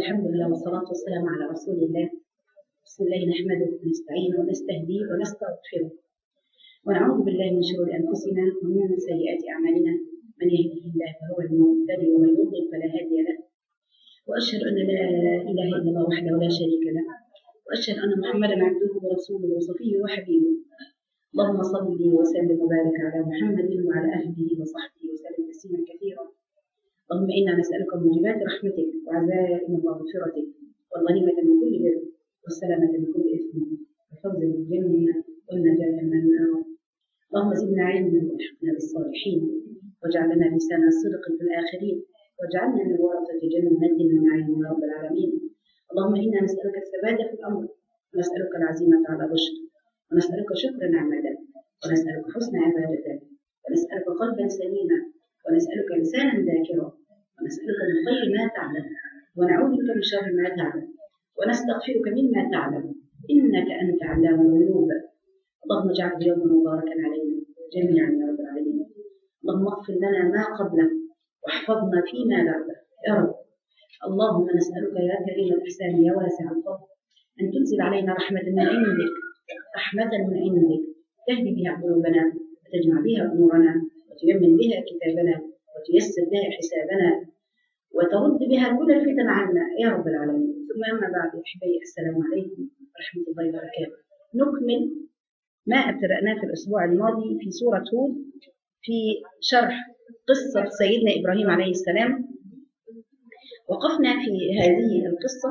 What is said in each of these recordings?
الحمد لله والصلاة والسلام على رسول الله بسم الله نحمده ونستعينه ونستهديه ونستغفره ونعوذ بالله من شرور أنفسنا ومن سيئات أعمالنا من يهده الله فهو المهتدي ومن يضلل فلا هادي له وأشهد أن لا إله إلا الله وحده لا شريك له وأشهد أن محمدا عبده ورسوله وصفيه وحبيبه اللهم صل وسلم وبارك على محمد وعلى أهله وصحبه وسلم تسليما كثيرا اللهم إنا نسألك موجبات رحمتك وعزائم مغفرتك والغنيمة من كل بر والسلامة من كل إثم والفوز بالجنة والنجاة من النار اللهم زدنا علما والحقنا بالصالحين واجعلنا لسان صدق في الآخرين واجعلنا من ورثة جنة النعيم يا رب العالمين اللهم إنا نسألك الثبات في الأمر ونسألك العزيمة على الرشد ونسألك شكر نعمتك ونسألك حسن عبادتك ونسألك قلبا سليما ونسألك لسانا ذاكرا ونسألك من خير ما تعلم ونعوذ بك من شر ما تعلم ونستغفرك مما تعلم إنك أنت علام الغيوب اللهم اجعل يوما مباركا علينا جميعا يا رب العالمين اللهم اغفر لنا ما قبله واحفظنا فيما بعده يا رب اللهم نسألك يا كريم الإحسان يا واسع الفضل أن تنزل علينا رحمة من عندك رحمة من عندك تهدي بها قلوبنا وتجمع بها أمورنا وتيمن بها كتابنا وتيسر بها حسابنا وترد بها كل الفتن عنا يا رب العالمين ثم أما بعد أحبائي السلام عليكم ورحمة الله وبركاته نكمل ما ابتدأناه في الأسبوع الماضي في سورة هود في شرح قصة سيدنا إبراهيم عليه السلام وقفنا في هذه القصة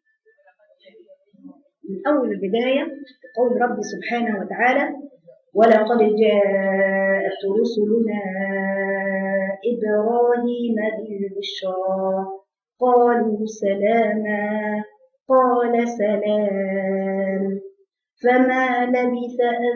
من أول البداية قول ربي سبحانه وتعالى ولقد جاءت رسلنا إبراهيم بالبشرى قالوا سلاما قال سلام فما لبث أن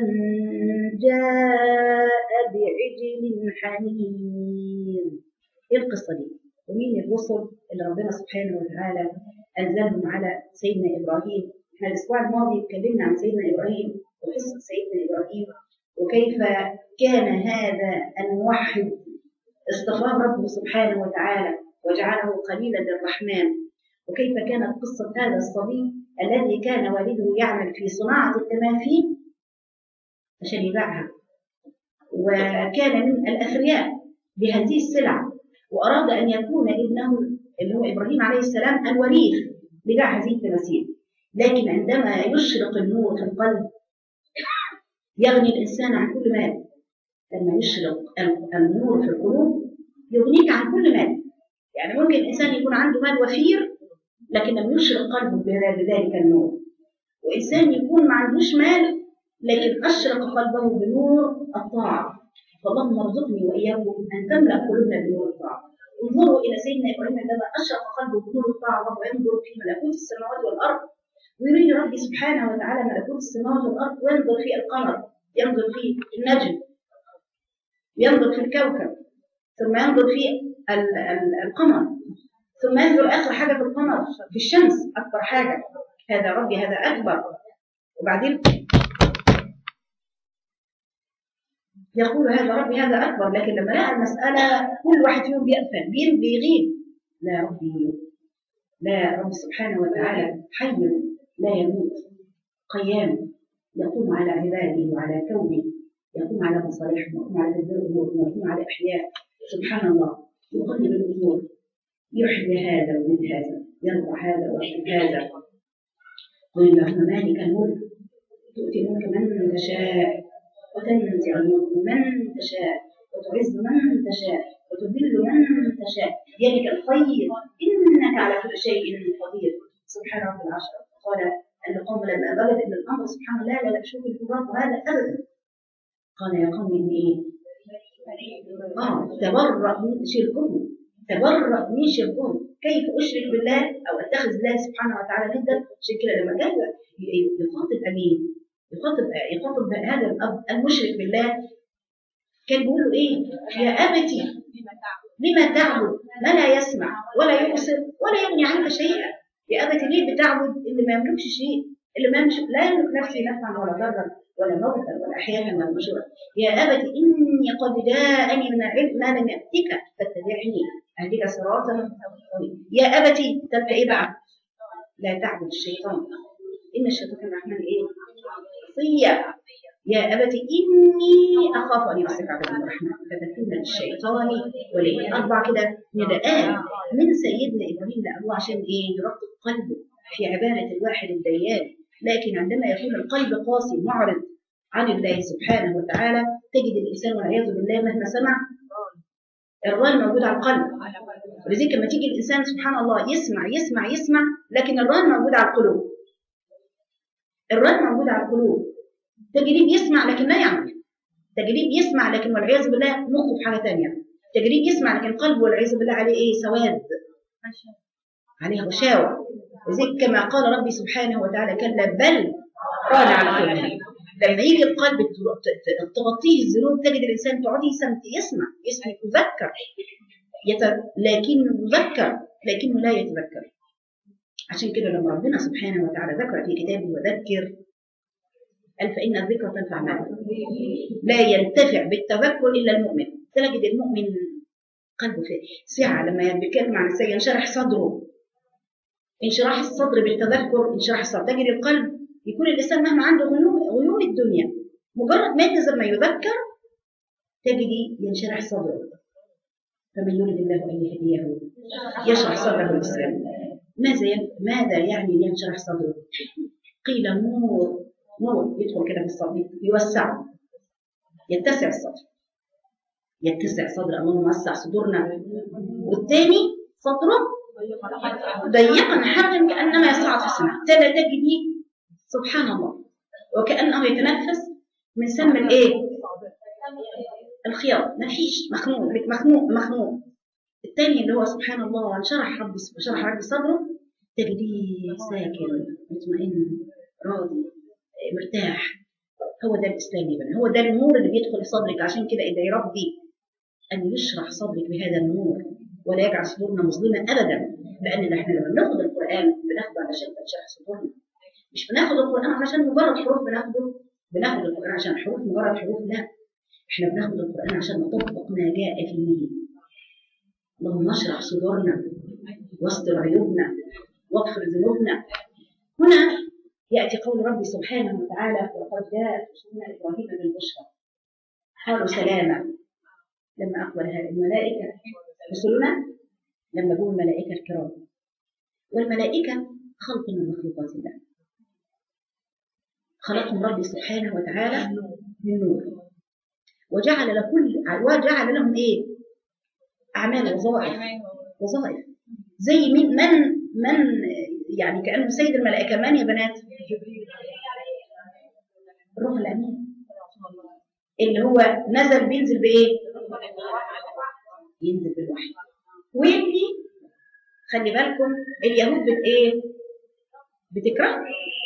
جاء بعجل حنين إيه القصة دي؟ ومين الرسل اللي ربنا سبحانه وتعالى أنزلهم على سيدنا إبراهيم احنا الأسبوع الماضي اتكلمنا عن سيدنا إبراهيم وقصة سيدنا إبراهيم وكيف كان هذا الموحد اصطفاه ربه سبحانه وتعالى وجعله خليلا للرحمن وكيف كانت قصة هذا الصبي الذي كان والده يعمل في صناعة التماثيل عشان يبيعها وكان من الأثرياء بهذه السلع وأراد أن يكون ابنه اللي هو إبراهيم عليه السلام الوريث بتاع هذه التماثيل لكن عندما يشرق النور في القلب يغني الإنسان عن كل مال لما يشرق النور في القلوب يغنيك عن كل مال يعني ممكن الإنسان يكون عنده مال وفير لكن لم يشرق قلبه بذلك النور وإنسان يكون ما عندوش مال لكن أشرق قلبه بنور الطاعة فاللهم ارزقني وإياكم أن تملأ قلوبنا بنور الطاعة انظروا إلى سيدنا إبراهيم عندما أشرق قلبه بنور الطاعة وهو ينظر في ملكوت السماوات والأرض ويريد ربي سبحانه وتعالى ملكوت السماوات والأرض وينظر في القمر ينظر في النجم ينظر في الكوكب ثم ينظر في ال ال القمر ثم ينظر آخر حاجة في القمر في الشمس أكبر حاجة هذا ربي هذا أكبر وبعدين يقول هذا ربي هذا أكبر لكن لما لقى المسألة كل واحد فيهم بيقفل بين بيغيب لا ربي لا رب سبحانه وتعالى حي لا يموت قيام يقوم على عباده وعلى كونه يقوم على مصالحهم يقوم على تدبير الامور يقوم على احياء سبحان الله يقلب الامور يحيي هذا ومن هذا يرفع هذا ويحيي هذا قل اللهم مالك الملك تؤتي الملك من تشاء وتنزع الملك من تشاء وتعز من تشاء وتذل من تشاء بيدك الخير انك على كل شيء قدير سبحان رب العرش قال ان القوم لما بلغت ان الامر سبحان الله لا شوف الكفار هذا ابدا قال يا قوم اني ايه؟ اه تبرأ من شركهم تبرأ من شركهم كيف اشرك بالله او اتخذ الله سبحانه وتعالى ندا عشان كده لما جاء يخاطب امين يخاطب يخاطب هذا الاب المشرك بالله كان بيقول له ايه؟ يا ابتي لما تعبد ما لا يسمع ولا يبصر ولا يغني عنك شيئا يا ابتي ليه بتعبد اللي ما يملكش شيء اللي ما يملك لا يملك نفسي نفعا ولا ضرا ولا موتا ولا احيانا ولا نشورا يا ابت اني قد جاءني من العلم ما لم ياتك فاتبعني اهدك صراطا سويا يا ابتي تبقى ايه بقى لا تعبد الشيطان إن الشيطان كان الرحمن إيه؟ عصيا يا أبت إني أخاف أن يعصيك عذاب الرحمن فتكون للشيطان ولي أربع كده نداءات من سيدنا إبراهيم لأبوه عشان إيه؟ يرقق قلبه في عبادة الواحد الديان لكن عندما يكون القلب قاسي معرض عن الله سبحانه وتعالى تجد الإنسان والعياذ بالله مهما سمع الران موجود على القلب ولذلك لما تيجي الإنسان سبحان الله يسمع يسمع يسمع لكن الران موجود على القلوب الران موجود على القلوب تجريب يسمع لكن لا يعمل تجريب يسمع لكن والعياذ بالله مخه في حاجة تانية تجريب يسمع لكن قلبه والعياذ بالله عليه إيه سواد عليه غشاوة لذلك كما قال ربي سبحانه وتعالى كلا بل ران على قلوبهم لما يجي القلب تغطيه الذنوب تجد الانسان تقعدي يسمع يسمع يتذكر يت... لكنه يذكر لكنه لا يتذكر عشان كده لما ربنا سبحانه وتعالى ذكر في كتابه وذكر قال فإن الذكر تنفع معه لا ينتفع بالتذكر إلا المؤمن تجد المؤمن قلبه فيه سعة لما بيتكلم عن السيء ينشرح صدره انشراح الصدر بالتذكر انشراح الصدر تجد القلب يكون الإنسان مهما عنده غيوم غيوم الدنيا مجرد ما ينزل ما يذكر تجدي ينشرح صدره فمن يريد الله أن يهديه يشرح صدره بالإسلام ماذا ماذا يعني ينشرح صدره؟ قيل نور نور يدخل كده في الصدر يوسع يتسع الصدر يتسع صدر اللهم وسع صدورنا والثاني صدره ضيقا حرجا كانما يصعد في السماء تلا تجدي سبحان الله وكانه يتنفس من سم الايه الخياط ما فيش مخنوق مخنوق مخنوق الثاني اللي هو سبحان الله شرح ربي شرح ربي صدره تجديه ساكن مطمئن راضي مرتاح هو ده الاسلام يبقى هو ده النور اللي بيدخل صدرك عشان كده ادعي ربي ان يشرح صدرك بهذا النور ولا يجعل صدورنا مظلمه ابدا لان احنا لما بناخد القران بناخده علشان تنشرح صدورنا مش بناخد القران عشان مجرد حروف بناخده بناخد القران عشان حروف مجرد حروف لا احنا بناخد القران عشان نطبق ما جاء فيه اللهم اشرح صدورنا واستر عيوبنا واغفر ذنوبنا هنا يأتي قول ربي سبحانه وتعالى ولقد جاءت رسولنا إبراهيم بالبشرى قالوا سلاما لما أقبل هذه الملائكة رسلنا لما جم الملائكة الكرام والملائكة خلق من مخلوقات الله خلقهم ربي سبحانه وتعالى من نور وجعل لكل وجعل لهم ايه؟ اعمال وظائف وظائف زي من من من يعني كانه سيد الملائكه من يا بنات؟ الروح الامين اللي هو نزل بينزل بايه؟ ينزل بالوحي ويجي خلي بالكم اليهود بت ايه؟ بتكره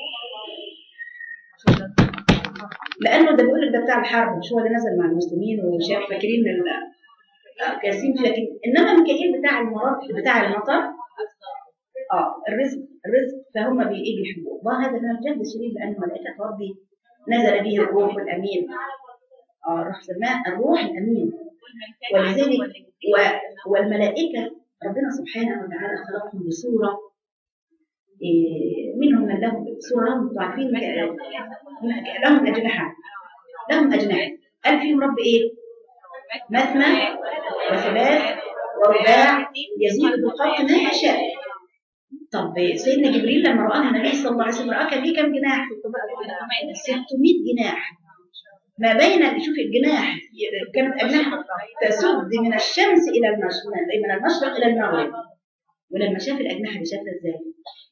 لانه ده بيقول لك ده بتاع الحرب مش هو اللي نزل مع المسلمين وشاف فاكرين كاسين فيه لكن انما ميكائيل بتاع المرض بتاع المطر اه الرزق الرزق فهم بي ايه بيحبوه وهذا من الجهد الشديد لان ملائكه ربي نزل به الروح الامين اه الروح سماه الروح الامين ولذلك و والملائكه ربنا سبحانه وتعالى خلقهم بصوره إيه منهم من لهم صوره انتم عارفين لهم اجنحه لهم اجنحه قال فيهم رب ايه؟ مثنى وثلاث ورباع يزيد بالخلق ما يشاء طب سيدنا جبريل لما رآها النبي صلى الله عليه وسلم رآها كان ليه كام جناح؟ 600 جناح ما بين شوف الجناح كانت أجنحة تسد من الشمس إلى المشرق من المشرق إلى المغرب ولما شاف الأجنحة دي شافها إزاي؟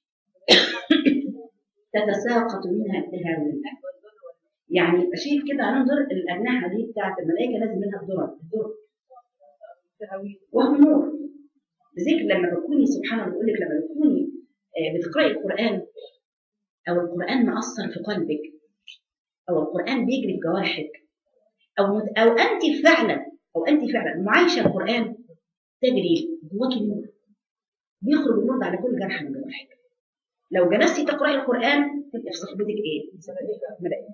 تتساقط منها التهاوي يعني شيء كده ننظر الأجنحة دي بتاعت الملائكة لازم منها الذرة الذرة وهو نور لذلك لما بتكوني سبحان الله بقول لك لما بتكوني بتقرأي القرآن أو القرآن مأثر في قلبك أو القرآن بيجري في جوارحك أو أو أنت فعلا أو أنت فعلا معايشة القرآن تجري جواكي نور بيخرج النور على كل جرح من جوارحك لو جلستي تقرأي القرآن تبقى في صحبتك إيه؟ ملائكة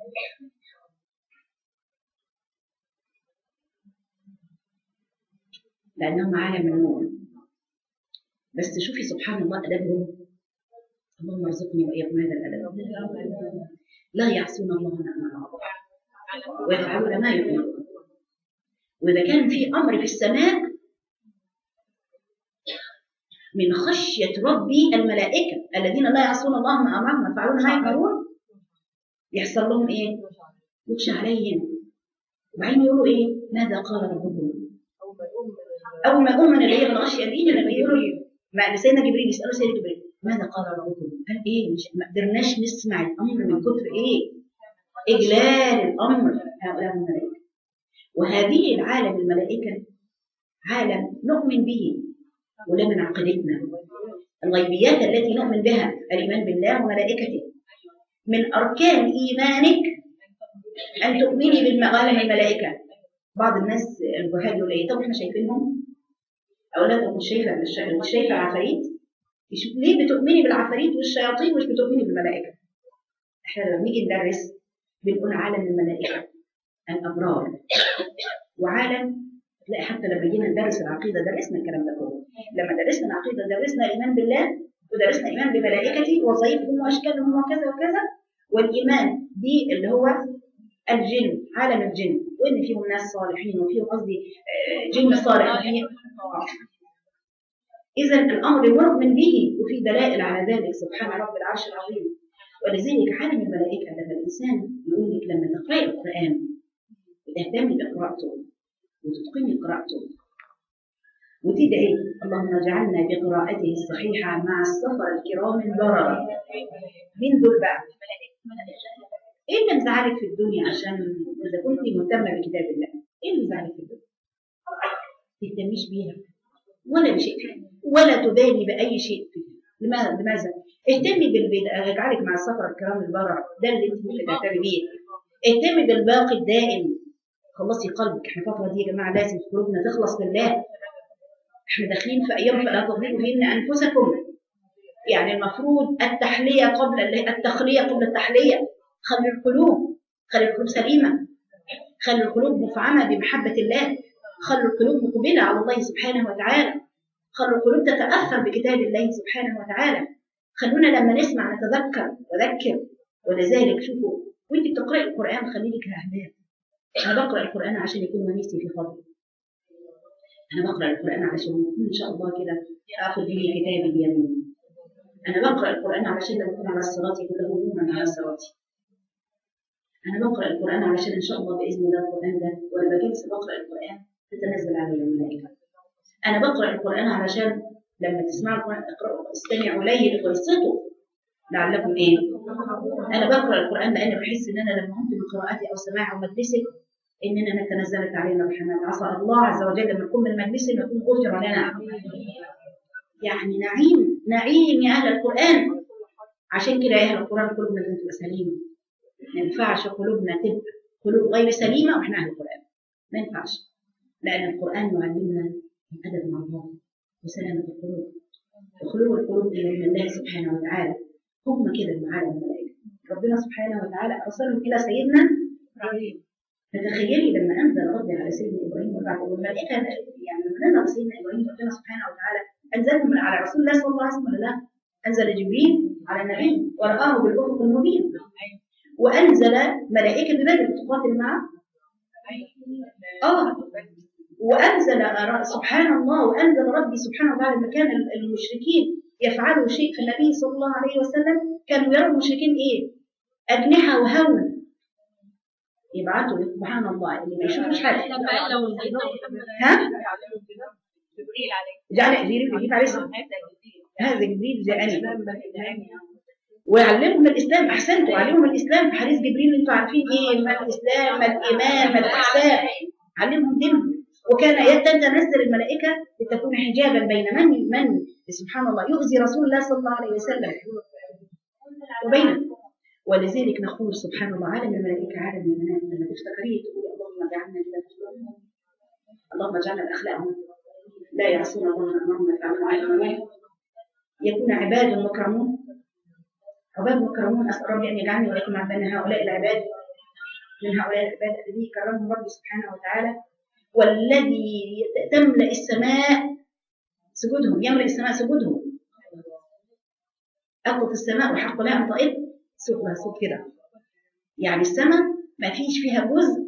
لأنهم عالم النور بس شوفي سبحان الله أدبهم اللهم ارزقني واياكم هذا الادب لا يعصون الله ما امرهم ويفعلون ما يؤمرون واذا كان في امر في السماء من خشيه ربي الملائكه الذين لا يعصون الله ما امرهم ويفعلون ما يؤمرون يحصل لهم ايه؟ يخشى عليهم وبعدين يقولوا ايه؟ ماذا قال ربكم؟ اول ما يقوم من اللي هي من غشيه دي لما يقولوا ما سيدنا جبريل يسالوا سيدنا جبريل ماذا قال ربكم؟ قال ايه؟ مش ما قدرناش نسمع الامر من كتر ايه؟ اجلال الامر هؤلاء الملائكه وهذه العالم الملائكه عالم نؤمن به ولا من عقيدتنا الغيبيات التي نؤمن بها الايمان بالله وملائكته من اركان ايمانك ان تؤمني بالمعالم الملائكه بعض الناس الجهال يقول ايه طب احنا شايفينهم او لا طب مش شايفه مش شايفه مش شايفه العفاريت يشوف ليه بتؤمني بالعفاريت والشياطين مش بتؤمني بالملائكه احنا لما بنيجي ندرس بنقول عالم الملائكه الابرار وعالم تلاقي حتى لما جينا ندرس العقيده درسنا الكلام ده كله لما درسنا العقيده درسنا الايمان بالله ودرسنا الايمان بملائكته ووظائفهم واشكالهم وكذا وكذا والايمان دي اللي هو الجن عالم الجن وان فيهم ناس صالحين وفيهم قصدي آه، جن صالح وفيه اذا الامر نؤمن به وفي دلائل على ذلك سبحان رب العرش العظيم ولذلك عالم الملائكه لما الانسان يقول لك لما تقراي القران وتهتمي بقراءته وتتقني قراءته وتدعي اللهم اجعلنا بقراءته الصحيحه مع السفر الكرام البرره مين دول بقى؟ ايه اللي مزعلك في الدنيا عشان اذا كنت مهتمه بكتاب الله ايه اللي مزعلك في الدنيا ما تهتميش بيها ولا بشيء فيها ولا تبالي باي شيء فيها لماذا لماذا اهتمي بالبيت اجعلك مع السفر الكرام البرر ده اللي انت ممكن تهتمي بيه اهتمي بالباقي الدائم خلصي قلبك احنا الفتره دي يا جماعه لازم قلوبنا تخلص لله احنا داخلين في ايام فلا تضيقوا فيهن انفسكم يعني المفروض التحليه قبل التخليه قبل التحليه خلي القلوب خلي القلوب سليمة خلي القلوب مفعمة بمحبة الله خلي القلوب مقبلة على الله سبحانه وتعالى خلي القلوب تتأثر بكتاب الله سبحانه وتعالى خلونا لما نسمع نتذكر وذكر ولذلك شوفوا وانت بتقرأي القرآن خلي لك أهداف أنا بقرأ القرآن عشان يكون ونيسي في فضل أنا بقرأ القرآن عشان إن شاء الله كده آخذ به كتابي بيمين أنا بقرأ القرآن علشان لما أكون على الصراط يكون له نورا على صراطي أنا بقرأ القرآن علشان إن شاء الله بإذن الله القرآن ده وأنا بجلس بقرأ القرآن تتنزل علي الملائكة. أنا بقرأ القرآن علشان لما تسمعوا القرآن اقرأوا استمعوا إليه لتنصتوا لعلكم إيه؟ أنا بقرأ القرآن لأن بحس إن أنا لما قمت بقراءتي أو سماعي أو مجلسي إننا تنزلت علينا الرحمات عسى الله عز وجل لما نقوم من مجلس نكون غفر لنا يعني نعيم نعيم يا أهل القرآن عشان كده يا أهل القرآن قلوبنا لازم تبقى سليمة ما ينفعش قلوبنا تبقى قلوب غير سليمة وإحنا أهل القرآن ما ينفعش لأن القرآن يعلمنا الأدب مع الله وسلامة القلوب وخلو القلوب إلى الله سبحانه وتعالى هم كده المعالم الملائكة ربنا سبحانه وتعالى أرسلهم إلى سيدنا إبراهيم فتخيلي لما أنزل ربي على سيدنا إبراهيم وبعد والملائكة يعني لما نزل على سيدنا إبراهيم ربنا سبحانه وتعالى أنزلهم على رسول الله صلى الله عليه وسلم ولا لا؟ أنزل جبريل على النبي ورآه بالأفق المبين وأنزل ملائكة ببدر تقاتل معه آه وأنزل سبحان الله وأنزل ربي سبحانه وتعالى مكان المشركين يفعلوا شيء في النبي صلى الله عليه وسلم كانوا يروا المشركين إيه؟ أجنحة وهول يبعتوا سبحان الله اللي ما يشوفوش حاجة ها؟ جبريل عليه جعل جبريل يجيب عليه السلام. هذا جبريل جاءني ويعلمهم الاسلام احسنتوا علمهم الاسلام في حديث جبريل اللي انتوا عارفين ايه ما الاسلام ما الايمان ما الاحسان علمهم دينهم وكان يتنزل الملائكه لتكون حجابا بين من من سبحان الله يؤذي رسول الله صلى الله عليه وسلم وبين ولذلك نقول سبحان الله عالم الملائكه عالم المنام لما تفتكريه تقول اللهم اجعلنا من اللهم اجعلنا الاخلاق لا يعصون الله ما امرهم ويفعلون ما يؤمرون يكون عباد مكرمون عباد مكرمون اسال ربي ان يجعلني واياكم من هؤلاء العباد من هؤلاء العباد الذين كرمهم ربي سبحانه وتعالى والذي تملا السماء سجودهم يملا السماء سجودهم أطت السماء وحق لها أن تطئ صوت لها صوت كده يعني السماء ما فيش فيها جزء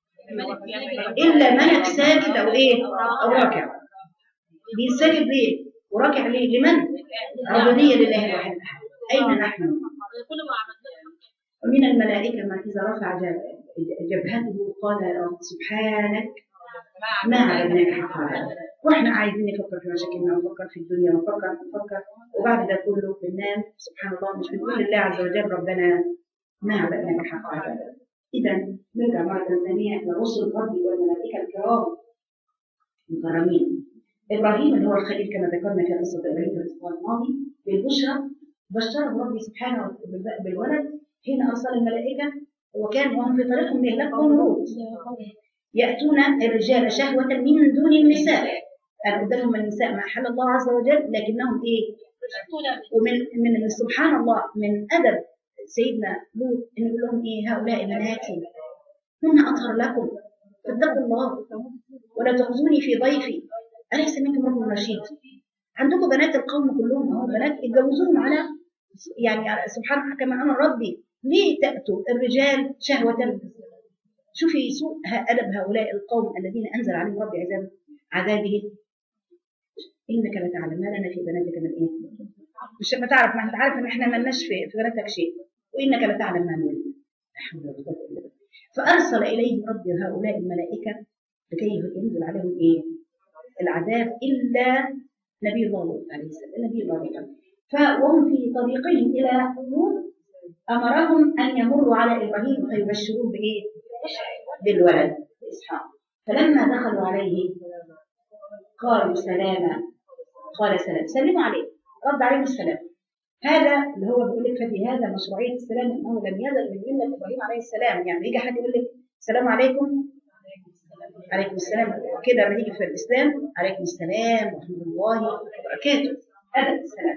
إلا ملك ساجد أو إيه أو راكع بيسجد ليه وراكع ليه لمن عبودية لله الواحد الأحد. أين نحن كل ما عملناه ومن الملائكة من إذا رفع جب- جبهته قال يا رب سبحانك ما عبدناك حق عبادك واحنا عايزين نفكر في مشاكلنا ونفكر في الدنيا ونفكر نفكر وبعد ده كله بننام سبحان الله مش بنقول لله عز وجل ربنا ما عبدناك حق عبادك اذا نرجع مرة ثانية لرسل ربي والملائكة الكرام المكرمين ابراهيم اللي هو الخليل كما ذكرنا في قصة ابراهيم في الاسبوع الماضي بالبشرى بشره ربي سبحانه بالب- بالولد حين ارسل الملائكة وكان وهم في طريقهم لإهلاك قوم لوط يأتون الرجال شهوة من دون النساء أن قدامهم النساء ما أحل الله عز وجل لكنهم إيه ومن من سبحان الله من أدب سيدنا لوط إن يقول لهم إيه هؤلاء بناتي هن أطهر لكم فاتقوا الله ولا تخزوني في ضيفي أليس منكم رجل رشيد عندكم بنات القوم كلهم أهو بنات اتجوزوهم على يعني على- سبحان كما أمر ربي ليه تأتوا الرجال شهوة شوفي سوء ه- أدب هؤلاء القوم الذين أنزل عليهم ربي عذاب عذابه إنك لتعلم ما لنا في بناتك من إيه مش ما تعرف ما أنت عارف إن إحنا ملناش في في بناتك شيء وإنك لتعلم ما نريد لا حول ولا قوة إلا بالله. فأرسل إليهم ربي هؤلاء الملائكة لكي ينزل عليهم إيه العذاب إلا نبي الله لوط عليه السلام نبي الله لوط ف- وهم في طريقهم إلى لوط أمرهم أن يمروا على إبراهيم فيبشروه بإيه؟ بالولد إسحاق فلما دخلوا عليه قالوا سلاما قال سلام سلموا عليه رد عليهم السلام هذا اللي هو بيقول لك ففي هذا مشروعيه السلام انه لم يزل من مله ابراهيم عليه السلام يعني يجي حد يقول لك السلام عليكم عليكم السلام كده لما تيجي في الاسلام عليكم السلام ورحمه الله وبركاته هذا السلام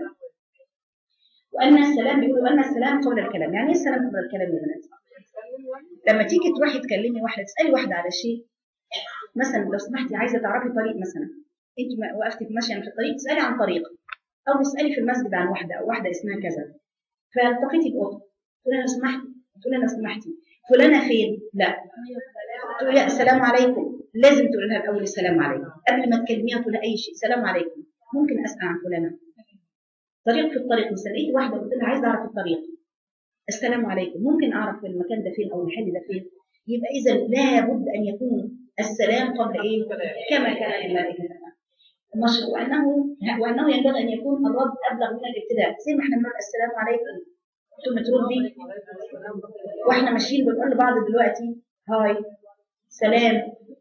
وان السلام بيقولوا ان السلام قبل الكلام يعني ايه السلام قبل الكلام يا بنات لما تيجي تروحي تكلمي واحده تسالي واحده على شيء مثلا لو سمحتي عايزه تعرفي طريق مثلا انت ما- وقفتي ماشيه في الطريق تسالي عن طريق او تسالي في المسجد عن واحده او واحده اسمها كذا فالتقيتي باخت تقول لها لو سمحتي تقول لها لو سمحتي فلانه فين؟ لا تقول لها السلام عليكم لازم تقول لها الاول السلام عليكم قبل ما تكلميها تقول لها اي شيء السلام عليكم ممكن اسال عن فلانه طريق في الطريق مثلا لقيت واحده قلت لها عايزه اعرف الطريق السلام عليكم ممكن اعرف المكان ده فين او المحل ده فين يبقى اذا لابد ان يكون السلام قبل ايه كما كان الملائكه مش وانه وانه ينبغي ان يكون الرد ابلغ من الابتداء زي ما احنا بنقول السلام عليكم ثم تردي واحنا ماشيين بنقول لبعض دلوقتي هاي سلام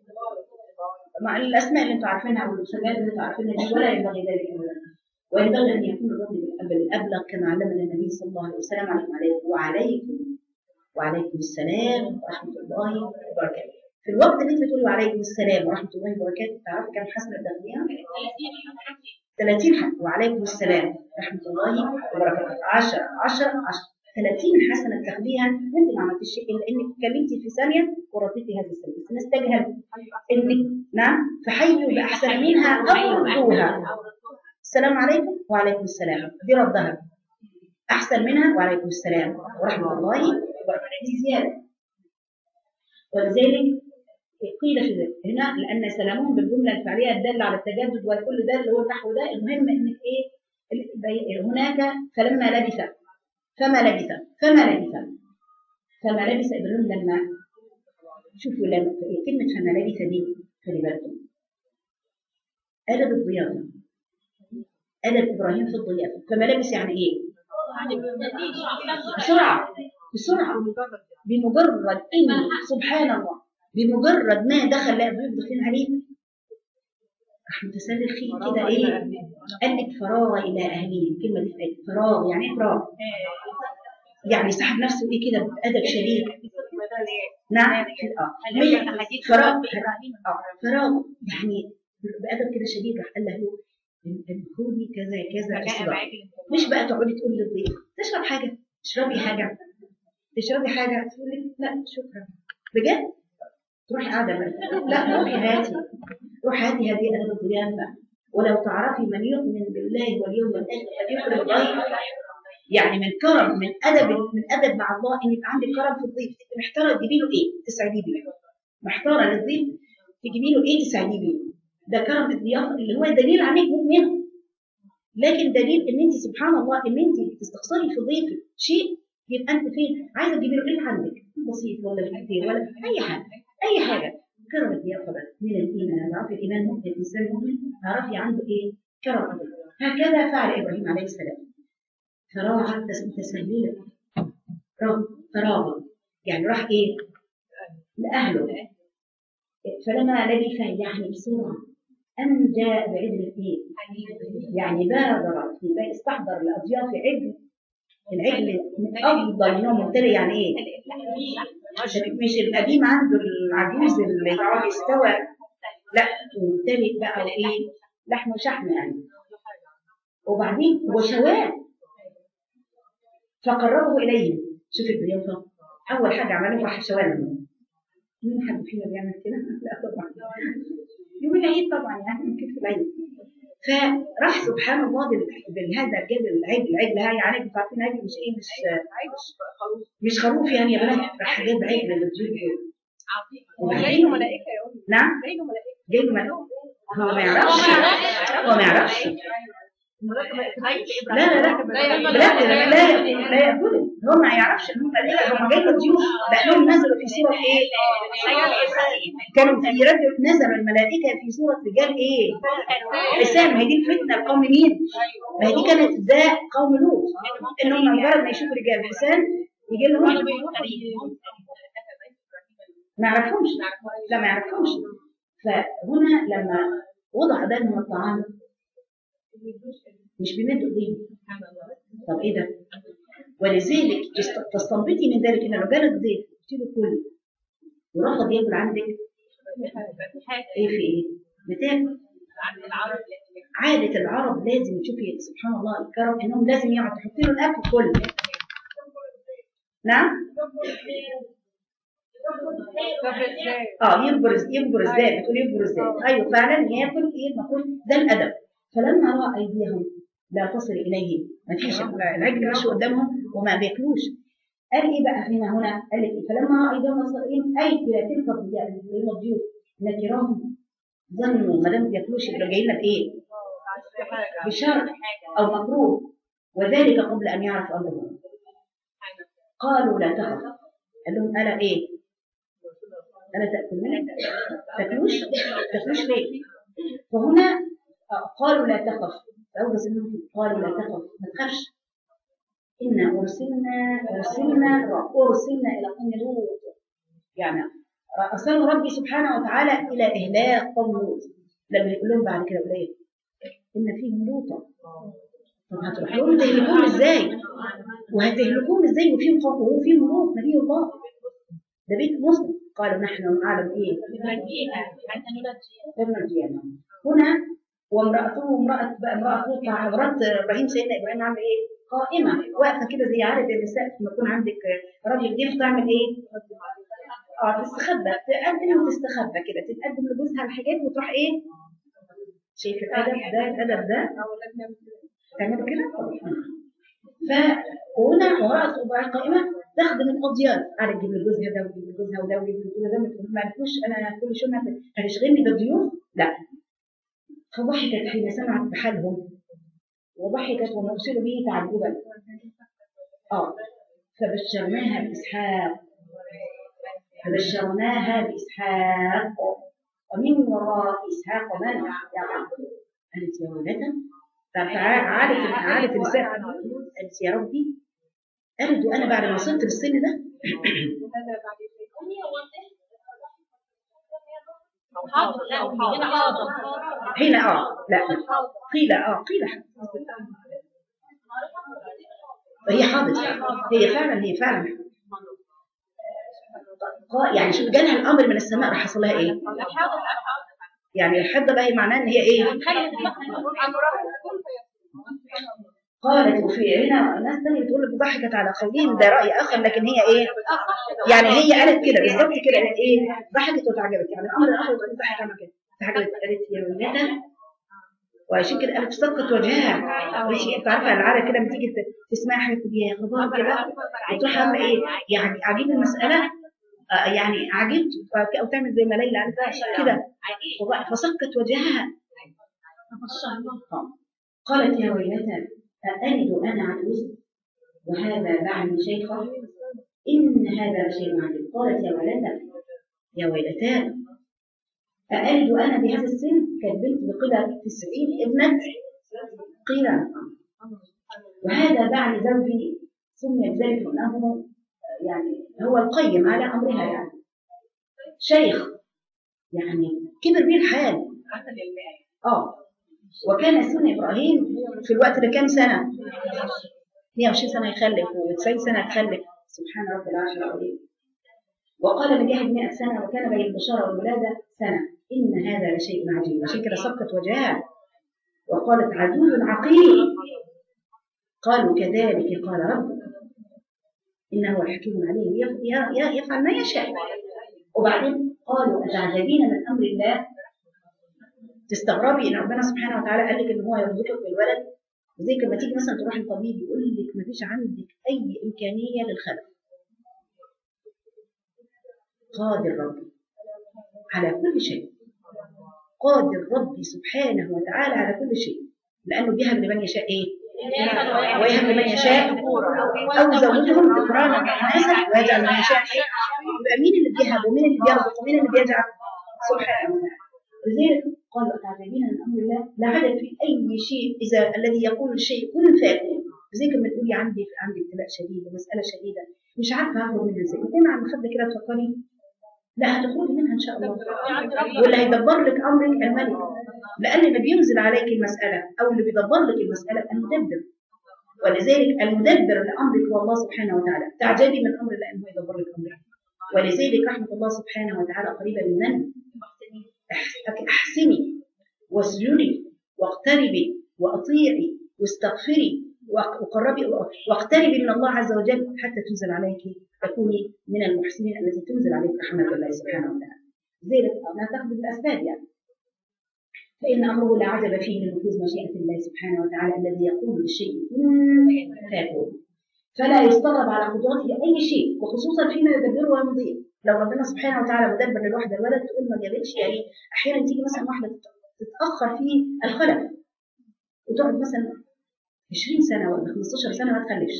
مع الاسماء اللي انتم عارفينها او المسميات اللي انتم عارفينها دي ولا ينبغي ذلك ابدا وينبغي ان يكون الرد بالأب- الابلغ كما علمنا النبي صلى الله عليه وسلم عليكم عليكم وعليكم وعليكم السلام ورحمه الله وبركاته في الوقت اللي انت بتقولي وعليكم السلام ورحمه الله وبركاته تعرفي كم حسنه تاخديها 30 حسنه وعليكم السلام ورحمه الله وبركاته 10 10 10 30 حسنه تاخديها وانت ما عملتيش شيء الا انك اتكلمتي في ثانيه ورديتي هذه السنه بس نستجهل انك نعم فحيوا باحسن منها او ردوها السلام عليكم وعليكم السلام دي ردها احسن منها وعليكم السلام ورحمه الله وبركاته دي زياده ولذلك قيل في ذلك هنا لان سلامهم بالجمله الفعليه الداله على التجدد وكل ده اللي هو النحو ده المهم انك ايه ال- هناك فلما لبث فما لبث فما لبث فما لبث ابراهيم لما شوفوا لما كلمه فما لبث دي خلي بالكم ادب الضيافه ادب ابراهيم في الضيافه فما لبث يعني ايه؟ بسرعه بسرعه بمجرد ان سبحان الله بمجرد ما دخل لقى ضيوف داخلين عليه راح متسلل فيه كده ايه قال لك فراغ الى اهله الكلمه دي في آية فراغ يعني ايه فراغ يعني سحب نفسه ايه كده بادب شديد نعم اه مية- فراغ آه، فراغ يعني بادب كده شديد راح قال له خذي كذا كذا اشرب مش بقى تقعدي تقول للضيف تشرب حاجه تشربي حاجه تشربي حاجه تقول لك لا شكرا بجد تروحي قاعده بقى. لا روحي هاتي روحي هاتي هذه ادب الضيافه ولو تعرفي من يؤمن بالله واليوم الاخر فليكرم ضيفه يعني من كرم من ادب من ادب مع الله ان يبقى عندك كرم في الضيف تبقي محتاره تجيبي له ايه تسعديه بيه محتاره للضيف تجيبي له ايه تسعديه بيه ده كرم الضيافه اللي هو دليل عليك مؤمنه لكن دليل ان انت سبحان الله ان انت بتستخسري في ضيفك شيء يبقى انت فين عايزه تجيبي له ايه عندك بسيط ولا كتير ولا اي حاجه اي حاجه كرم الضيافه ده من الايمان تعرفي الايمان مؤمن الانسان مؤمن تعرفي عنده ايه كرم الضيافه هكذا فعل ابراهيم عليه السلام فراغ تسهيلا فراغ يعني راح ايه لاهله فلما لبث يعني بسرعه ان جاء بعجل ايه يعني بادر في بيت استحضر لاضياف عجل العجل من افضل نوع ممتلئ يعني ايه مش القديم عنده العجوز اللي يقعد يستوى لا ممتلئ بقى وايه لحم وشحم يعني وبعدين وشواه فقربه اليهم شوف الضيافه اول حاجه عملوها راح شواه مين حد فينا بيعمل كده؟ لا طبعا يوم العيد طبعا يعني يمكن في العيد فراح سبحان الله بهذا جاب العجل العجل هاي يعني انتوا عارفين عجل مش ايه مش مش خروف يعني يا بنات راح جاب عجل للضيوف جاي له ملائكه يا امي نعم جاي له ملائكه جايب ملائكه هو ما يعرفش هو ما يعرفش لا لا لا لا لا لا لا يقول هو ما يعرفش ان هم ملائكه هم جايين ضيوف لانهم نزلوا في صوره ايه؟ كانوا في رجل نزلوا الملائكه في صوره رجال ايه؟ حسام ما هي دي الفتنه القوم مين؟ ما هي دي كانت ذا قوم لوط ان هم مجرد ما يشوفوا رجال حسام يجي لهم ما يعرفوش لا ما يعرفوش فهنا لما وضع بينهم الطعام مش بيمدوا ايديهم طب ايه ده؟ ولذلك تست- تستنبطي من ذلك ان لو جالك ضيف تجيبه كله ورفض ياكل عندك ايه في ايه؟ بتاكل عادة العرب لازم تشوفي سبحان الله الكرم انهم لازم يقعد تحطي له الاكل كله نعم؟ اه يبرز يبرز ازاي بتقول يبرز ازاي ايوه فعلا ياكل ايه المفروض ده الادب فلما راى ايديهم لا تصل اليه ما فيش العجل ماشي قدامهم وما بياكلوش قال ايه بقى هنا هنا قال لك إيه؟ فلما راى ايديهم الصائمين اي الى تلك الضياء اللي هم الضيوف نكرهم ظنوا ما دام ما بياكلوش يبقوا جايين لنا بايه؟ بشر او مكروه وذلك قبل ان يعرف امرهم قالوا لا تخف قال لهم الا ايه؟ الا تاكلون؟ تاكلوش؟ تاكلوش ليه؟ فهنا قالوا لا تخف فأوجز انهم قالوا لا تخف ما تخافش إنا أرسلنا أرسلنا أرسلنا إلى قوم لوط يعني أرسله ربي سبحانه وتعالى إلى إهلاك قوم لوط لما يقول لهم بعد كده وليه إن فيهم لوطا طب هتروح لهم تهلكوهم إزاي؟ وهتهلكوهم إزاي وفيهم قوم وهو فيهم لوط نبي الله ده بيت مسلم قالوا نحن أعلم إيه؟ فنجينا هنا وامرأته امرأة بقى امرأة لوط مع مرات إبراهيم سيدنا إبراهيم عامل إيه؟ قائمة واقفة كده زي عادة النساء لما يكون عندك راجل ضيف تعمل إيه؟ اه تستخبى تقدم وتستخبى كده تتقدم لجوزها الحاجات وتروح إيه؟ شايف الأدب ده الأدب ده تعملوا كده؟ فهنا امرأة إبراهيم قائمة تخدم الأضياف قاعدة تجيب لجوزها ده وتجيب لجوزها وده وتجيب لجوزها ده ما عرفوش أنا كل شوية هتشغلني بالضيوف؟ لا فضحكت حين سمعت بحالهم وضحكت ونرسل به تعجبا اه فبشرناها بإسحاق فبشرناها بإسحاق ومن وراء إسحاق من يعقوب قالت يا ولدة فعالت عالت النساء قالت يا ربي قالت وأنا بعد ما وصلت للسن ده حين اه لا قيل اه قيل هي حاضت هي فعلا هي فعلا يعني شوف جالها الامر من السماء راح حصل لها ايه؟ يعني الحده بقى معناه ان هي ايه؟ قالت وفي هنا ناس تانية بتقول لك ضحكت على قولين ده رأي آخر لكن هي إيه؟ يعني هي قالت كده بالظبط كده قالت إيه؟ ضحكت وتعجبت يعني الأمر الآخر ضحك على كده تعجبت قالت يا ولدة وعشان كده قالت سقط وجهها مش انت عارفه العاده كده لما تيجي ت- تسمعي حاجه تقولي يا خبر كده وتروح عامله ايه يعني عجيب المساله آه، يعني عجبت ف- او تعمل زي ما ليلى قالت كده وبقى- فسقط وجهها آه. قالت يا ويلتى أألد أنا عجوز وهذا بعلي شيخة إن هذا لشيء عجيب قالت يا ويلتى يا ويلتى أألد أنا بهذا السن كانت بنت بقدر تسعين ابنة قيل وهذا بعد زوجي سمي بذلك لأنه يعني هو القيم على أمرها يعني شيخ يعني كبر بيه الحال اه وكان سن ابراهيم في الوقت ده كام سنه 120 سنه يخلف و90 سنه تخلف سبحان رب العرش العظيم وقال مجاهد 100 سنه وكان بين البشاره والولاده سنه ان هذا لشيء عجيب عشان كده سقط وجهها وقالت عجوز عقيم قالوا كذلك قال ربك انه الحكيم العليم يف- ي- ي- يفعل ما يشاء وبعدين قالوا اتعجبين من امر الله تستغربي ان ربنا سبحانه وتعالى قال لك ان هو يرزقك بالولد وزي لما تيجي مثلا تروح للطبيب يقول لك ما فيش عندك اي امكانيه للخلف قادر ربي على كل شيء قادر ربي سبحانه وتعالى على كل شيء لانه بيهب لمن يشاء ايه ويهب لمن يشاء او زوجهم ذكرانا واناثا ويجعل من يشاء إيه؟ يبقى مين اللي بيهب ومين اللي بيرزق ومين اللي بيجعل سبحانه وتعالى لذلك قالوا أتعجبين من أمر الله لا عدد في أي شيء إذا الذي يقول الشيء كن فيكون زي لما تقولي عندي عندي ابتلاء شديد ومسألة شديدة مش عارفة هخرج منها ازاي اتنين على المخدة كده تفكري لا هتخرجي منها إن شاء الله واللي هيدبر لك أمرك الملك لأن اللي بينزل عليك المسألة أو اللي بيدبر لك المسألة المدبر ولذلك المدبر لأمرك هو الله سبحانه وتعالى تعجبي من أمر الله أنه يدبر لك أمرك ولذلك رحمة الله سبحانه وتعالى قريبة من أح- احسني واسجدي واقتربي واطيعي واستغفري وق- وقربي واقتربي من الله عز وجل حتى تنزل عليك تكوني من المحسنين التي تنزل عليك رحمه الله سبحانه وتعالى. ذلك لا تاخذ بالاسباب يعني. فان امره لا عجب فيه من نفوذ مشيئه الله سبحانه وتعالى الذي يقول للشيء كن فيكون. فلا يستغرب على قدرته اي شيء وخصوصا فيما يدبره ويمضيه. لو ربنا سبحانه وتعالى مدبر للواحده الولد تقول ما جابتش يعني احيانا تيجي مثلا واحده تتاخر في الخلف وتقعد مثلا 20 سنه ولا 15 سنه ما تخلفش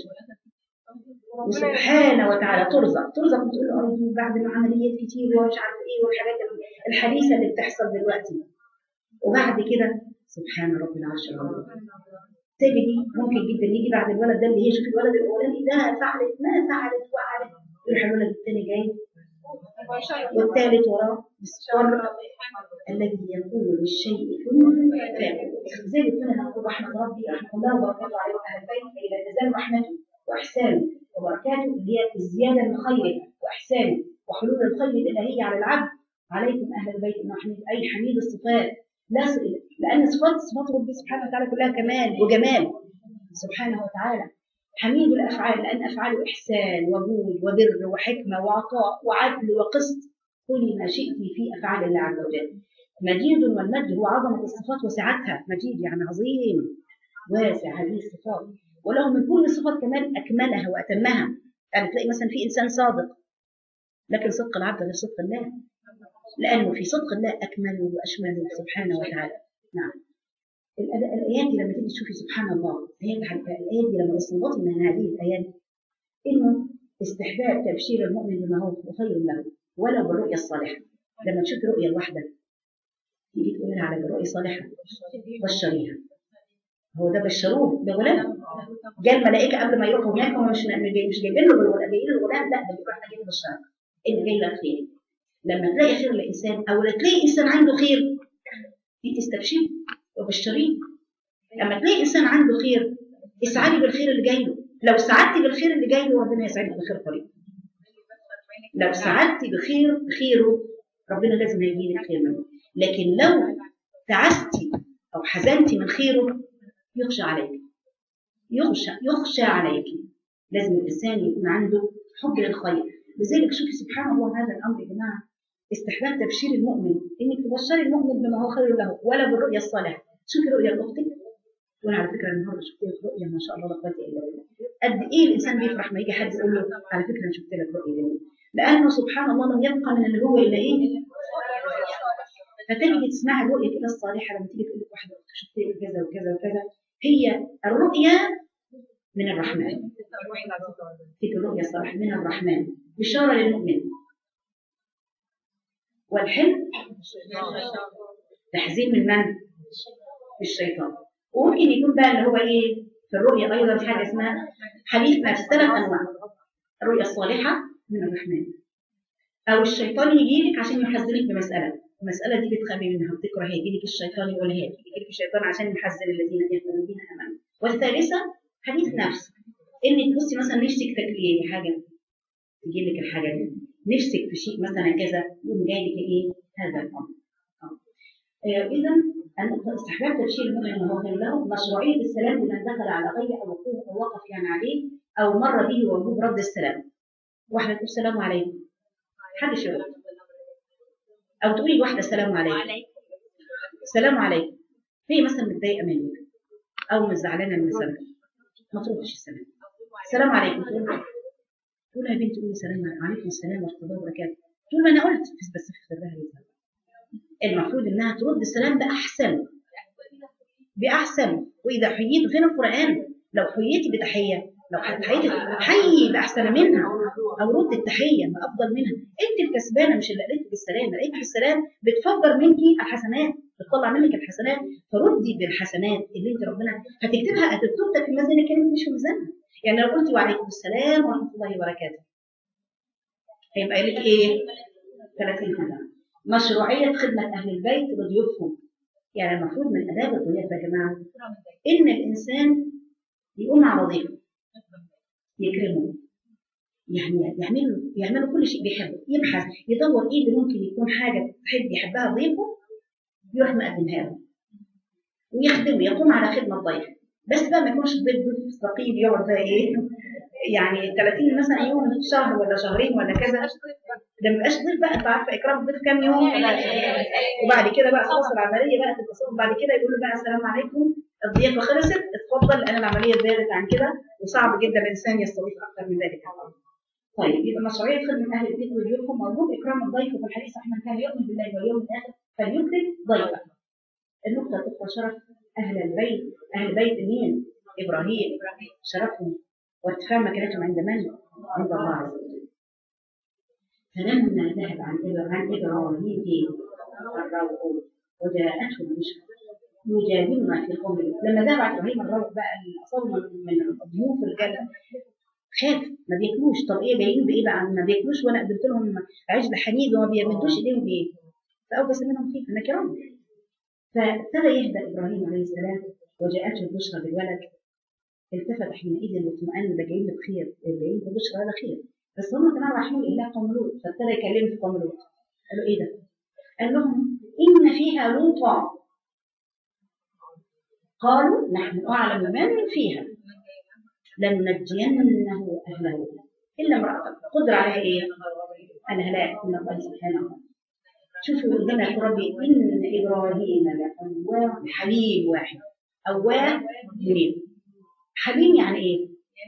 وسبحانه وتعالى ترزق ترزق وتقول له أرجو بعد ما عمليات كتير ومش عارف ايه والحاجات الحديثه اللي بتحصل دلوقتي وبعد كده سبحان رب العرش العظيم تجدي ممكن جدا يجي بعد الولد ده اللي هي شوف الولد الاولاني ده فعلت ما فعلت وعملت يروح الولد الثاني جاي والثالث وراه بالصبر الذي يقول للشيء كن فيكون زي ما كنا نقول رحمه ربي رحمه الله وبركاته عليه اهل البيت الى تزال رحمته واحسانه وبركاته اللي هي الزياده من خيره واحسانه وحلول الخير الالهي على العبد عليكم اهل البيت انه حميد اي حميد الصفات لا س... لان صفات صفات ربي سبحانه وتعالى كلها كمال وجمال سبحانه وتعالى حميد الافعال لان افعاله احسان وجود وبر وحكمه وعطاء وعدل وقسط قولي ما شئت في افعال الله عز وجل مجيد والمجد هو عظمه الصفات وسعتها مجيد يعني عظيم واسع هذه الصفات وله من كل صفات كمان اكملها واتمها يعني تلاقي مثلا في انسان صادق لكن صدق العبد غير صدق الله لانه في صدق الله اكمله واشمله سبحانه وتعالى نعم الأد- الايات دي لما تيجي تشوفي سبحان الله الايات الايات دي لما تستنبطي من هذه الايات انه استحباب تبشير المؤمن بما هو خير له ولو بالرؤيا الصالحه لما تشوفي رؤيا الواحده تيجي تقول لها على رؤيا صالحه بشريها هو ده بشروه ده غلام جاء الملائكه قبل ما يروحوا هناك هم مش مش جايبين له بالغلام جايين له الغلام لا ده بيبقى احنا جايين بشار اللي جاي لك خير لما تلاقي خير للانسان او تلاقي انسان عنده خير دي تستبشري وبشريه لما تلاقي انسان عنده خير اسعدي بالخير اللي جاي له لو سعدتي بالخير اللي جاي له ربنا يسعدك بخير قريب لو سعدتي بخير خيره ربنا لازم هيجي لك خير منه لكن لو تعستي او حزنتي من خيره يخشى عليك يخشى يخشى عليك لازم الانسان يكون عنده حب للخير لذلك شوفي سبحان الله هذا الامر يا جماعه استحباب تبشير المؤمن انك تبشري المؤمن بما هو خير له ولا بالرؤيا الصالحه شوفي رؤيه لاختك وانا على فكره النهارده شفت لك رؤيه ما شاء الله لا قوه الا بالله قد ايه الانسان بيفرح ما يجي حد يقول له على فكره انا شفت لك رؤيه جميله لانه سبحان الله لم يبقى من اللي هو الا ايه فتجي تسمعي الرؤيه كده الصالحه لما تيجي تقول لك واحده أخت شفت لك كذا وكذا وكذا هي الرؤيه من الرحمن تلك الرؤيا الصالحه من الرحمن بشاره للمؤمن والحلم تحذير من من؟ الشيطان وممكن يكون بقى اللي هو ايه في الرؤيا ايضا في حاجه اسمها حديث نفس ثلاث انواع الرؤيا الصالحه من الرحمن او الشيطان يجي لك عشان يحذرك بمساله المساله دي بتخافي منها بتكره يجي لك الشيطان يقولها لك يجي لك الشيطان عشان يحذر الذين يؤمنون بنا امامه والثالثه حديث نفس انك بصي مثلا نفسك تاكلي حاجه تجي لك الحاجه دي نفسك في شيء مثلا كذا يقوم جاي لك ايه هذا الامر آه، اذا أن استحباب تبشير المؤمن وهو خير له مشروعيه السلام لمن دخل على غيره او وقوف او وقف يعني عليه او مر به ووجوب رد السلام واحده تقول السلام عليكم محدش يرد او تقولي لواحده السلام عليكم السلام عليكم هي مثلا متضايقه منك او مش زعلانه من سلامك ما تردش السلام السلام عليكم تقول لها تقول لها يا بنتي قولي سلام عليكم السلام ورحمه الله وبركاته تقول ما انا قلت بس بس في سرها يزعل المفروض انها ترد السلام باحسن باحسن واذا حييت فين القران لو حييتي بتحيه لو حييتي حيي باحسن منها او رد التحيه ما افضل منها انت الكسبانه مش اللي قالت لك السلام قالت لك السلام بتفجر منك الحسنات بتطلع منك الحسنات فردي بالحسنات اللي انت ربنا هتكتبها هتكتبها في ميزانك انت مش في ميزانها يعني لو قلت وعليكم السلام ورحمه الله وبركاته هيبقى لك ايه 30 حسنه مشروعيه خدمه اهل البيت وضيوفهم يعني المفروض من اداب الضيافه يا جماعه ان الانسان يقوم على ضيفه يكرمه يعني يعملوا يعملوا كل شيء بيحبه يبحث يدور ايه اللي ممكن يكون حاجه تحب يحبها ضيفه يروح مقدمها له ويخدمه يقوم على خدمه الضيف بس بقى ما يكونش الضيف ضيف ثقيل يقعد بقى ايه يعني 30 مثلا يوم شهر ولا شهرين ولا كذا ده ما يبقاش ضيف بقى انت عارفه اكرام الضيف كام يوم وبعد كده بقى خلاص العمليه بقى تتصل بعد كده يقول له بقى السلام عليكم الضيافه خلصت اتفضل لان العمليه زادت عن كده وصعب جدا الانسان يستضيف اكثر من ذلك طيب يبقى مشروعيه خدمه اهل البيت وضيوفهم موجود اكرام الضيف وفي الحديث احنا كان يؤمن بالله واليوم الاخر فليكرم ضيفه النقطه الاخرى شرف اهل البيت اهل بيت مين؟ ابراهيم شرفهم وارتفاع مكانتهم عند من؟ عند الله عز وجل فلما ذهب عن عن ابراهيم في الروح وجاءته البشرى يجادلنا في قوم لما ذهب عن ابراهيم الروح بقى الاصل من ضيوف الجنه خاف ما بياكلوش طب ايه جايين بايه بقى ما بياكلوش وانا قدمت لهم عجل حنيد وما بيمدوش ايديهم بايه فاوجس منهم خيفه نكرهم فابتدى يهدى ابراهيم عليه السلام وجاءته البشرى بالولد التفت حينئذ واطمأن ده جايين بخير جايين ببشرى هذا خير بس هم كانوا رايحين الى قوم لوط فابتدى يكلم في قوم لوط قالوا ايه ده؟ قال لهم ان فيها لوطا قالوا نحن اعلم من فيها لننجينه اهله الا امراته قدر عليها ايه؟ الهلاك من الله سبحانه وتعالى شوفوا عندما يقول ربي ان ابراهيم لأواه حليم واحد اواه منيب حليم يعني ايه؟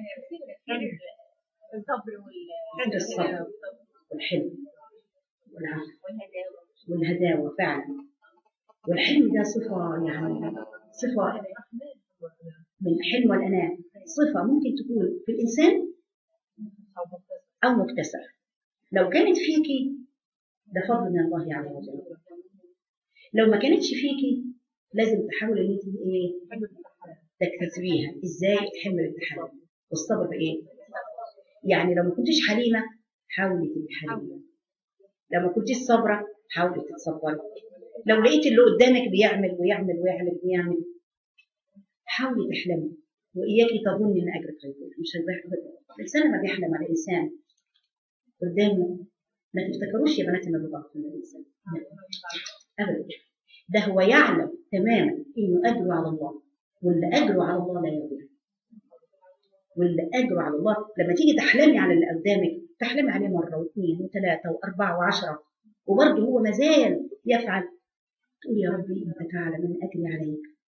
الصبر عند الصبر والحلم والعفو والهداوة فعلا والحلم ده صفة يعني صفة من الحلم والأناة صفة ممكن تكون في الإنسان أو مكتسبة لو كانت فيكي ده فضل من الله عز وجل لو ما كانتش فيكي لازم تحاولي ان انت ايه تكتسبيها ازاي تحمل التحمل والصبر ايه يعني لو ما كنتش حليمه حاولي تبقي حليمه لو ما كنتش صابره حاولي تتصبري لو لقيت اللي قدامك بيعمل ويعمل ويعمل ويعمل حاولي تحلمي واياكي تظني ان اجرك هيكون مش هيضيع الانسان لما بيحلم على انسان قدامه ما تفتكروش يا بنات ان ده ضعف من الانسان ابدا ده هو يعلم تماما انه اجره على الله واللي اجره على الله لا يضيع واللي اجره على الله لما تيجي تحلمي على اللي قدامك تحلمي عليه مره واثنين وثلاثه واربعه وعشره وبرضه هو مازال يفعل تقول يا ربي انت تعلم ان اجري عليك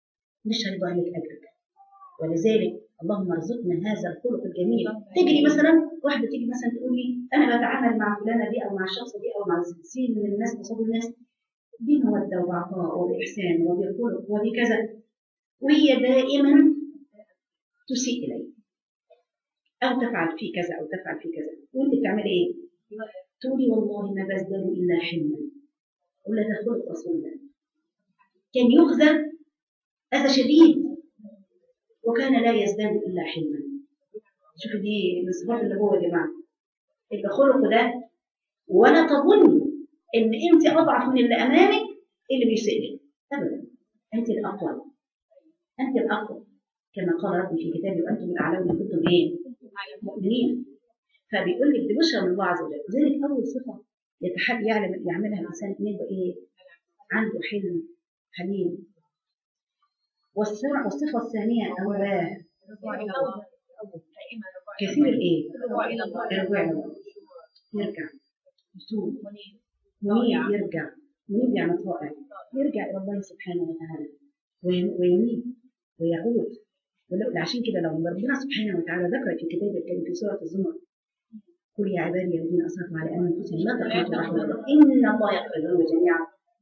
مش هيضيع لك اجرك ولذلك اللهم ارزقنا هذا الخلق الجميل تجري مثلا واحده تيجي مثلا تقول لي انا بتعامل مع فلانه دي او مع الشخص دي او مع سين من الناس قصاد الناس بموده وبعطاء وباحسان وبخلق وبكذا وهي دائما تسيء الي او تفعل في كذا او تفعل في كذا وانت بتعملي ايه؟ تقولي والله ما بزداد الا حلما ولا ده خلق رسول الله كان يخزى اذى شديد وكان لا يزداد الا حلما شوفوا دي من صفات النبوه يا جماعه يبقى خلقه ده ولا تظن ان انت اضعف من اللي امامك اللي بيسيء لك ابدا انت الاقوى انت الاقوى كما قال ربي في كتابه وانتم الاعلون ان كنتم ايه؟ مؤمنين فبيقول لك دي بشرى من الله عز وجل لذلك اول صفه يتحدى يعلم يعملها الانسان ان يبقى ايه؟ عنده حلم حليم والسرعه والصفه الثانيه اواه الرجوع الى الله دائما الرجوع إلى كثير الايه؟ الرجوع الى الله الرجوع إلى الله يرجع يتوب منيب منيب يرجع منيب يعني طائع يرجع الى الله سبحانه وتعالى وي- وينيب ويعود ولو عشان كده لو ربنا سبحانه وتعالى ذكر في كتابه الكريم في سوره الزمر قل يا عبادي الذين اسرفوا على انفسهم لا تقنطوا من رحمه الله ان الله يغفر الذنوب جميعا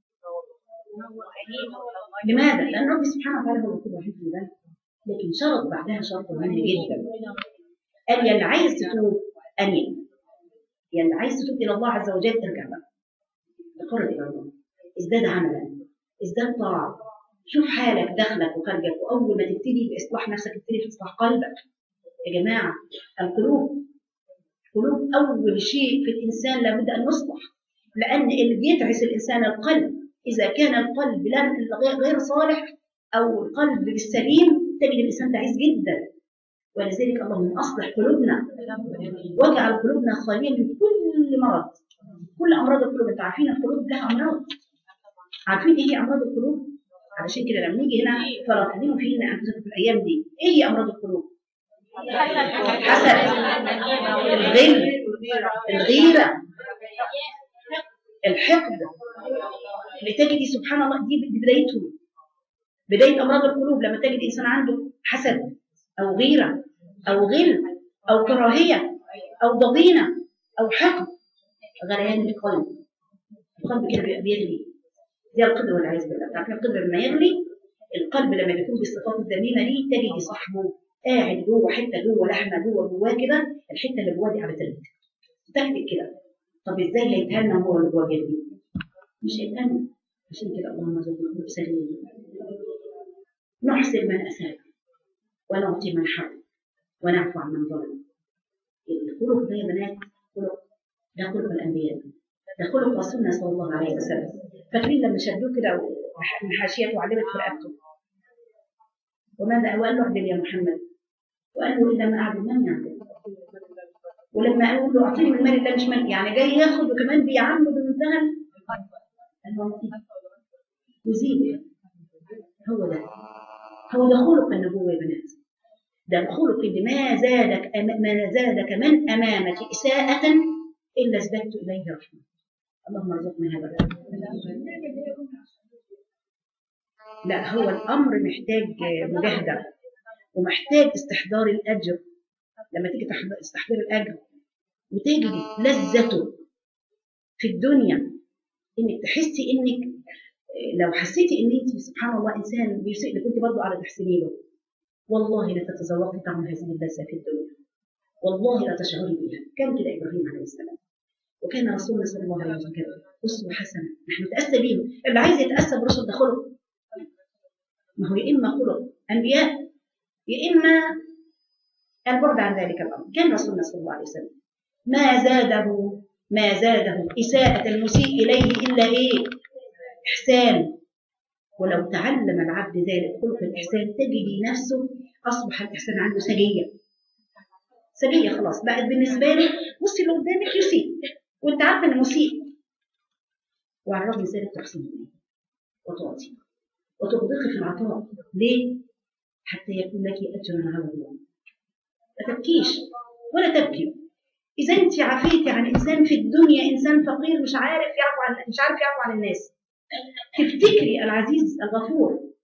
وانيب الى الله لماذا؟ لان ربي سبحانه وتعالى هو الغفور الرحيم في ذلك لكن شرط بعدها شرط مهم جدا قال يا اللي عايز تتوب انيب يا اللي عايز تتوب الى الله عز وجل ارجع بقى تقرب الى الله ازداد عملا ازداد طاعه شوف حالك داخلك وخارجك واول ما تبتدي باصلاح نفسك تبتدي في اصلاح قلبك يا جماعه القلوب القلوب اول شيء في الانسان لابد ان يصلح لان اللي بيتعس الانسان القلب اذا كان القلب لا- غير- غير صالح او القلب بالسليم تجد الانسان تعيس جدا ولذلك اللهم اصلح قلوبنا واجعل قلوبنا خاليه من كل مرض كل امراض القلوب انتوا عارفين القلوب لها امراض عارفين ايه هي امراض القلوب علشان كده لما نيجي هنا فلا تظلموا فيهن انفسكم في الايام دي ايه هي امراض القلوب الحسد الغل الغيره الحقد لتجدي سبحان الله دي بدايته بدايه امراض القلوب لما تجد انسان عنده حسد او غيره او غل او كراهيه او ضغينه او حقد غليان القلب القلب كده بيبقى بيغلي زي القدر والعياذ بالله عارفين القدر لما يغلي القلب لما بيكون بالصفات الذميمه دي تجد صاحبه قاعد جوه حته جوه لحمه جوه جواه كده الحته اللي جواه دي على تلت تكتك كده طب ازاي هيتهنى هو اللي جواه جلبي مش هيتهنى عشان كده اللهم ارزقنا القلوب سليم نحسن من اساء ونعطي من حرم ونعفو عن من ظلم الخلق ده يا بنات خلق ده خلق الانبياء ده خلق رسولنا صلى الله عليه وسلم فاكرين لما شدوه كده من حاشيته وعلمت في رقبته وماذا وقال له اعدل يا محمد وقال له اذا ما اعدل من يعدل ولما قالوا له اعطيني من المال الله مش مال يعني جاي ياخد وكمان بيعامله بمنتهى العنف يزيد هو ده هو ده خلق النبوة يا بنات ده الخلق اللي ما زادك أم- ما زادك من أمامك إساءة إلا ازددت إليه رحمة اللهم ارزقنا هذا الرحمة. لا هو الأمر محتاج مجاهدة ومحتاج استحضار الأجر لما تيجي تحض- تستحضر الأجر وتجري لذته في الدنيا إنك تحسي إنك لو حسيتي ان انت سبحان الله انسان بيسيء لك كنت برضه على تحسني له والله لا تتذوقي طعم هذه اللذه في الدنيا والله لا تشعري بها كان كده ابراهيم عليه السلام وكان رسولنا صلى الله عليه وسلم كده اسوه حسنه نحن نتاسى بهم اللي عايز يتاسى برسل ده خلق ما هو يا اما خلق انبياء يا اما البعد عن ذلك الامر كان رسولنا صلى الله عليه وسلم ما زاده ما زاده اساءه المسيء اليه الا ايه إحسان ولو تعلم العبد ذلك خلق الإحسان تجدي نفسه أصبح الإحسان عنده سجية سجية خلاص بقت بالنسبة لي بصي اللي قدامك يسيء وأنت عارفة إنه مسيء وعلى الرغم من ذلك تحسن إليه وتعطي وتغدقي في العطاء ليه؟ حتى يكون لك أجر على الله ما تبكيش ولا تبكي إذا أنت عفيتي عن إنسان في الدنيا إنسان فقير مش عارف يعفو عن مش عارف يعفو عن الناس تفتكري العزيز الغفور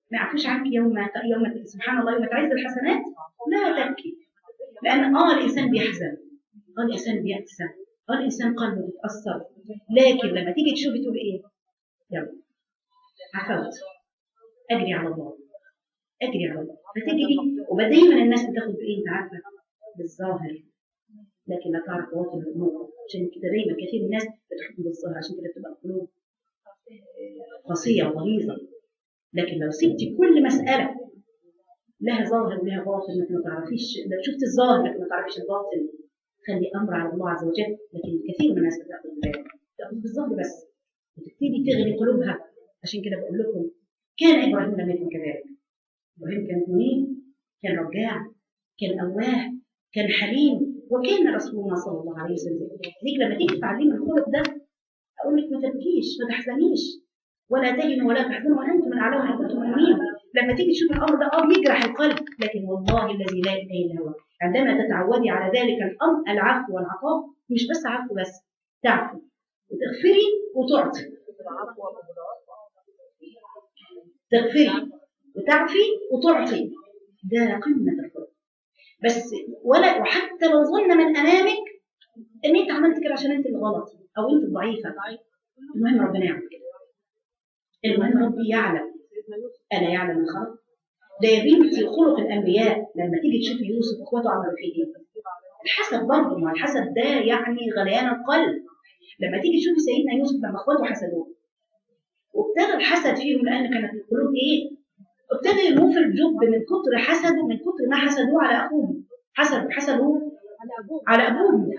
ما يعفوش عنك يوم يوم سبحان الله يوم تعز الحسنات لا تبكي لان اه الانسان بيحزن اه الانسان بيأسى اه الانسان قلبه بيتاثر لكن لما تيجي تشوفي تقول ايه يلا عفوت اجري على الله اجري على الله فتجري ودايما الناس بتاخد بايه انت عارفه بالظاهر لكن لا تعرف باطن الامور عشان كده دايما كثير من الناس بتحكم بالظاهر عشان كده بتبقى القلوب قاسيه وغليظه لكن لو سبتي كل مساله لها ظاهر ولها باطن لكن ما تعرفيش لو شفت الظاهر لكن ما تعرفيش الباطن خلي امر على الله عز وجل لكن كثير من الناس بتاخد بالها تاخد بالظاهر بس وتبتدي تغلي قلوبها عشان كده بقول لكم كان ابراهيم لم يكن كذلك ابراهيم كان منيب كان رجاع كان اواه كان حليم وكان رسول الله صلى الله عليه وسلم ليك لما تيجي تعلمي الخلق ده اقول لك ما تبكيش ما تحزنيش ولا تهنوا ولا تحزنوا وانتم الاعلون ان كنتم مؤمنين لما تيجي تشوف الامر ده اه بيجرح القلب لكن والله الذي لا اله الا هو عندما تتعودي على ذلك الامر العفو والعطاء مش بس عفو بس تعفو وتغفري وتعطي تغفري وتعفي وتعطي ده قمه الخلق بس ولا وحتى لو ظن من امامك ان انت عملت كده عشان انت اللي غلط او انت الضعيفه المهم ربنا يعمل كده المهم ربي يعلم الا يعلم الخلق ده يا بنتي خلق الانبياء لما تيجي تشوفي يوسف اخواته عملوا فيه ايه الحسد برضه ما الحسد ده يعني غليان القلب لما تيجي تشوفي سيدنا يوسف لما اخواته حسدوه وابتدى الحسد فيهم لان كانت القلوب ايه ابتدى يرموه في الجب من كتر حسده من كتر ما حسدوه على اخوهم حسد حسدوه على ابوهم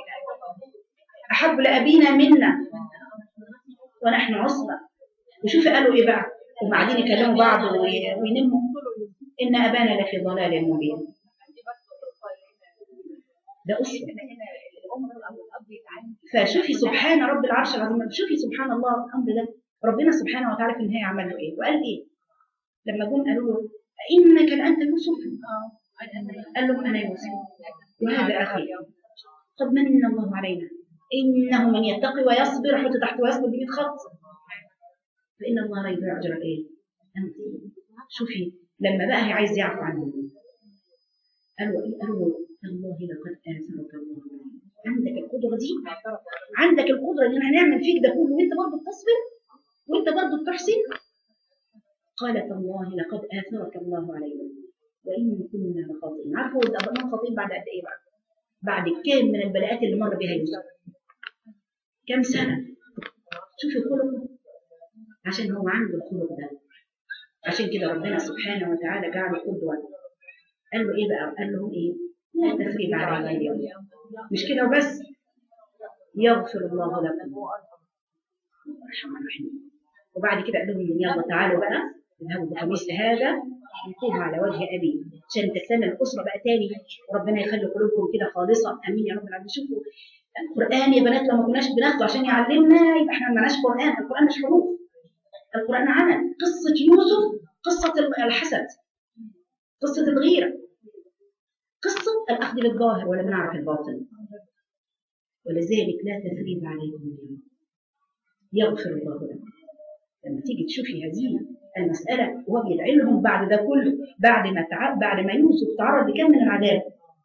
احب لابينا منا ونحن عصبه وشوفي قالوا ايه بقى وبعدين يكلموا بعض وينموا ان ابانا لفي ضلال مبين ده اسوه فشوفي سبحان رب العرش العظيم شوفي سبحان الله الامر ده ربنا سبحانه وتعالى في النهايه عمل له ايه وقال ايه لما جم قالوا له انك لانت يوسف قال لهم انا يوسف وهذا اخي قد من الله علينا انه من يتقي ويصبر حط تحت ويصبر ب خط فان الله لا يضيع اجر الايه؟ شوفي لما بقى هي عايز يعفو عنه قالوا ايه؟ قالوا والله لقد اثرك الله عندك القدره دي عندك القدره ان احنا نعمل فيك ده كله وانت برضه بتصبر وانت برضه بتحسن قالت الله لقد اثرك الله علينا وان كنا لخاطئين عارفه الابناء خاطئين بعد قد ايه بقى؟ بعد كام من البلاءات اللي مر بها يوسف كم سنه شوفي خلقه عشان هو عنده الخلق ده عشان كده ربنا سبحانه وتعالى جعله قدوه قال له ايه بقى؟ قال لهم ايه؟ لا تثريب علينا اليوم مش كده وبس يغفر الله لكم الرحمن الرحيم وبعد كده قال لهم يلا تعالوا بقى اذهبوا بقميص هذا يكون على وجه ابي عشان تكتمل الاسره بقى تاني وربنا يخلي قلوبكم كده خالصه امين يا رب العالمين شوفوا القران يا بنات لما كناش بناخده عشان يعلمنا يبقى احنا ما معناش قران القران مش حروف القران عمل قصه يوسف قصه الحسد قصه الغيره قصه الاخذ بالظاهر ولا بنعرف الباطن ولذلك لا تثريب عليكم اليوم يغفر الله لكم لما تيجي تشوفي هذه المسألة وهو بيدعي لهم بعد ده كله بعد ما تع... بعد ما يوسف تعرض لكم من العذاب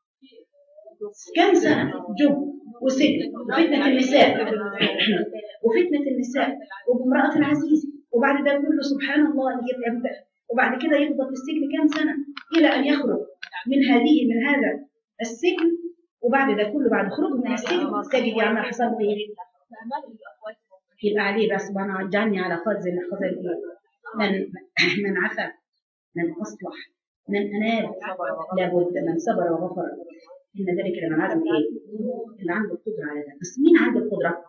كم سنة جب وسجن وفتنة النساء وفتنة النساء وبامرأة العزيز وبعد ده كله سبحان الله يبدأ وبعد كده يفضل في السجن كم سنة إلى أن يخرج من هذه من هذا السجن وبعد ده كله بعد خروجه من السجن تجد يعمل حصل ايه؟ يبقى عليه بقى سبحانه جعلني على خزن خزن من من عفا من اصلح من اناب لابد من صبر وغفر ان ذلك لمن عزم ايه؟ اللي عنده القدره على ذلك بس مين عنده القدره؟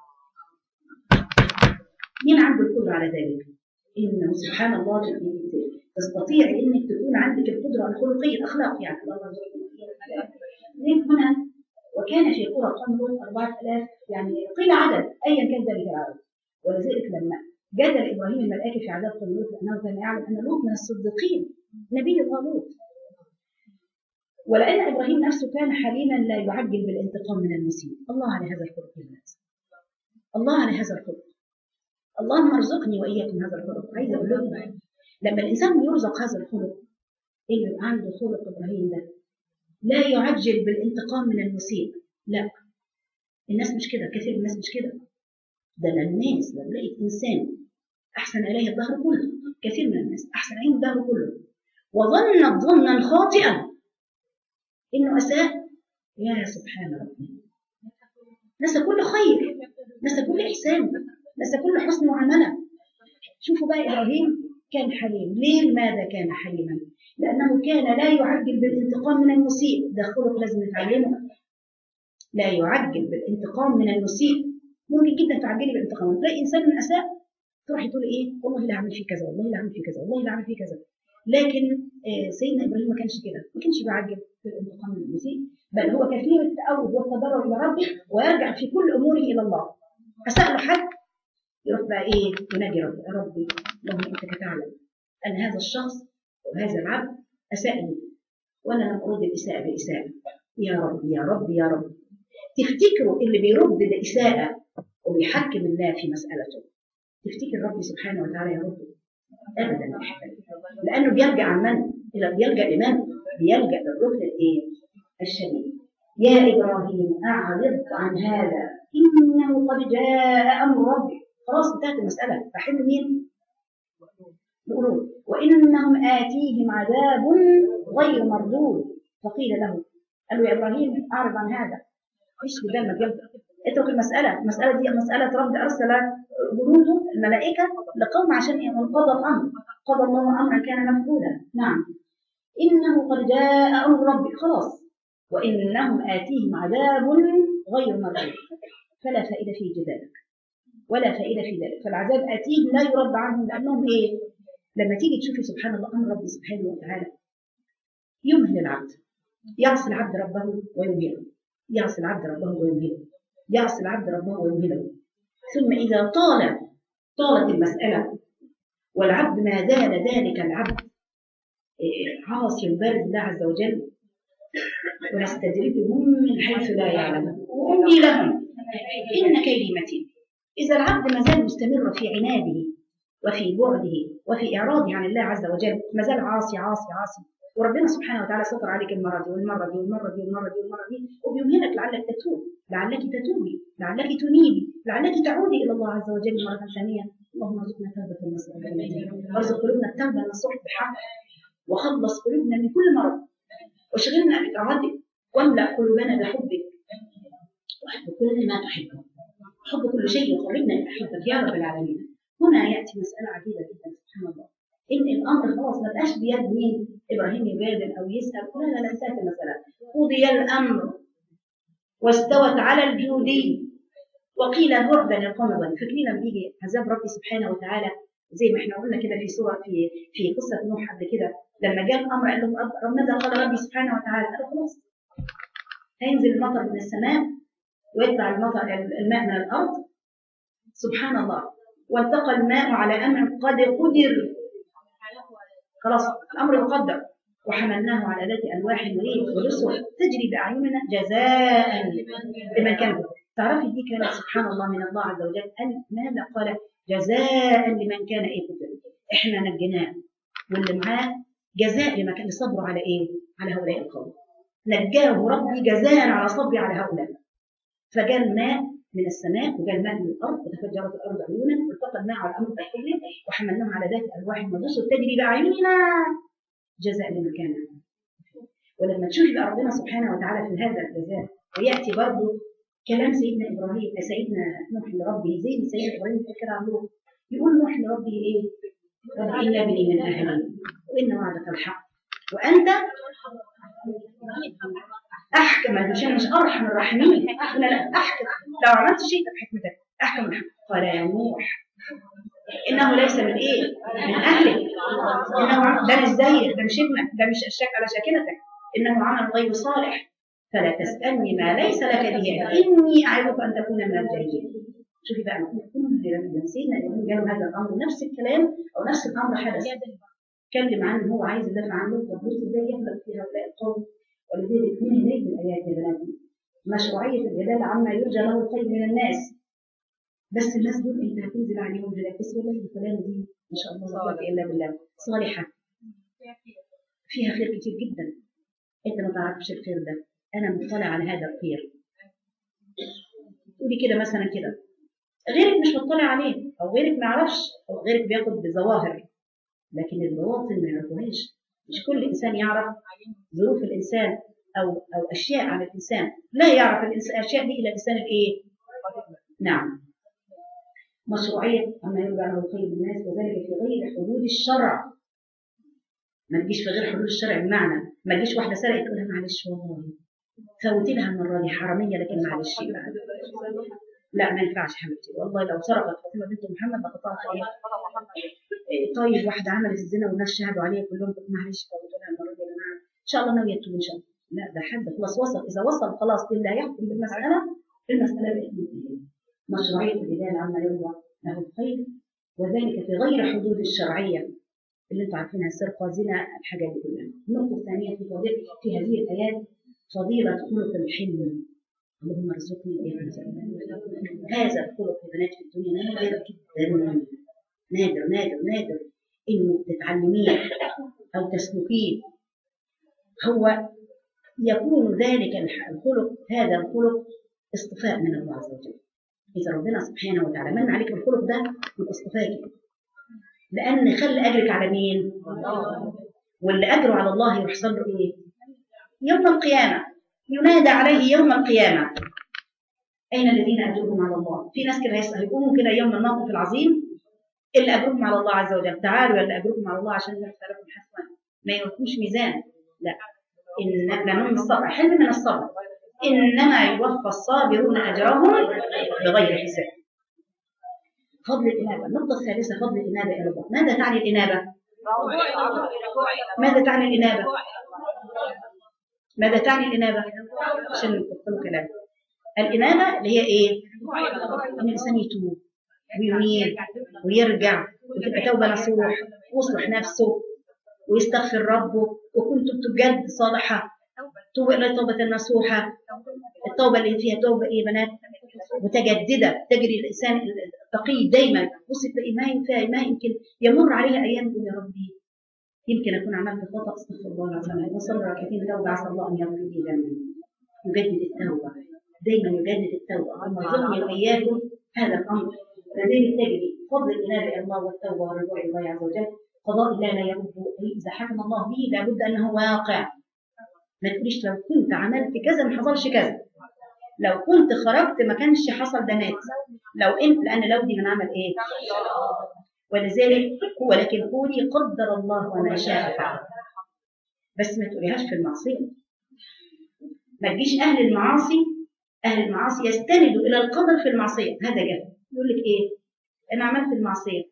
مين عنده القدره على ذلك؟ انه سبحان الله تستطيع انك تكون عندك القدره الخلقيه الاخلاق يعني الله من هنا وكان في قرى قمر 4000 يعني قيل عدد ايا كان ذلك العدد ولذلك لما جدل ابراهيم الملائكه في عذاب قوم لوط لانه كان يعلم ان لوط من الصديقين نبي الله لوط ولان ابراهيم نفسه كان حليما لا يعجل بالانتقام من المسيء الله على هذا الخلق يا الناس الله على هذا الخلق اللهم ارزقني واياكم هذا الخلق عايزه اقول لكم لما الانسان يرزق هذا الخلق اللي يبقى عنده خلق ابراهيم ده لا يعجل بالانتقام من المسيء لا الناس مش كده كثير من الناس مش كده ده لا الناس لو لقيت انسان احسن اليه الظهر كله كثير من الناس احسن عليه الظهر كله وظنت ظنا خاطئا انه اساء يا سبحان ربي نسى كل خير نسى كل احسان نسى كل حسن معامله شوفوا بقى ابراهيم كان حليم ليه لماذا كان حليما لانه كان لا يعجل بالانتقام من المسيء ده خلق لازم نتعلمه لا يعجل بالانتقام من المسيء ممكن جدا تعجلي بالانتقام تلاقي انسان من اساء تروحي تقولي ايه والله لا اعمل فيه كذا والله لا اعمل فيه كذا والله لا اعمل فيه كذا لكن آه، سيدنا ابراهيم ما كانش كده ما كانش بيعجل بالانتقام من المسيء بل هو كثير التأوب والتضرع الى ربه ويرجع في كل اموره الى الله اساء له حد يروح بقى ايه ينادي ربي يا ربي اللهم انك تعلم ان هذا الشخص وهذا العبد اساء لي وانا لم ارد الاساءه باساءه يا رب يا رب يا رب تفتكروا اللي بيرد الاساءه وبيحكم الله في مسالته تفتكر ربي سبحانه وتعالى يرد ابدا يا احبابي لانه بيرجع عن من الى بيلجا لمن بيلجا للركن الايه الشديد يا ابراهيم اعرض عن هذا انه قد جاء امر ربك خلاص انتهت المساله فحل مين القلوب وانهم اتيهم عذاب غير مردود فقيل له قال له يا ابراهيم اعرض عن هذا ايش بدل ما تبدا اترك المساله المساله دي مساله رب ارسل جنوده الملائكه لقوم عشان قضى الامر قضى الله امرا كان مفعولا نعم انه قد جاء امر ربك خلاص وانهم اتيهم عذاب غير مردود فلا فائده في جدالك ولا فائده في ذلك فالعذاب اتيهم لا يرد عنهم لانهم ايه لما تيجي تشوفي سبحان الله امر ربي سبحانه وتعالى يمهل العبد يعصي العبد ربه ويمهله يعصي العبد ربه ويمهله يعصي العبد ربه ويمهله ثم إذا طال طالت المسألة والعبد ما زال ذلك العبد إيه، عاصي بارد الله عز وجل ونستدرجهم من حيث لا يعلمون وأملي لهم إن كيدي متين إذا العبد ما زال مستمر في عناده وفي بعده وفي إعراضه عن الله عز وجل ما زال عاصي عاصي عاصي وربنا سبحانه وتعالى ستر عليك المرة دي والمرة دي والمرة دي والمرة دي والمرة دي وبيمهلك لعلك تتوب لعلك تتوبي لعلك تنيبي لعلك تعودي إلى الله عز وجل مرة ثانية اللهم ارزقنا توبة النصوح وارزق قلوبنا التوبة النصوح بحق وخلص قلوبنا من كل مرض واشغلنا بطاعتك واملأ قلوبنا بحبك وحب كل ما تحبه حب كل شيء يقربنا إلى حبك يا رب العالمين هنا يأتي مسألة عجيبة جدا سبحان الله إن الأمر خلاص ما بقاش بيد مين إبراهيم يجادل أو يسأل لا لا لا انتهت المسألة قضي الأمر واستوت على الجودي وقيل بعدا للقوم الظالمين فاكرين لما بيجي عذاب ربي سبحانه وتعالى زي ما احنا قلنا كده في سوره في في قصه نوح قبل كده لما جاء الامر قال لهم رب رب ماذا قال ربي سبحانه وتعالى قال خلاص هينزل المطر من السماء ويطلع المطر الماء من الارض سبحان الله والتقى الماء على امر قد قدر خلاص الامر مقدر وحملناه على ذات الواح وايه ورسل تجري باعيننا جزاء لمن كان كفر تعرفي دي كانت سبحان الله من الله عز وجل قال ماذا قال جزاء لمن كان ايه كفر احنا نجيناه واللي معاه جزاء لما كان صبره على ايه على هؤلاء القوم نجاه ربي جزاء على صبري على هؤلاء فجاء الماء من السماء وجاء الماء من الارض وتفجرت الارض عيونا والتقى الماء على الامر كله وحملناه على ذات الواح ورسل تجري باعيننا جزاء لمن كان ولما تشوفي بقى ربنا سبحانه وتعالى في هذا الجزاء وياتي برضه كلام سيدنا ابراهيم سيدنا نوح لربه زي ما سيدنا ابراهيم فكر عن نوح يقول نوح لربه ايه؟ رب ان ابني من اهلي وان وعدك الحق وانت احكم عشان مش ارحم الراحمين انا لا احكم لو عملت شيء بحكمتك احكم الحق قال يا نوح انه ليس من ايه؟ من اهلك انه ده مش زيك ده مش ابنك ده مش الشك على شاكلتك انه عمل غير صالح فلا تسالني ما ليس لك به اني اعظك ان تكون من الجاهلين شوفي بقى كل لما سيدنا ابراهيم جاله هذا الامر نفس الكلام او نفس الامر حدث اتكلم عن هو عايز يدافع عنه طب بص ازاي يغلب في هؤلاء القوم ولذلك من هناك من الايات يا بناتي مشروعيه الجدال عما يرجى له الخير من الناس بس الناس دول انت هتنزل عليهم هلاك بس والله الكلام دي ما شاء الله لا قوة الا بالله صالحه فيها خير كتير جدا انت ما تعرفش الخير ده انا مطلع على هذا الخير تقولي كده مثلا كده غيرك مش مطلع عليه او غيرك ما يعرفش او غيرك بياخد بظواهر لكن البواطن ما يعرفوهاش مش كل انسان يعرف ظروف الانسان او او اشياء عن الانسان لا يعرف الانسان اشياء دي الا الانسان الايه نعم مشروعيه اما يرجع له الخير بالناس وذلك في غير حدود الشرع ما تجيش في غير حدود الشرع بمعنى ما تجيش واحده سرقت تقول لها معلش والله فوتي لها المره دي حراميه لكن معلش بقى لا ما ينفعش حبيبتي والله لو سرقت فاطمه بنت محمد لقطعت ايه إيه، طيب واحده عملت الزنا والناس شهدوا عليها كلهم قلت معلش فوتوا لها المره دي يا جماعه ان شاء الله ناويه تتوب ان شاء الله لا ده حد خلاص وصل اذا وصل خلاص لله يحكم بالمساله المساله بقت منتهيه مشروعيه البدايه عما يرضى له الخير وذلك في غير حدود الشرعيه اللي انتم عارفينها السرقه زنا الحاجات دي كلها النقطه الثانيه في فضيله في هذه الايات فضيله خلق الحلم اللهم ارزقني اياكم هذا الخلق يا بنات في الدنيا نادر جدا نادر نادر نادر انك تتعلميه او تسلكيه هو يكون ذلك الح- الخلق هذا الخلق اصطفاء من الله عز وجل اذا ربنا سبحانه وتعالى من عليك الخلق ده يبقى اصطفاكي لان خلى اجرك على مين واللي اجره على الله يحصل له ايه يوم القيامه ينادى عليه يوم القيامه اين الذين اجرهم على الله في ناس كده يسأل يقوموا كده يوم الموقف العظيم اللي اجرهم على الله عز وجل تعالوا يا اللي اجرهم على الله عشان يغفر لكم حسنا ما يوفوش ميزان لا ان ده من الصبر حلم من الصبر انما يوفى الصابرون اجرهم بغير حساب فضل الانابه النقطه الثالثه فضل الانابه الى الله ماذا تعني الانابه ماذا تعني الانابه ماذا تعني الانابه عشان نقول كلام الانابه اللي هي ايه ان الانسان يتوب وينيب ويرجع وتبقى توبه نصوح ويصلح نفسه ويستغفر ربه وكنتم بجد صالحه توبه الى توبه نصوحه التوبه اللي فيها توبه ايه يا بنات متجدده تجري الانسان التقي دايما بص تلاقي ما ينفع ما يمكن يمر عليها ايام يقول يا ربي يمكن اكون عملت خطا استغفر الله العظيم وصلي ركعتين توبه عسى الله ان يغفر لي ذنبي يجدد التوبه دايما يجدد التوبه اللهم ارزقني واياكم هذا الامر لذلك تجري فضل الانابه الى الله والتوبه والرجوع الى الله عز وجل قضاء الله لا يرد اذا حكم الله به لابد انه واقع ما تقوليش لو كنت عملت كذا ما حصلش كذا لو كنت خرجت ما كانش حصل ده مات لو انت لان لو دي من عمل ايه ولذلك هو لكن قولي قدر الله وما شاء فعل بس ما تقوليهاش في المعصيه ما تجيش اهل المعاصي اهل المعاصي يستندوا الى القدر في المعصيه هذا جهل يقول لك ايه انا عملت المعصيه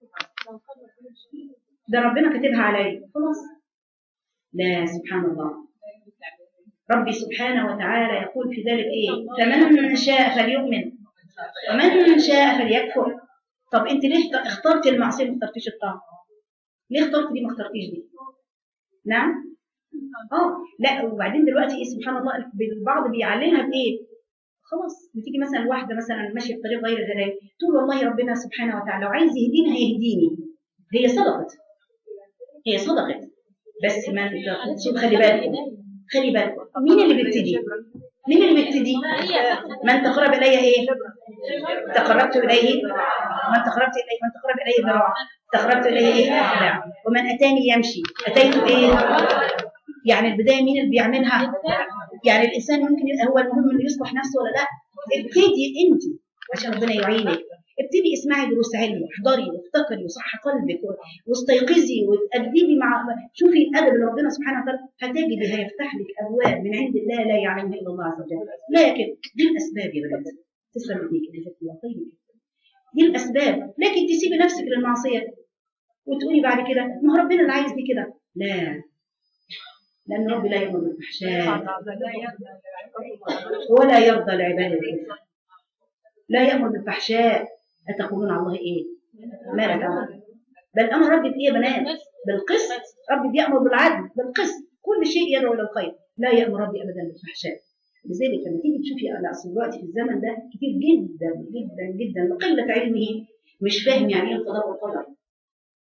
ده ربنا كاتبها عليا خلاص لا سبحان الله ربي سبحانه وتعالى يقول في ذلك ايه فمن شاء فليؤمن ومن شاء فليكفر طب انت ليه اخترت المعصيه ما اخترتيش الطاعه ليه اخترت دي ما اخترتيش دي نعم اه لا وبعدين دلوقتي ايه سبحان الله البعض بيعلمها بايه خلاص بتيجي مثلا واحده مثلا ماشيه في طريق غير الهدايه تقول والله ربنا سبحانه وتعالى لو عايز يهديني هيهديني هي صدقت هي صدقت بس ما تاخدش خلي بالك خلي بالك مين اللي بيبتدي مين اللي بيبتدي من تقرب الي ايه تقربت اليه من تقربت اليه من تقرب اليه ذراع تقربت اليه ايه ذراع ومن اتاني يمشي اتيت ايه يعني البدايه مين اللي بيعملها يعني الانسان ممكن هو المهم انه يصلح نفسه ولا لا ابتدي انت عشان ربنا يعينك ابتدي اسمعي دروس علم واحضري وافتكري وصح قلبك واستيقظي وتأدبي مع شوفي الادب اللي ربنا سبحانه وتعالى هتجدي هيفتح لك ابواب من عند الله لا يعلمها الا الله عز وجل لكن دي الاسباب يا بنات تسلم ايديك جزاك الله خير دي الاسباب لكن تسيبي نفسك للمعصيه وتقولي بعد كده ما هو ربنا اللي عايز دي كده لا لأن ربي لا يأمر بالفحشاء ولا يرضى لعباده الكفر لا يأمر بالفحشاء أتقولون على الله إيه؟ ما لا تعمل بل أمر ربي بإيه يا بنات؟ بالقسط ربي بيأمر بالعدل بالقسط كل شيء يدعو إلى الخير لا يأمر ربي أبدا بالفحشاء لذلك لما تيجي تشوفي على أصل دلوقتي في الزمن ده كتير جدا جدا جدا لقلة علمه مش فاهم يعني ايه القضاء والقدر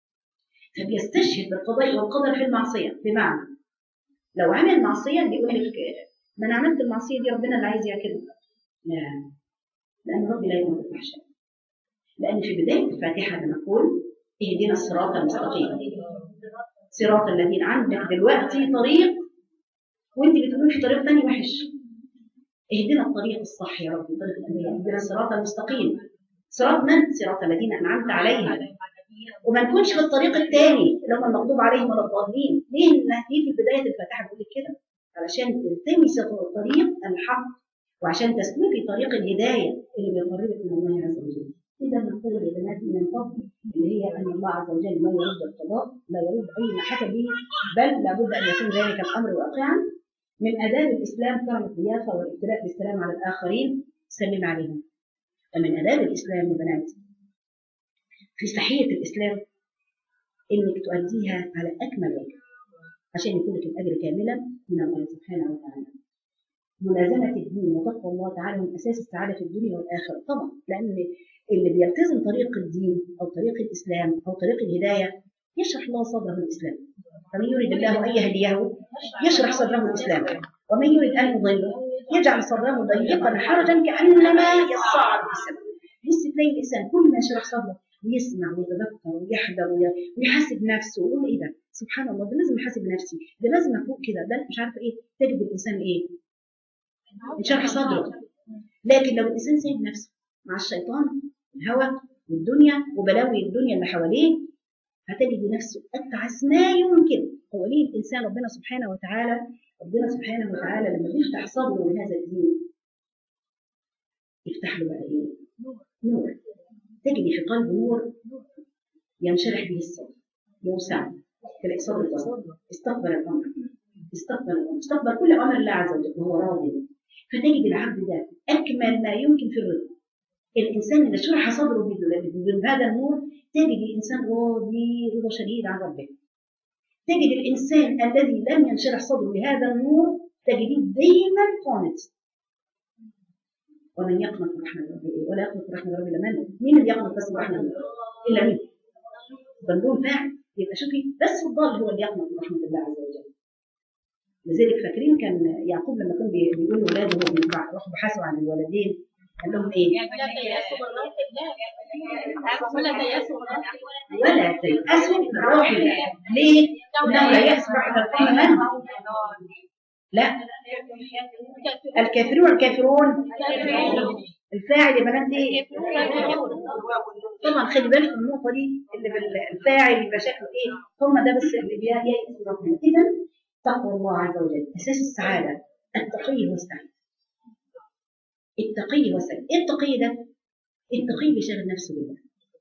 فبيستشهد بالقضاء والقدر في المعصيه بمعنى لو عمل معصيه بيقول لك ما انا عملت المعصيه دي ربنا اللي عايز يعملها لا لان ربي لا يامر بالفحشاء لان في بدايه الفاتحه لما نقول اهدنا الصراط المستقيم صراط الذين عندك دلوقتي طريق وانت بتقولي في طريق تاني وحش اهدنا الطريق الصح يا رب طريق الانبياء اهدنا الصراط المستقيم صراط من؟ صراط الذين انعمت عليهم وما نكونش في الطريق الثاني اللي هم المغضوب عليهم ولا الضالين ليه ليه في بدايه الفاتحه بيقول لك كده علشان تلتمسي طريق الحق وعشان تسلكي طريق الهدايه اللي بيقربك من الله عز وجل اذا نقول يا بناتي من الفضل اللي هي ان الله عز وجل لا يرد القضاء لا يرد اي ما حكى به بل لابد ان يكون ذلك الامر واقعا من اداب الاسلام كرم الضيافه والابتلاء بالسلام على الاخرين سلم عليهم ومن اداب الاسلام يا بناتي في صحية الإسلام إنك تؤديها على أكمل وجه عشان يكون لك الأجر كاملا من الله سبحانه وتعالى. ملازمة الدين وتقوى الله تعالى من أساس السعادة في الدنيا والآخرة طبعا لأن اللي بيلتزم طريق الدين أو طريق الإسلام أو طريق الهداية يشرح الله صدره الإسلام فمن يريد الله أن يهديه يشرح صدره الإسلام ومن يريد أن يضله يجعل صدره ضيقا حرجا كأنما يصعد في السماء بص تلاقي الإنسان كل ما يشرح صدره ويسمع ويتذكر ويحذر ويحاسب نفسه ويقول ايه ده سبحان الله ده لازم احاسب نفسي ده لازم افوق كده ده مش عارفه ايه تجد الانسان ايه انشرح صدره لكن لو الانسان سايب نفسه مع الشيطان الهوى والدنيا وبلاوي الدنيا اللي حواليه هتجد نفسه اتعس ما يمكن هو ليه الانسان ربنا سبحانه وتعالى ربنا سبحانه وتعالى لما يفتح صدره لهذا الدين يفتح له بقى ايه؟ نور تجد في قلب نور ينشرح به الصدر يوسع تلاقي صدر استقبل الامر استقبل الامر استقبل كل امر الله عز وجل وهو راضي فتجد العبد ده اكمل ما يمكن في الرضا الانسان اللي شرح صدره بهذا النور تجد الانسان راضي رضا شديد عن ربه تجد الانسان الذي لم ينشرح صدره بهذا النور تجديه دائما قانت ومن يقنط رحمة ربه ولا يقنط رحمة ربه إلا من مين اللي يقنط بس رحمة ربه إلا مين ضلون فاعل يبقى شوفي بس الضال هو اللي يقنط رحمة الله عز وجل لذلك فاكرين كان يعقوب لما كان بيقول لاولاده وهو راحوا بحثوا عن الولدين قال لهم ايه؟ ولا تيأسوا من روح الله ليه؟ انه لا يأس بعد القوم من؟ لا الكافرون الكافرون الفاعل يا بنات ايه؟ طبعا خلي بالك من النقطه دي اللي الفاعل يبقى شكله ايه؟ هم ده بس اللي بيأس ربنا اذا تقوى الله عز وجل اساس السعاده التقي والسعيد التقي والسعيد ايه التقي ده؟ التقي اللي شاغل نفسه بالله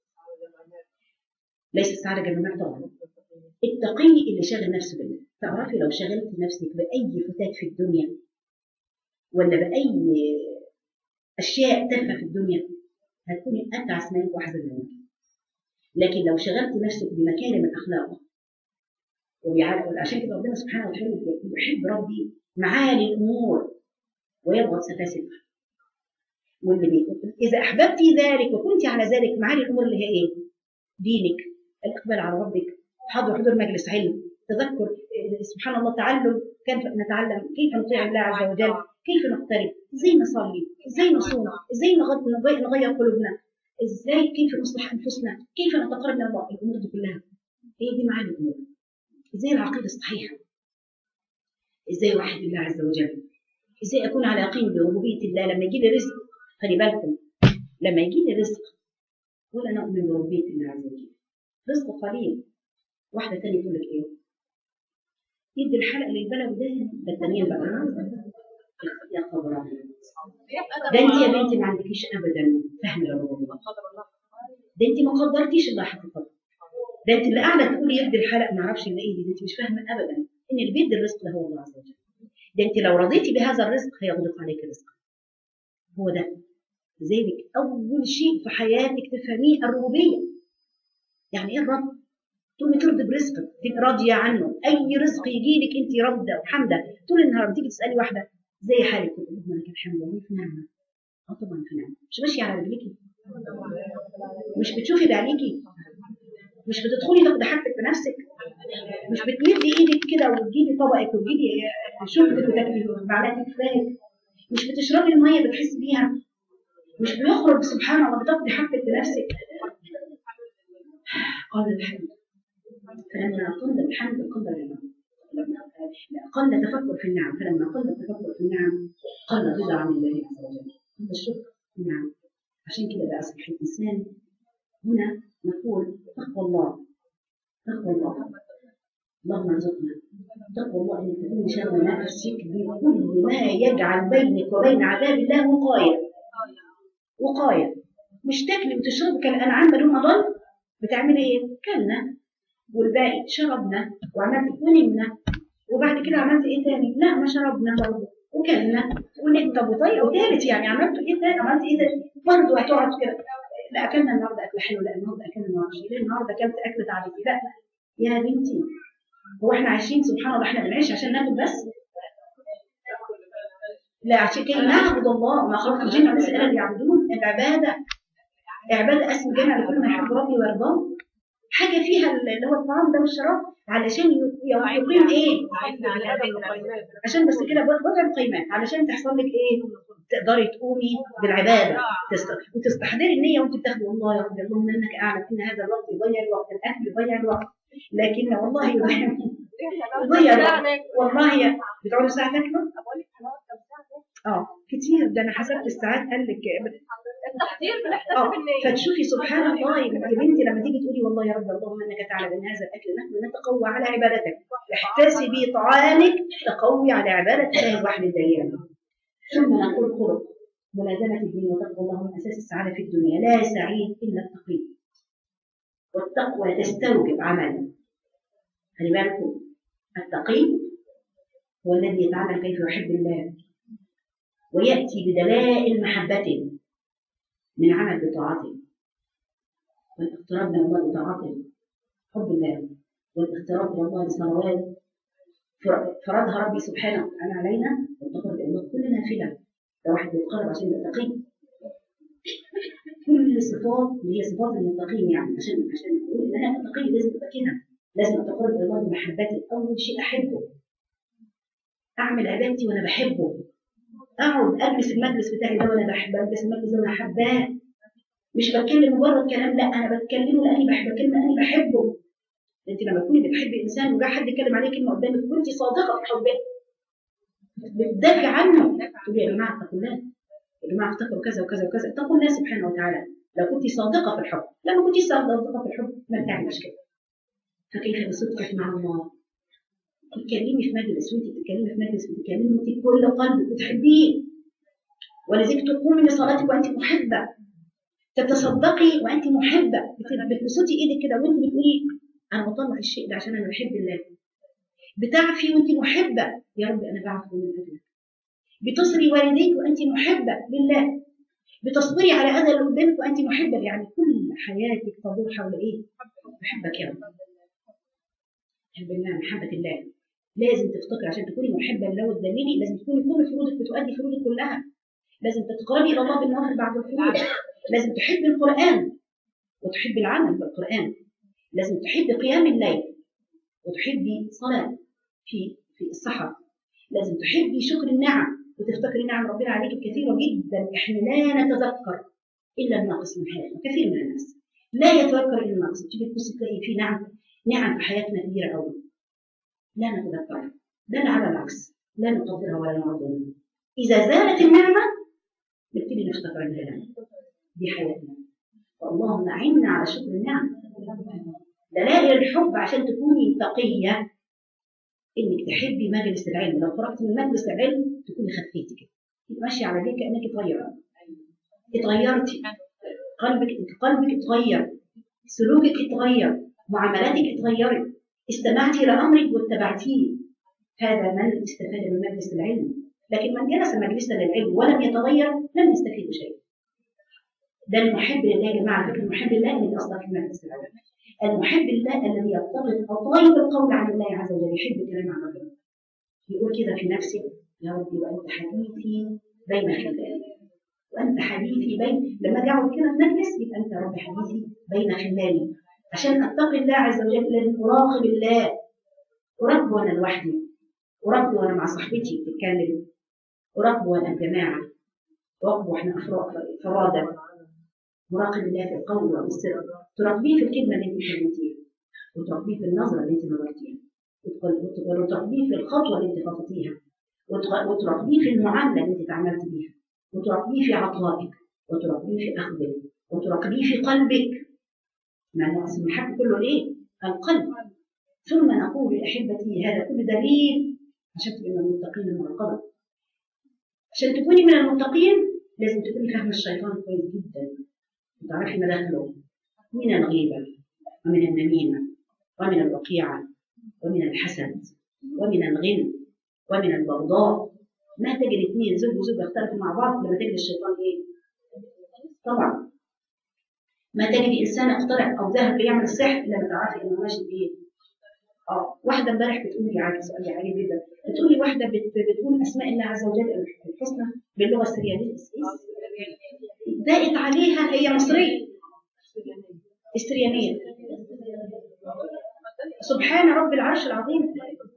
ليس السعاده جنبك طبعا التقي اللي شاغل نفسه بالله تعرفي لو شغلت نفسك بأي فتات في الدنيا ولا بأي أشياء تافهة في الدنيا هتكوني أتعس منك وأحزن منك لكن لو شغلت نفسك بمكارم الأخلاق وعشان كده ربنا سبحانه وتعالى يحب ربي معالي الأمور ويبغض سفاسفها واللي بي... إذا أحببت ذلك وكنت على ذلك معالي الأمور اللي هي إيه؟ دينك الإقبال على ربك حضر حضور مجلس علم تذكر سبحان الله تعلم كيف نتعلم كيف نطيع الله عز وجل كيف نقترب ازاي نصلي ازاي نصوم ازاي نغير قلوبنا ازاي كيف نصلح انفسنا كيف نتقرب من الله الامور دي كلها هي دي معاني الامور ازاي العقيده الصحيحه ازاي اوحد الله عز وجل ازاي اكون على يقين بربوبيه الله لما يجي لي رزق خلي بالكم لما يجي لي رزق ولا نؤمن بربوبيه الله عز وجل رزق قليل واحده ثانيه تقول لك ايه يدي الحلقه للبلد ده الثانيه بقى يا خبر ده انت يا بنتي ما عندكيش ابدا فهم للربوبيه ده انت ما قدرتيش الله حقيقه ده انت اللي قاعده تقولي يدي الحلق ما اعرفش الا ايه دي انت مش فاهمه ابدا ان اللي بيدي الرزق ده هو الله عز وجل ده انت لو رضيتي بهذا الرزق هيغلق عليك رزق هو ده لذلك اول شيء في حياتك تفهميه الربوبيه يعني ايه الرب طول ما ترضي برزقك تبقى راضيه عنه اي رزق يجي لك انت راضيه وحامده طول النهار بتيجي تسالي واحده زي حالك تقول لها انا كان حامله والله في نعمه اه طبعا في نعمه مش ماشيه على رجليكي مش بتشوفي بعينيكي مش بتدخلي تاخدي حاجتك بنفسك مش بتمدي ايدك كده وتجيبي طبقك وتجيبي شربك وتاكلي معلقه كفايه مش بتشربي الميه بتحسي بيها مش بيخرج سبحان الله بتاخدي حاجتك بنفسك قال الحمد فلما قل الحمد قل الرضا قل تفكر في النعم فلما قل التفكر في النعم قل الرضا عن الله عز وجل قل الشكر في النعم عشان كده بقى أصبح الإنسان هنا نقول تقوى الله تقوى الله اللهم ارزقنا تقوى الله انك تكون شر نفسك بكل ما يجعل بينك وبين عذاب الله وقايه وقايه مش تاكلي وتشربي كالانعام بدون ما ضل بتعملي ايه؟ كلنا والباقي شربنا وعملت ونمنا وبعد كده عملت ايه تاني؟ لا ما شربنا برضه وكلنا ونمت طب وطيب وثالث يعني عملت ايه تاني؟ عملت ايه تاني؟ برضه هتقعد كده لا اكلنا النهارده اكل حلو لا النهارده اكلنا النهارده ليه النهارده اكلت اكله عاديه لا يا بنتي هو احنا عايشين سبحان الله احنا بنعيش عشان ناكل بس لا عشان كده نعبد الله وما خلقت الجن والانس الا ليعبدون العباده عباده اسم جامع لكل ما يحب ربي ويرضاه حاجه فيها اللي هو الطعام ده والشراب علشان يقيم ايه عشان بس كده وضع القيمات علشان تحصل لك ايه تقدري تقومي بالعباده تست- وتستحضري النيه وانت بتاخدي والله يا رب اللهم انك اعلم ان هذا الوقت يضيع الوقت الاكل يضيع الوقت لكن والله يضيع يضيع الوقت والله يا- بتقعدوا ساعه تاكلوا اه كتير ده انا حسبت الساعات قال لك التحضير اه بنحتسب النية فتشوفي سبحان الله يا بنتي لما تيجي تقولي والله يا رب اللهم انك تعلم ان هذا الاكل نحن نتقوى على عبادتك احتسبي طعامك تقوي على عباده الله الواحد الديان ثم نقول خلق ملازمه الدين وتقوى الله من اساس السعاده في الدنيا لا سعيد الا التقي والتقوى تستوجب عملا خلي بالكم التقي هو الذي يتعامل كيف يحب الله وياتي بدلائل محبته من عمل بطاعته والاقتراب من الله بطاعته حب الله والاقتراب من الله بصلوات فر- فرضها ربي سبحانه وتعالى علينا والتقرب الى الله كل نافله لو واحد بيتقرب عشان يبقى تقي كل الصفات اللي هي صفات المتقين يعني عشان عشان نقول ان انا تقي لازم ابقى كده لازم اتقرب الى الله بمحبتي اول شيء احبه اعمل عبادتي وانا بحبه اقعد اجلس المجلس بتاعي ده وانا بحب اجلس المجلس ده وانا حباه مش بتكلم مجرد كلام لا انا بتكلمه لاني بحب بتكلم لاني بحبه انت لما تكوني بتحبي انسان وجا حد يتكلم عليه كلمه قدامك وانت صادقه في حبه بتدافع عنه تقولي يا جماعه اتقوا الله يا جماعه افتكروا كذا وكذا وكذا اتقوا الله سبحانه وتعالى لو كنت صادقه في الحب لما كنت صادقه في الحب ما بتعملش كده فكيف بصدقك مع الله تتكلمي في مجلس وانت بتتكلمي في مجلس بتتكلمي وانت بكل قلبك بتحبيه ولذلك تقومي لصلاتك وانت محبه تتصدقي وانت محبه بت- بتبسطي ايدك كده وانت بتقولي انا بطلع الشيء ده عشان انا بحب الله بتعفي وانت محبه يا رب انا بعفو من اجلك بتصري والديك وانت محبه لله بتصبري على اذى اللي قدامك وانت محبه يعني كل حياتك تدور حول ايه؟ بحبك يا رب بحب الله محبه الله لازم تفتكري عشان تكوني محبه لله وتدللي لازم تكوني كل فروضك بتؤدي فروضك كلها لازم تتقربي الى الله بالنوافل بعد الفروض لازم تحبي القران وتحبي العمل بالقران لازم تحبي قيام الليل وتحبي صلاه في في السحر لازم تحبي شكر النعم وتفتكري نعم ربنا عليك كثيره جدا احنا لا نتذكر الا الناقص من حياتنا كثير من الناس لا يتذكر الا الناقص تيجي تبصي تلاقي في نعم نعم في حياتنا كبيره قوي لا نتذكرها بل على العكس لا نقدرها ولا نعظمها اذا زالت النعمه نبتدي نفتكر انها دي حياتنا فاللهم اعنا على شكر النعم دلائل الحب عشان تكوني تقيه انك تحبي مجلس العلم لو خرجت من مجلس العلم تكوني خفيتي كده تبقي ماشيه على رجلك كانك اتغيرت اتغيرتي قلبك قلبك اتغير سلوكك اتغير معاملاتك اتغيرت استمعتي لامرك واتبعتيه هذا من استفاد من مجلس العلم لكن من جلس مجلسا للعلم ولم يتغير لم يستفيد شيئا ده المحب لله يا جماعه على فكره المحب لله اللي اصلا في مجلس العلم المحب لله الذي يرتبط او طيب القول عن الله عز وجل يحب الكلام عن ربنا يقول كده في نفسه يا ربي وانت حديثي بين خلالي وانت حديثي بين لما اجي اقعد كده في مجلس يبقى انت يا رب حديثي بين خلالي عشان اتقي الله عز وجل لازم اراقب الله اراقبه وانا لوحدي اراقبه وانا مع صاحبتي بتتكلم اراقبه وانا جماعه اراقبه واحنا أفراد- فرادى مراقب الله في القول وفي السر تراقبيه في الكلمه اللي انت كلمتيها وتراقبيه في النظره اللي انت نظرتيها وتق- وتق- وتراقبيه في الخطوه اللي انت خطيتيها وتق- وتراقبيه في المعامله اللي انت تعاملت بيها وتراقبيه في عطائك وتراقبيه في اخذك وتراقبيه في قلبك مع اصل المحك كله ايه؟ القلب ثم نقول لاحبتي هذا كل دليل عشان تبقي من المتقين المراقبه عشان تكوني من المتقين لازم تكوني فاهمه الشيطان كويس جدا وتعرفي مداخله من الغيبه ومن النميمه ومن الوقيعه ومن الحسد ومن الغل ومن البغضاء ما تجد اثنين زوج وزوجة اختلفوا مع بعض لما تجد الشيطان ايه؟ طبعا ما تجد انسان اخترع او ذهب يعمل السحر الا ما تعرفي انه ماشي بايه؟ اه واحده امبارح بتقول لي عارف سؤال عجيب جدا بتقول لي واحده بت- بتقول اسماء الله عز وجل الحسنى باللغه السريانيه ضاقت عليها هي مصريه السريانيه سبحان رب العرش العظيم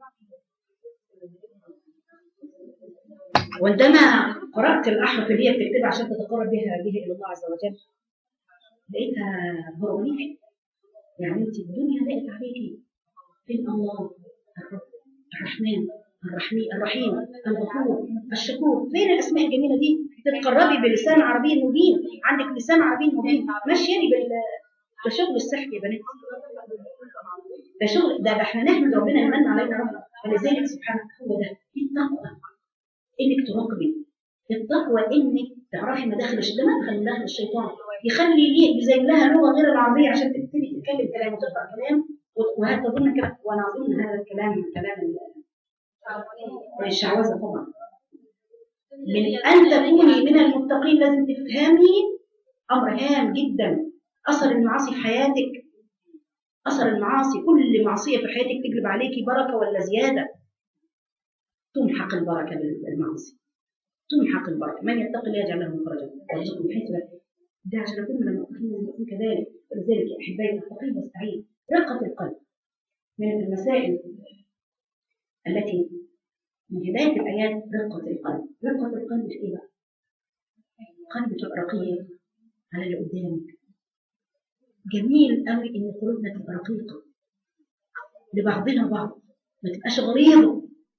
وعندما قرأت الأحرف اللي هي بتكتبها عشان تتقرب بها بها إلى الله عز وجل لقيتها هيروغليفي يعني أنت الدنيا ضاقت عليكي فين الله الرب الرحمن الرحيم الرحيم الغفور الشكور فين الأسماء الجميلة دي تتقربي بلسان عربي مبين عندك لسان عربي مبين ماشياني بال ده شغل السحر يا بنات ده شغل ده, ده احنا نحمد ربنا يمن علينا ربنا ولذلك سبحانه هو ده التقوى انك تراقبي التقوى انك تعرفي مداخل الشيطان مدخل مداخل الشيطان يخلي ليه يزين لها لغه غير العربيه عشان تبتدي تتكلم كلام وتقرا كلام وهل تظن كلام وانا اظن هذا الكلام كلام ال- الشعوذه طبعا من ان تكوني من المتقين لازم تفهمي امر هام جدا اثر المعاصي في حياتك اثر المعاصي كل معصيه في حياتك تجلب عليكي بركه ولا زياده تمحق البركه بالمعاصي تمحق البركه من يتقي الله يجعل له مخرجا ويرزقه من حيث لا يحتسب. ده عشان اكون من المتقين لازم اكون كذلك ولذلك يا احبائي التقي واستعين رقه القلب من المسائل التي من هدايه الايات رقه القلب رقه القلب في ايه بقى؟ قلب تبقى رقيق على اللي قدامك جميل قوي ان قلوبنا تبقى رقيقه لبعضنا بعض ما تبقاش غليظه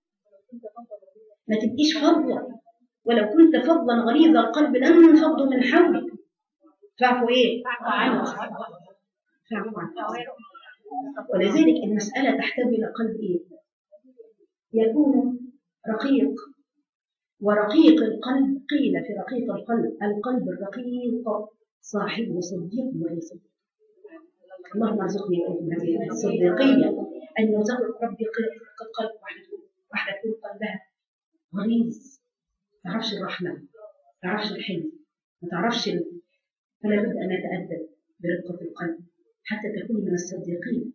ما تبقيش فضة ولو كنت فظا غليظ القلب لن انفضوا من حولك فاعفوا ايه؟ فاعفوا عنه ولذلك المسألة تحتوي إلى قلب ايه؟ يكون رقيق ورقيق القلب قيل في رقيق القلب القلب الرقيق صاحبه صديق وليس صديق. اللهم ارزقني واياكم هذه الصديقيه ان يرزق ربي قلب قلب واحده واحده تكون قلبها غليظ ما تعرفش الرحمه ما تعرفش الحلم ما تعرفش ال... فلا بد ان نتادب برقه القلب حتى تكون من الصديقين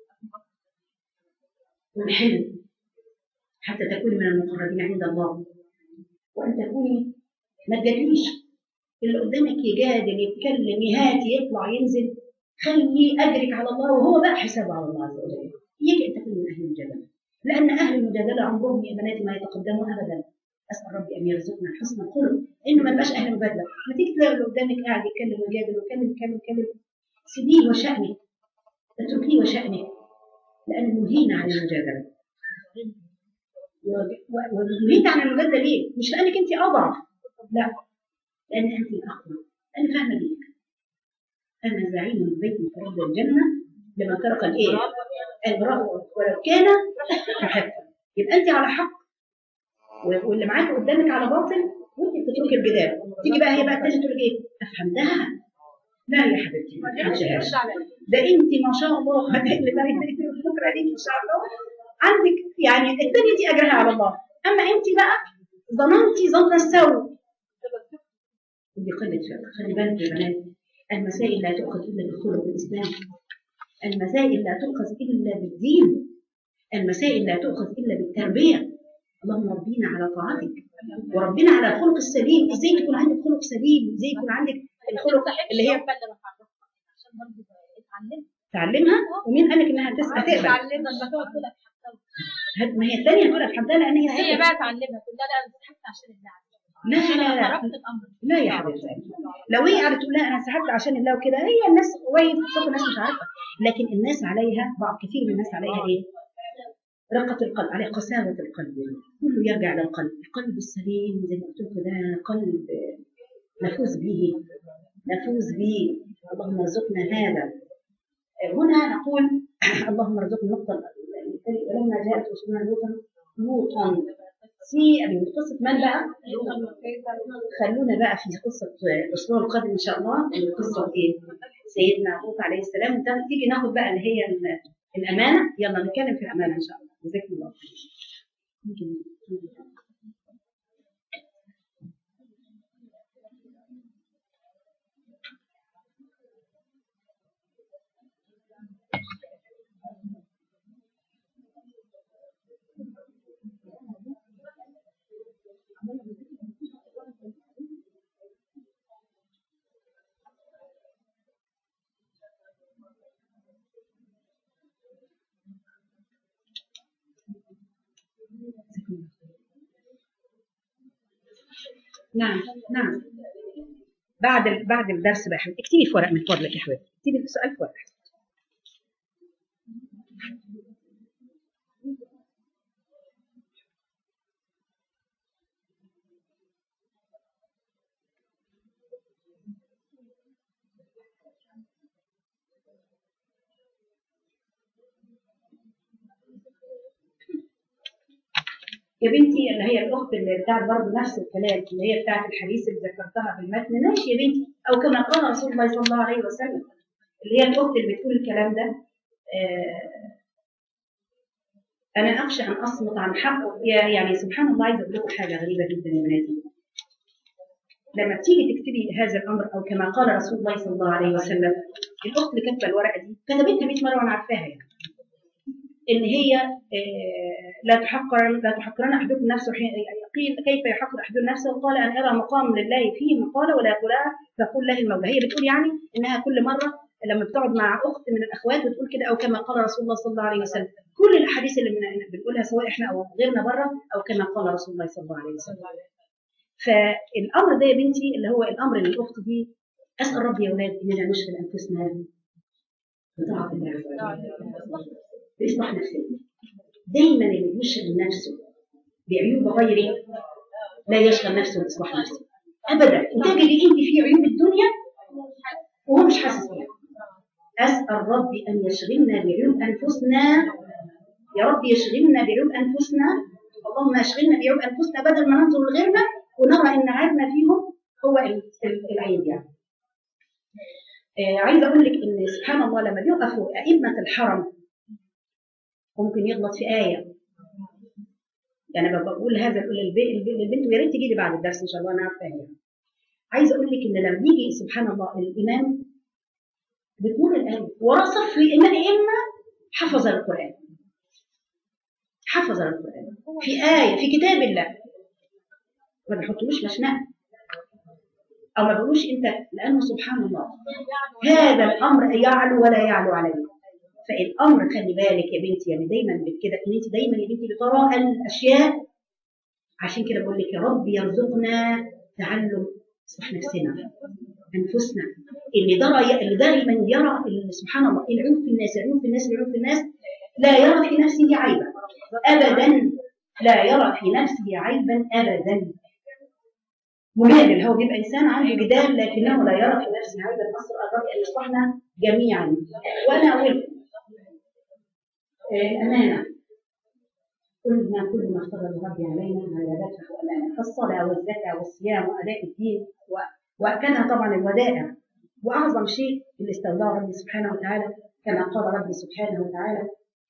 والحلم حتى تكوني من المقربين عند الله وان تكوني ما تجادليش اللي قدامك يجادل يتكلم يهاتي يطلع ينزل خلي اجرك على الله وهو بقى حسابه على الله عز وجل اياك ان تكون من اهل المجادله لان اهل المجادله عمرهم يا بناتي ما يتقدموا ابدا اسال ربي ان يرزقنا حسن الخلق انه ما نبقاش اهل مجادله ما تيجي تلاقي اللي قدامك قاعد يتكلم ويجادل ويتكلم يتكلم يتكلم سيبيه وشأنك اتركيه وشأنك لأنه نهينا عن المجادلة ونهيت عن المجادلة ليه؟ مش لأنك أنت أضعف لا لأن أنت الأقوى أنا فاهمة دينك أنا زعيم من بيت من فرد الجنة لما ترك الإيه؟ البراء ولو كان محبا يبقى أنت على حق واللي معاك قدامك على باطل وانت بتتركي الجدال تيجي بقى هي بقى تيجي تقول ايه؟ افهمتها لا يا حبيبتي ما تفهمش ده انت ما شاء الله اللي بكره عليك ان شاء الله عندك يعني الدنيا دي اجرها على الله اما انت بقى ظننتي ظن السوء دي قله فقه خلي بالك يا بنات المسائل لا تؤخذ الا بالخلق والاسلام المسائل لا تؤخذ الا بالدين المسائل لا تؤخذ الا بالتربيه اللهم ربينا على طاعتك وربنا على الخلق السليم ازاي تكون عندك خلق سليم ازاي يكون عندك الخلق اللي هي تعلمها ومين قال لك انها تس- هتقبل تعلمها لما تقعد تقول لك هت- ما هي الثانيه هتقول لك حمدها لان هي هي سكت بقى تعلمها تقول لها لا انا سحبت عشان الله لا لا لا تركت الامر لا يا حبيبتي لو هي قاعده تقول لا انا سحبت عشان الله وكده هي الناس وهي بتصف الناس مش عارفه لكن الناس عليها بعض كثير من الناس عليها ايه؟ رقة القلب عليه قساوة القلب كله يرجع للقلب القلب السليم زي ما قلت لكم ده قلب نفوز به نفوز به اللهم ارزقنا هذا هنا نقول اللهم ارزقنا النقطة ولما جاءت رسولنا لوطا لوطا سيء من قصة من بقى؟ خلونا بقى في قصة الأسبوع القادم إن شاء الله من قصة إيه؟ سيدنا لوط عليه السلام وت- تيجي ناخد بقى اللي هي ال- الأمانة يلا نتكلم في الأمانة إن شاء الله جزاكم الله خير. ممكن نعم نعم بعد ال- بعد الدرس بقى يا حبيبتي اكتبي في ورق من فضلك يا حبيبتي اكتبي السؤال في ورق يا بنتي اللي هي الاخت اللي بتاعت برضه نفس الكلام اللي هي بتاعت الحديث اللي ذكرتها في المتن ماشي يا بنتي او كما قال رسول الله صلى الله عليه وسلم اللي هي الاخت اللي بتقول الكلام ده آه انا اخشى ان اصمت عن حق يا- يعني سبحان الله عايزه اقول لكم حاجه غريبه جدا يا بناتي لما بتيجي تكتبي هذا الامر او كما قال رسول الله صلى الله عليه وسلم الاخت اللي كاتبه الورقه دي كتبتها 100 مره وانا عارفاها يعني ان هي آه، لا تحقر لا تحقرن احدكم نفسه حين قيل كيف يحقر احدكم نفسه قال ان ارى مقام لله فيه مقاله ولا يقولها فقل له المولى هي بتقول يعني انها كل مره لما بتقعد مع اخت من الاخوات وتقول كده او كما قال رسول الله صلى الله عليه وسلم كل الاحاديث اللي بن- بنقولها سواء احنا او غيرنا بره او كما قال رسول الله صلى الله عليه وسلم فالامر ده يا بنتي اللي هو الامر للاخت دي اسال ربي يا اولاد اننا نشغل انفسنا بطاعه الله عز وجل باصلاح نفسنا دايما اللي بيشغل نفسه بعيوب غيره لا يشغل نفسه باصلاح نفسه ابدا وتجدي انت في عيوب الدنيا وهو مش حاسس بيها اسال ربي ان يشغلنا بعيوب انفسنا يا رب يشغلنا بعيوب انفسنا اللهم اشغلنا بعيوب انفسنا بدل ما ننظر لغيرنا ونرى ان عيبنا فيهم هو ال- ال- العيب يعني آه عايزه اقول لك ان سبحان الله لما بيقفوا ائمه الحرم ممكن يغلط في ايه يعني ببقى بقول هذا بقول للب- للب- للبنت ويا ريت تجي لي بعد الدرس ان شاء الله انا عارفه يعني عايزه اقول لك ان لما بيجي سبحان الله الامام بتمر الايه ورا صف الامام اما حفظ القران حفظ القران في ايه في كتاب الله ما بيحطوش مشنقه او ما بيقولوش انت لانه سبحان الله هذا الامر يعلو ولا يعلو عليه فالامر خلي بالك يا بنتي يعني دايما كده ان انت دايما يا بنتي بترى الاشياء عشان كده بقول لك يا رب يرزقنا تعلم اصلاح نفسنا انفسنا اللي درى اللي دائما يرى اللي سبحان الله العيوب في الناس العيوب في الناس العيوب في الناس لا يرى في نفسه عيبا ابدا لا يرى في نفسه عيبا ابدا مجادل هو بيبقى انسان عنده جدال لكنه لا يرى في نفسه عيبا اصل الرب ان يصلحنا جميعا وانا اقول لكم، آه، الامانه كل ما كل ما افترض ربي علينا عبادته وامانه فالصلاه والزكاه والصيام واداء الدين و- وكانها طبعا الودائع واعظم شيء اللي استودعه ربي سبحانه وتعالى كما قال ربي سبحانه وتعالى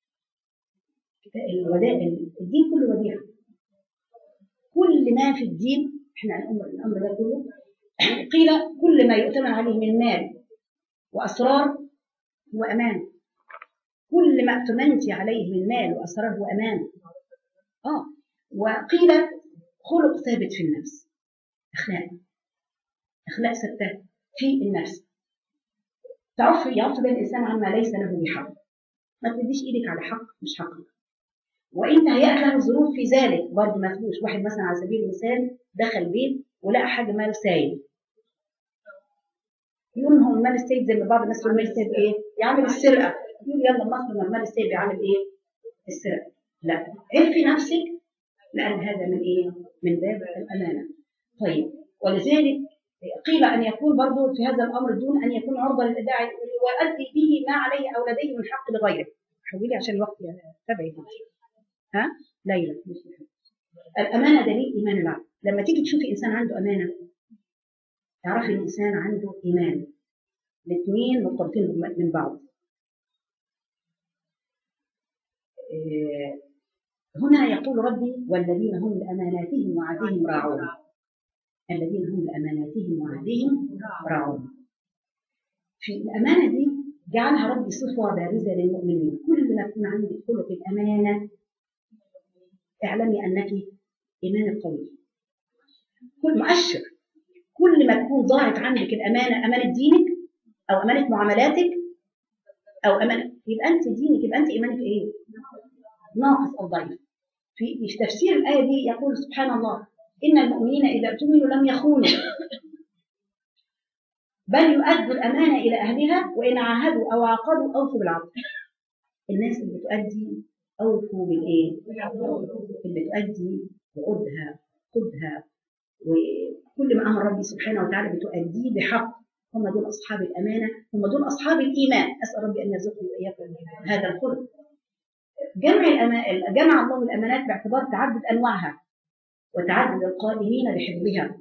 الودائع الدين كله وديعه كل ما في الدين احنا الامر الامر ده كله قيل كل ما يؤتمن عليه من مال واسرار هو امان كل ما اؤتمنت عليه من مال واسرار هو امان اه وقيل خلق ثابت في النفس اخلاق اخلاق ثابته في النفس تعف يعف بين الانسان عما ليس له بحق ما تديش ايدك على حق مش حقك وان هيأت له الظروف في ذلك برضه ما فيهوش واحد مثلا على سبيل المثال دخل بيت ولقى حاجه مال سايب يقول ما هو المال السايب زي ما بعض الناس يقول المال السايب ايه؟ يعمل السرقه يقول يلا مصر ما المال السايب يعمل ايه؟ السرقه لا عرفي نفسك لان هذا من ايه؟ من باب الامانه طيب ولذلك قيل ان يكون برضه في هذا الامر دون ان يكون عرضه للاداء ويؤدي به ما عليه او لديه من حق لغيره حولي عشان الوقت تبعي ها ليلى الامانه دليل ايمان العبد لما تيجي تشوفي انسان عنده امانه تعرفي ان الانسان عنده ايمان الاثنين مرتبطين من بعض إيه، هنا يقول ربي والذين هم لاماناتهم وعهدهم راعون الذين هم لاماناتهم وعهدهم راعون في الامانه دي جعلها ربي صفه بارزه للمؤمنين كل ما يكون عندك خلق الامانه اعلمي انك ايمانك قوي كل مؤشر كل ما تكون ظاهرت عندك الامانه امانه دينك او امانه معاملاتك او امانه يبقى انت دينك يبقى انت ايمانك ايه؟ ناقص او ضعيف في في تفسير الايه دي يقول سبحان الله ان المؤمنين اذا اؤتمنوا لم يخونوا بل يؤدوا الامانه الى اهلها وان عاهدوا او عاقدوا اوفوا بالعقد الناس اللي بتؤدي اوفوا بالايه؟ اللي بتؤدي وعودها خذها وكل ما امر ربي سبحانه وتعالى بتؤديه بحق هم دول اصحاب الامانه هم دول اصحاب الايمان اسال ربي ان يرزقني واياكم هذا الخلق جمع الأما... جمع الله الامانات باعتبار تعدد انواعها وتعدد القائمين بحفظها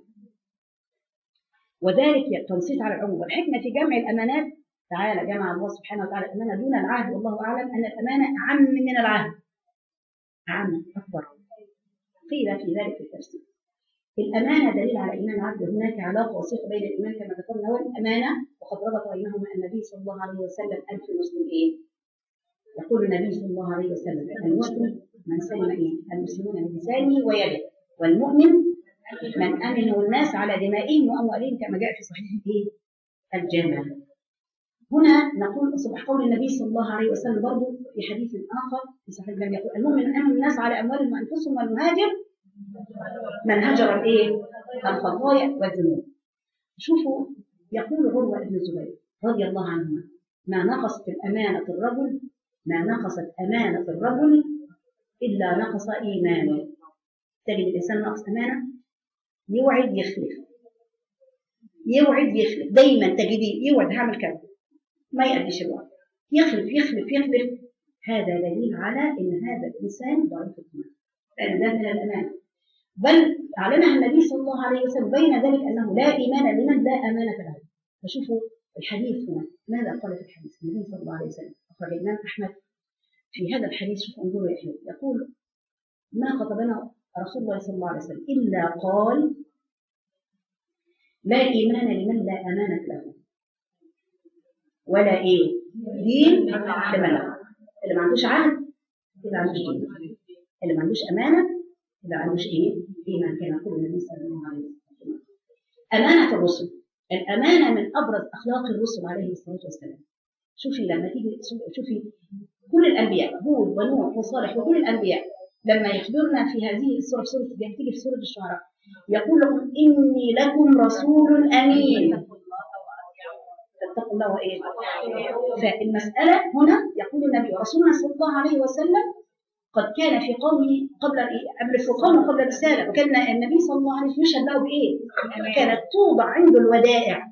وذلك تنصيص على العموم والحكمه في جمع الامانات تعالى جمع الله سبحانه وتعالى الامانه دون العهد والله اعلم ان الامانه اعم من العهد اعم اكبر قيل في ذلك التفسير الأمانة دليل على إيمان العبد هناك علاقة وثيقة بين الإيمان كما ذكرنا والأمانة وقد ربط بينهما النبي صلى الله عليه وسلم ألف مسلم إيه؟ يقول النبي صلى الله عليه وسلم المسلم من سلم إيه؟ المسلمون من لسانه ويده والمؤمن من أمن الناس على دمائهم وأموالهم كما جاء في صحيح إيه؟ الجامع هنا نقول صبح قول النبي صلى الله عليه وسلم برضه في حديث آخر في صحيح الجامع يقول المؤمن من أمن الناس على أموالهم وأنفسهم والمهاجر من هجر الايه؟ الخطايا والذنوب. شوفوا يقول عروه بن الزبير رضي الله عنهما ما نقصت الامانه الرجل ما نقصت امانه الرجل الا نقص ايمانه. تجد الانسان ناقص امانه يوعد يخلف. يوعد يخلف دايما تجديه يوعد هعمل كذا ما يأديش الوعد يخلف يخلف يخلف هذا دليل على ان هذا الانسان ضعيف الايمان لان ده من الامانه بل أعلنها النبي صلى الله عليه وسلم بين ذلك أنه لا إيمان لمن لا أمانة له فشوفوا الحديث هنا ماذا قال في الحديث النبي صلى الله عليه وسلم أخرج الإمام أحمد في هذا الحديث شوفوا انظروا يا أخي يقول ما خطبنا رسول الله صلى الله عليه وسلم إلا قال لا إيمان لمن لا أمانة له ولا إيه دين لمن له اللي ما عندوش عهد اللي ما عندوش دين اللي ما عندوش أمانة اللي ما عندوش إيه إيمان كما يقول النبي صلى الله عليه وسلم أمانة الرسل الأمانة من أبرز أخلاق الرسل عليه الصلاة والسلام شوفي لما تيجي شوفي كل الأنبياء هود ونوح وصالح وكل الأنبياء لما يخبرنا في هذه السورة في سورة تيجي في سورة الشعراء يقول لهم إني لكم رسول أمين فاتقوا الله وإيه فالمسألة هنا يقول النبي رسولنا صلى الله عليه وسلم قد كان في قومه قبل قبل في قومه قبل الرسالة وكان النبي صلى الله عليه وسلم يشهد له بإيه؟ كانت توضع عنده الودائع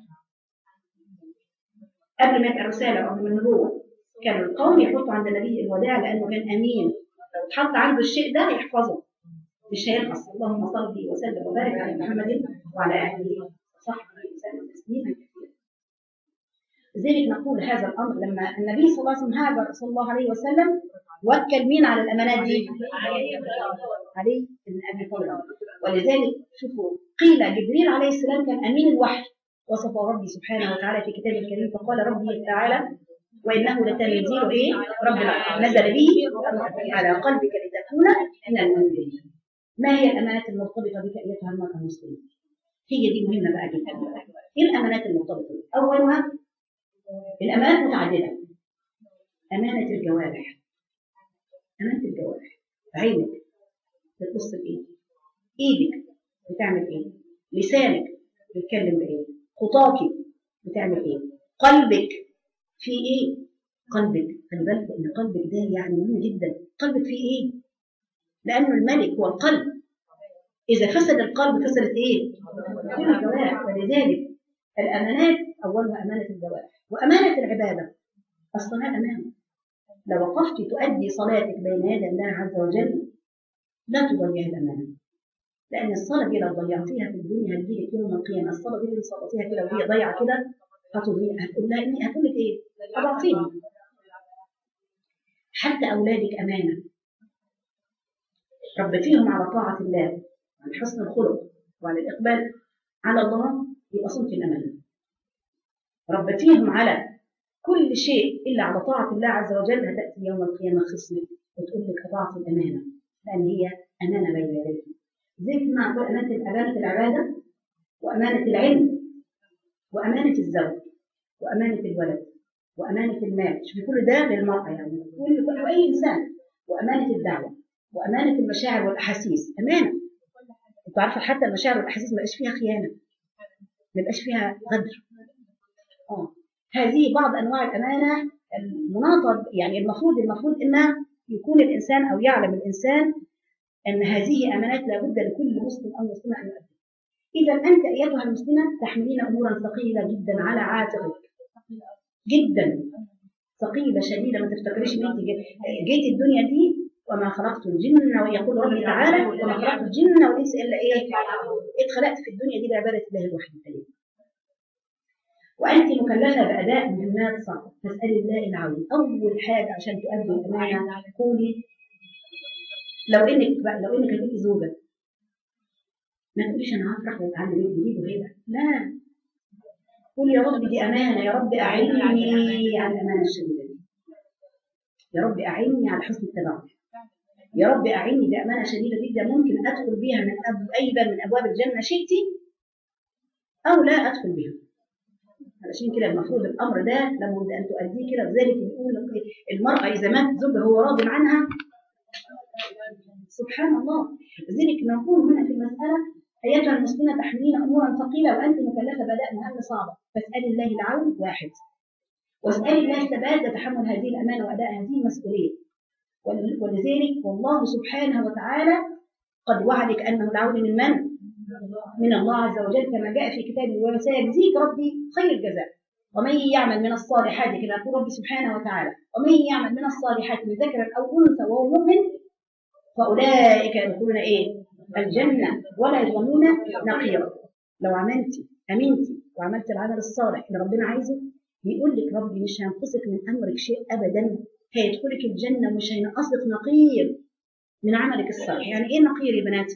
قبل ما يبقى الرسالة أو من النبوة كان القوم يحطوا عند النبي الودائع لأنه كان أمين لو اتحط عنده الشيء ده يحفظه مش هينقص اللهم صل وسلم وبارك على محمد وعلى آله وصحبه وسلم تسليما كثيرا لذلك نقول هذا الأمر لما النبي صلى الله عليه وسلم هاجر صلى الله عليه وسلم وكل مين على الأمانات دي؟ علي بن أبي طالب ولذلك شوفوا قيل جبريل عليه السلام كان أمين الوحي وصفه ربي سبحانه وتعالى في كتابه الكريم فقال ربي تعالى وإنه لتنزيل إيه؟ رب العالمين نزل به على قلبك لتكون من المنذرين ما هي الأمانات المرتبطة بك أيتها المرأة المسلمة؟ هي دي مهمة بقى جدا. إيه الأمانات المرتبطة بك؟ أولها الأمانات متعددة أمانة الجوارح أمانة الجوارح عينك بتبص بإيه إيدك بتعمل إيه لسانك بيتكلم بإيه خطاكي بتعمل إيه قلبك في إيه قلبك خلي بالك إن قلبك ده يعني مهم جدا قلبك فيه إيه لأنه الملك هو القلب إذا فسد القلب فسدت إيه كل الجوارح ولذلك الأمانات أولها أمانة الجوارح وأمانة العبادة الصلاة أمانة لو وقفت تؤدي صلاتك بين يدي الله عز وجل لا تضيع الأمانة لأن الصلاة دي لو ضيعتيها في الدنيا هتجيلك يوم القيامة الصلاة دي اللي صلاتيها كده وهي ضايعة كده هتضيع هتقول لها إني هتقول لك إيه؟ أضعتيني حتى أولادك أمانة ربتيهم على طاعة الله على حسن الخلق وعلى الإقبال على الله يبقى صنف الأمانة ربتيهم على كل شيء إلا على طاعة الله عز وجل هتأتي يوم القيامة خصمك وتقول لك أضعت الأمانة لأن هي أمانة بين يديك زي ما نقول أمانة أمانة العبادة وأمانة العلم وأمانة الزوج وأمانة الولد وأمانة المال شوفي كل ده للمرأة يعني كل كل أي إنسان وأمانة الدعوة وأمانة المشاعر والأحاسيس أمانة أنت عارفة حتى المشاعر والأحاسيس ما يبقاش فيها خيانة ما يبقاش فيها غدر آه هذه بعض أنواع الأمانة المناطة يعني المفروض المفروض إن يكون الإنسان أو يعلم الإنسان أن هذه أمانات لابد لكل مسلم أو مسلمة أن يؤديها إذا أنت أيتها المسلمة تحملين أمورا ثقيلة جدا على عاتقك جدا ثقيلة شديدة ما تفتكريش إن أنت جيت الدنيا دي وما خلقت الجن ويقول ربي تعالى وما خلقت الجن والإنس إلا إيه؟ اتخلقت في الدنيا دي لعبادة الله الوحيد الكريم وأنت مكلفة بأداء مهمات صعبة فاسألي الله العون أول حاجة عشان تؤدي الأمانة قولي لو إنك بقى لو إنك هتبقي زوجة ما تقوليش أنا هفرح ويبقى عندي بيت جديد وهيبة لا قولي يا رب دي أمانة يا رب أعني على الأمانة الشديدة دي يا رب أعني على حسن التبعث يا رب أعني بأمانة شديدة جدا ممكن أدخل بيها من أب أي باب من أبواب الجنة شئتي أو لا أدخل بها علشان كده المفروض الامر ده لابد ان تؤديه كده لذلك بيقول المراه اذا مات زوجها هو راض عنها سبحان الله لذلك نقول هنا في المساله ايتها المسلمه تحملين امورا ثقيله وانت مكلفه باداء مهمه صعبه فاسالي الله العون واحد واسالي الله الثبات لتحمل هذه الامانه واداء هذه المسؤوليه ولذلك والله سبحانه وتعالى قد وعدك انه العون من من؟ من الله عز وجل كما جاء في كتابه وسيجزيك ربي خير الجزاء ومن يعمل من الصالحات كما يقول ربي سبحانه وتعالى ومن يعمل من الصالحات من ذكر او انثى وهو مؤمن فاولئك يدخلون ايه؟ الجنه ولا يظلمون نقيرا لو عملتي امنتي وعملت العمل الصالح اللي ربنا عايزه بيقول لك ربي مش هينقصك من امرك شيء ابدا هيدخلك الجنه ومش هينقصك نقير من عملك الصالح يعني ايه نقير يا بنات؟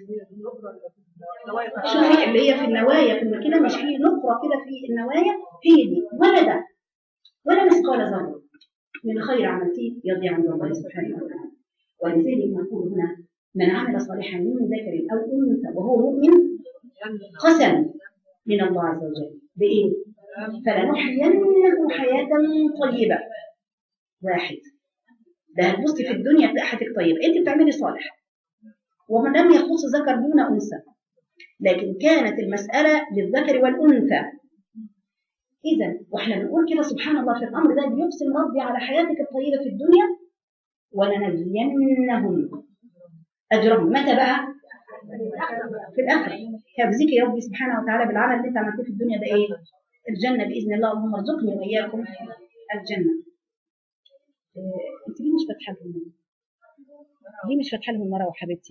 شوفي اللي هي في النوايا في كده مش في نقرة كده في النوايا هي دي ولا ده ولا مثقال ذرة من خير عملتيه يضيع عند الله سبحانه وتعالى ولذلك نقول هنا من عمل صالحا من ذكر أو أنثى وهو مؤمن قسم من الله عز وجل بإيه؟ فلنحيينه حياة طيبة واحد ده هتبصي في الدنيا تلاقي حياتك طيبة أنت بتعملي صالح ومن لم يخص ذكر دون أنثى لكن كانت المسألة للذكر والأنثى إذا وإحنا بنقول كده سبحان الله في الأمر ده بيقسم ربي على حياتك الطيبة في الدنيا ولنجزينهم أجرهم متى بقى؟ في الآخرة يجزيك يا ربي سبحانه وتعالى بالعمل اللي أنت عملته في الدنيا ده إيه؟ الجنة بإذن الله اللهم ارزقني وإياكم الجنة. أنت ليه مش فاتحة لهم؟ ليه مش فاتحة لهم المراوح حبيبتي؟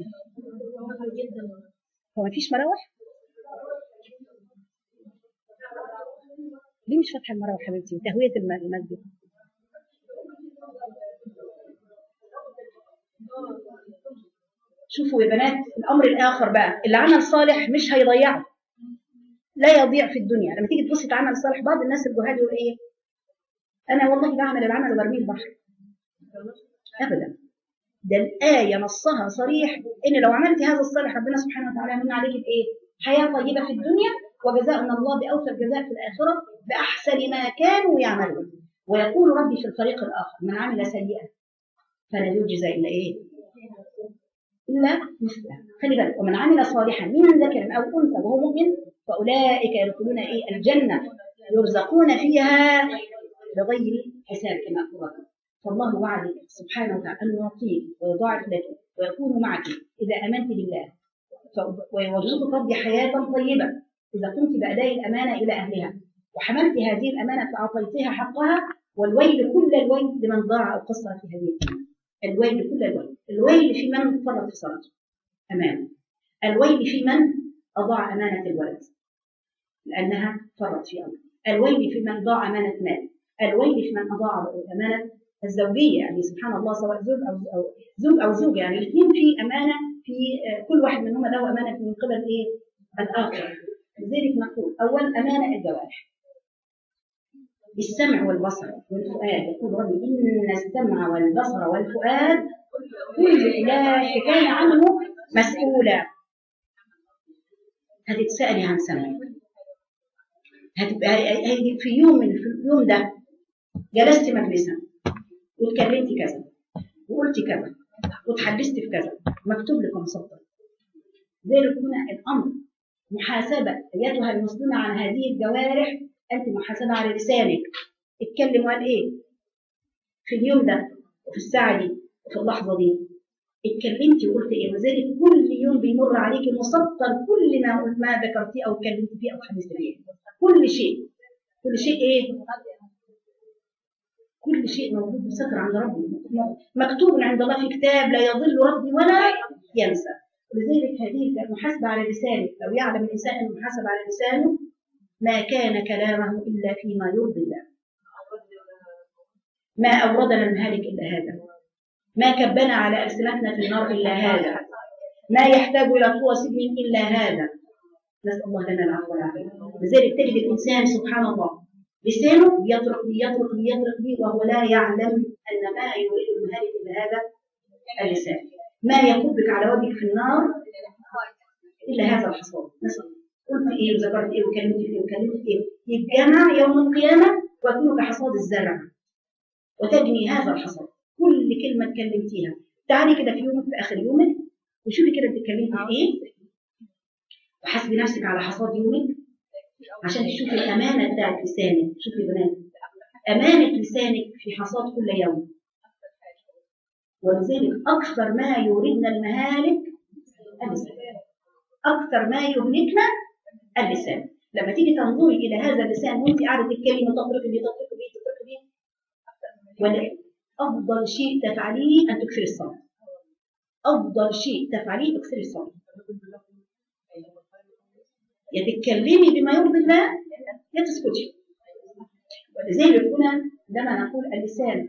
هو مفيش مراوح؟ ليه مش فاتحه المراوح حبيبتي؟ تهويه المسجد. شوفوا يا بنات الامر الاخر بقى اللي عمل صالح مش هيضيعه لا يضيع في الدنيا لما تيجي تبصي تعمل صالح بعض الناس الجهاد يقول ايه انا والله بعمل العمل وبرميه البحر ابدا ده الآية نصها صريح إن لو عملت هذا الصالح ربنا سبحانه وتعالى من عليك بإيه؟ حياة طيبة في الدنيا وجزاء من الله بأوفى الجزاء في الآخرة بأحسن ما كانوا يعملون ويقول ربي في الفريق الآخر من عمل سيئة فلا يجزى إلا إيه؟ إلا مثله خلي بالك ومن عمل صالحا من ذكر أو أنثى وهو مؤمن فأولئك يدخلون إيه الجنة يرزقون فيها بغير حساب كما أخبرنا فالله وعدك سبحانه وتعالى أن يعطيك ويضاعف لك ويكون معك إذا آمنت بالله ف- ويرزقك ربي حياة طيبة إذا قمت بأداء الأمانة إلى أهلها وحملت هذه الأمانة فأعطيتها حقها والويل كل الويل لمن ضاع أو قصر في هذه الأمانة الويل كل الويل الويل في من فرط في صلاته أمانة الويل في من أضاع أمانة الولد لأنها فرط في أمر الويل في من ضاع أمانة مال الويل في من أضاع أمانة الزوجية يعني سبحان الله سواء زوج أو أو زوج أو زوجة يعني الاثنين في أمانة في آه، كل واحد منهما له أمانة من قبل إيه الآخر لذلك نقول أول أمانة الجوارح بالسمع والبصر والفؤاد يقول ربي إن السمع والبصر والفؤاد كل أولئك كان عنه مسؤولا هتتسألي عن سمعك هتبقى هيجي في يوم من في اليوم ده جلست مجلسا واتكلمت كذا وقلت كذا وتحدثت في كذا مكتوب لك مسطر ذلك هنا الامر محاسبه ايتها المسلمه عن هذه الجوارح انت محاسبه على لسانك اتكلم وقال ايه في اليوم ده وفي الساعه دي وفي اللحظه دي اتكلمتي وقلت ايه وذلك كل يوم بيمر عليك مسطر كل ما ما ذكرتيه او اتكلمت فيه او حدثت فيه كل شيء كل شيء ايه كل شيء موجود مسكر عند ربي مكتوب عند الله في كتاب لا يضل ربي ولا ينسى لذلك هذه المحاسبة على لسانك لو يعلم الإنسان أن المحاسبة على لسانه ما كان كلامه إلا فيما يرضي الله ما أوردنا المهالك إلا هذا ما كبنا على ألسنتنا في النار إلا هذا ما يحتاج إلى قوة سجن إلا هذا نسأل الله لنا العفو والعافية لذلك تجد الإنسان سبحان الله لسانه يطرق بي يطرق بي يطرق بي وهو لا يعلم أن ما يريد المهالك إلا هذا اللسان ما يكبك على وجهك في النار إلا هذا الحصاد نسأل قلت إيه وذكرت إيه وكلمت إيه وكلمت إيه يتجمع يوم القيامة ويكون كحصاد الزرع وتجني هذا الحصاد كل كلمة اتكلمتيها تعالي كده في يومك في آخر يومك وشوفي كده بتتكلمي في إيه وحاسبي نفسك على حصاد يومك عشان تشوفي الأمانة بتاعت لسانك شوفي يا بنات أمانة لسانك في حصاد كل يوم ولذلك أكثر ما يوردنا المهالك اللسان أكثر ما يهلكنا اللسان لما تيجي تنظري إلى هذا اللسان وأنت قاعدة تتكلمي وتطرقي بيه تطرقي بيه تطرقي بيه ولا أفضل شيء تفعليه أن تكثري الصلاة أفضل شيء تفعليه تكثري الصلاة يا تتكلمي بما يرضي الله يا تسكتي ولذلك هنا لما نقول اللسان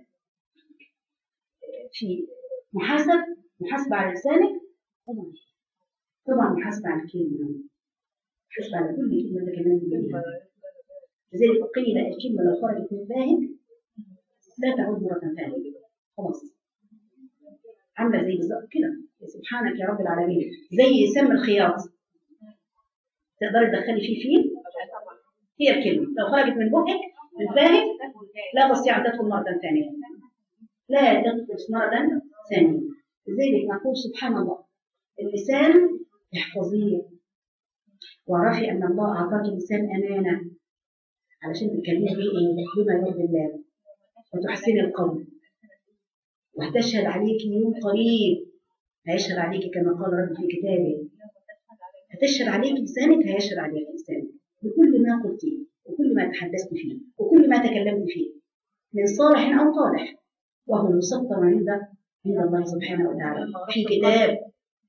في محاسب محاسبة على لسانك طبعا طبعا محاسبة على الكلمة محاسبة على كل كلمة تكلمت بها لذلك قيل الكلمة لو خرجت من فاهك لا تعود مرة ثانية خلاص عاملة زي بالظبط كده سبحانك يا رب العالمين زي سم الخياط تقدري تدخلي فيه فيه هي الكلمة لو خرجت من بقك من فاهك لا تستطيع أن تدخل مرة ثانية لا تدخل مرة ثانية لذلك نقول سبحان الله اللسان احفظيه واعرفي أن الله أعطاك اللسان أمانة علشان تتكلمي بيه إيه؟ بما يرضي الله وتحسني القول وهتشهد عليك يوم قريب هيشهد عليك كما قال ربي في كتابه هتشهد عليك لسانك هيشهد عليك لسانك بكل ما قلتيه وكل ما تحدثت فيه وكل ما تكلمت فيه من صالح أو طالح وهو مسطر عند عند الله سبحانه وتعالى في كتاب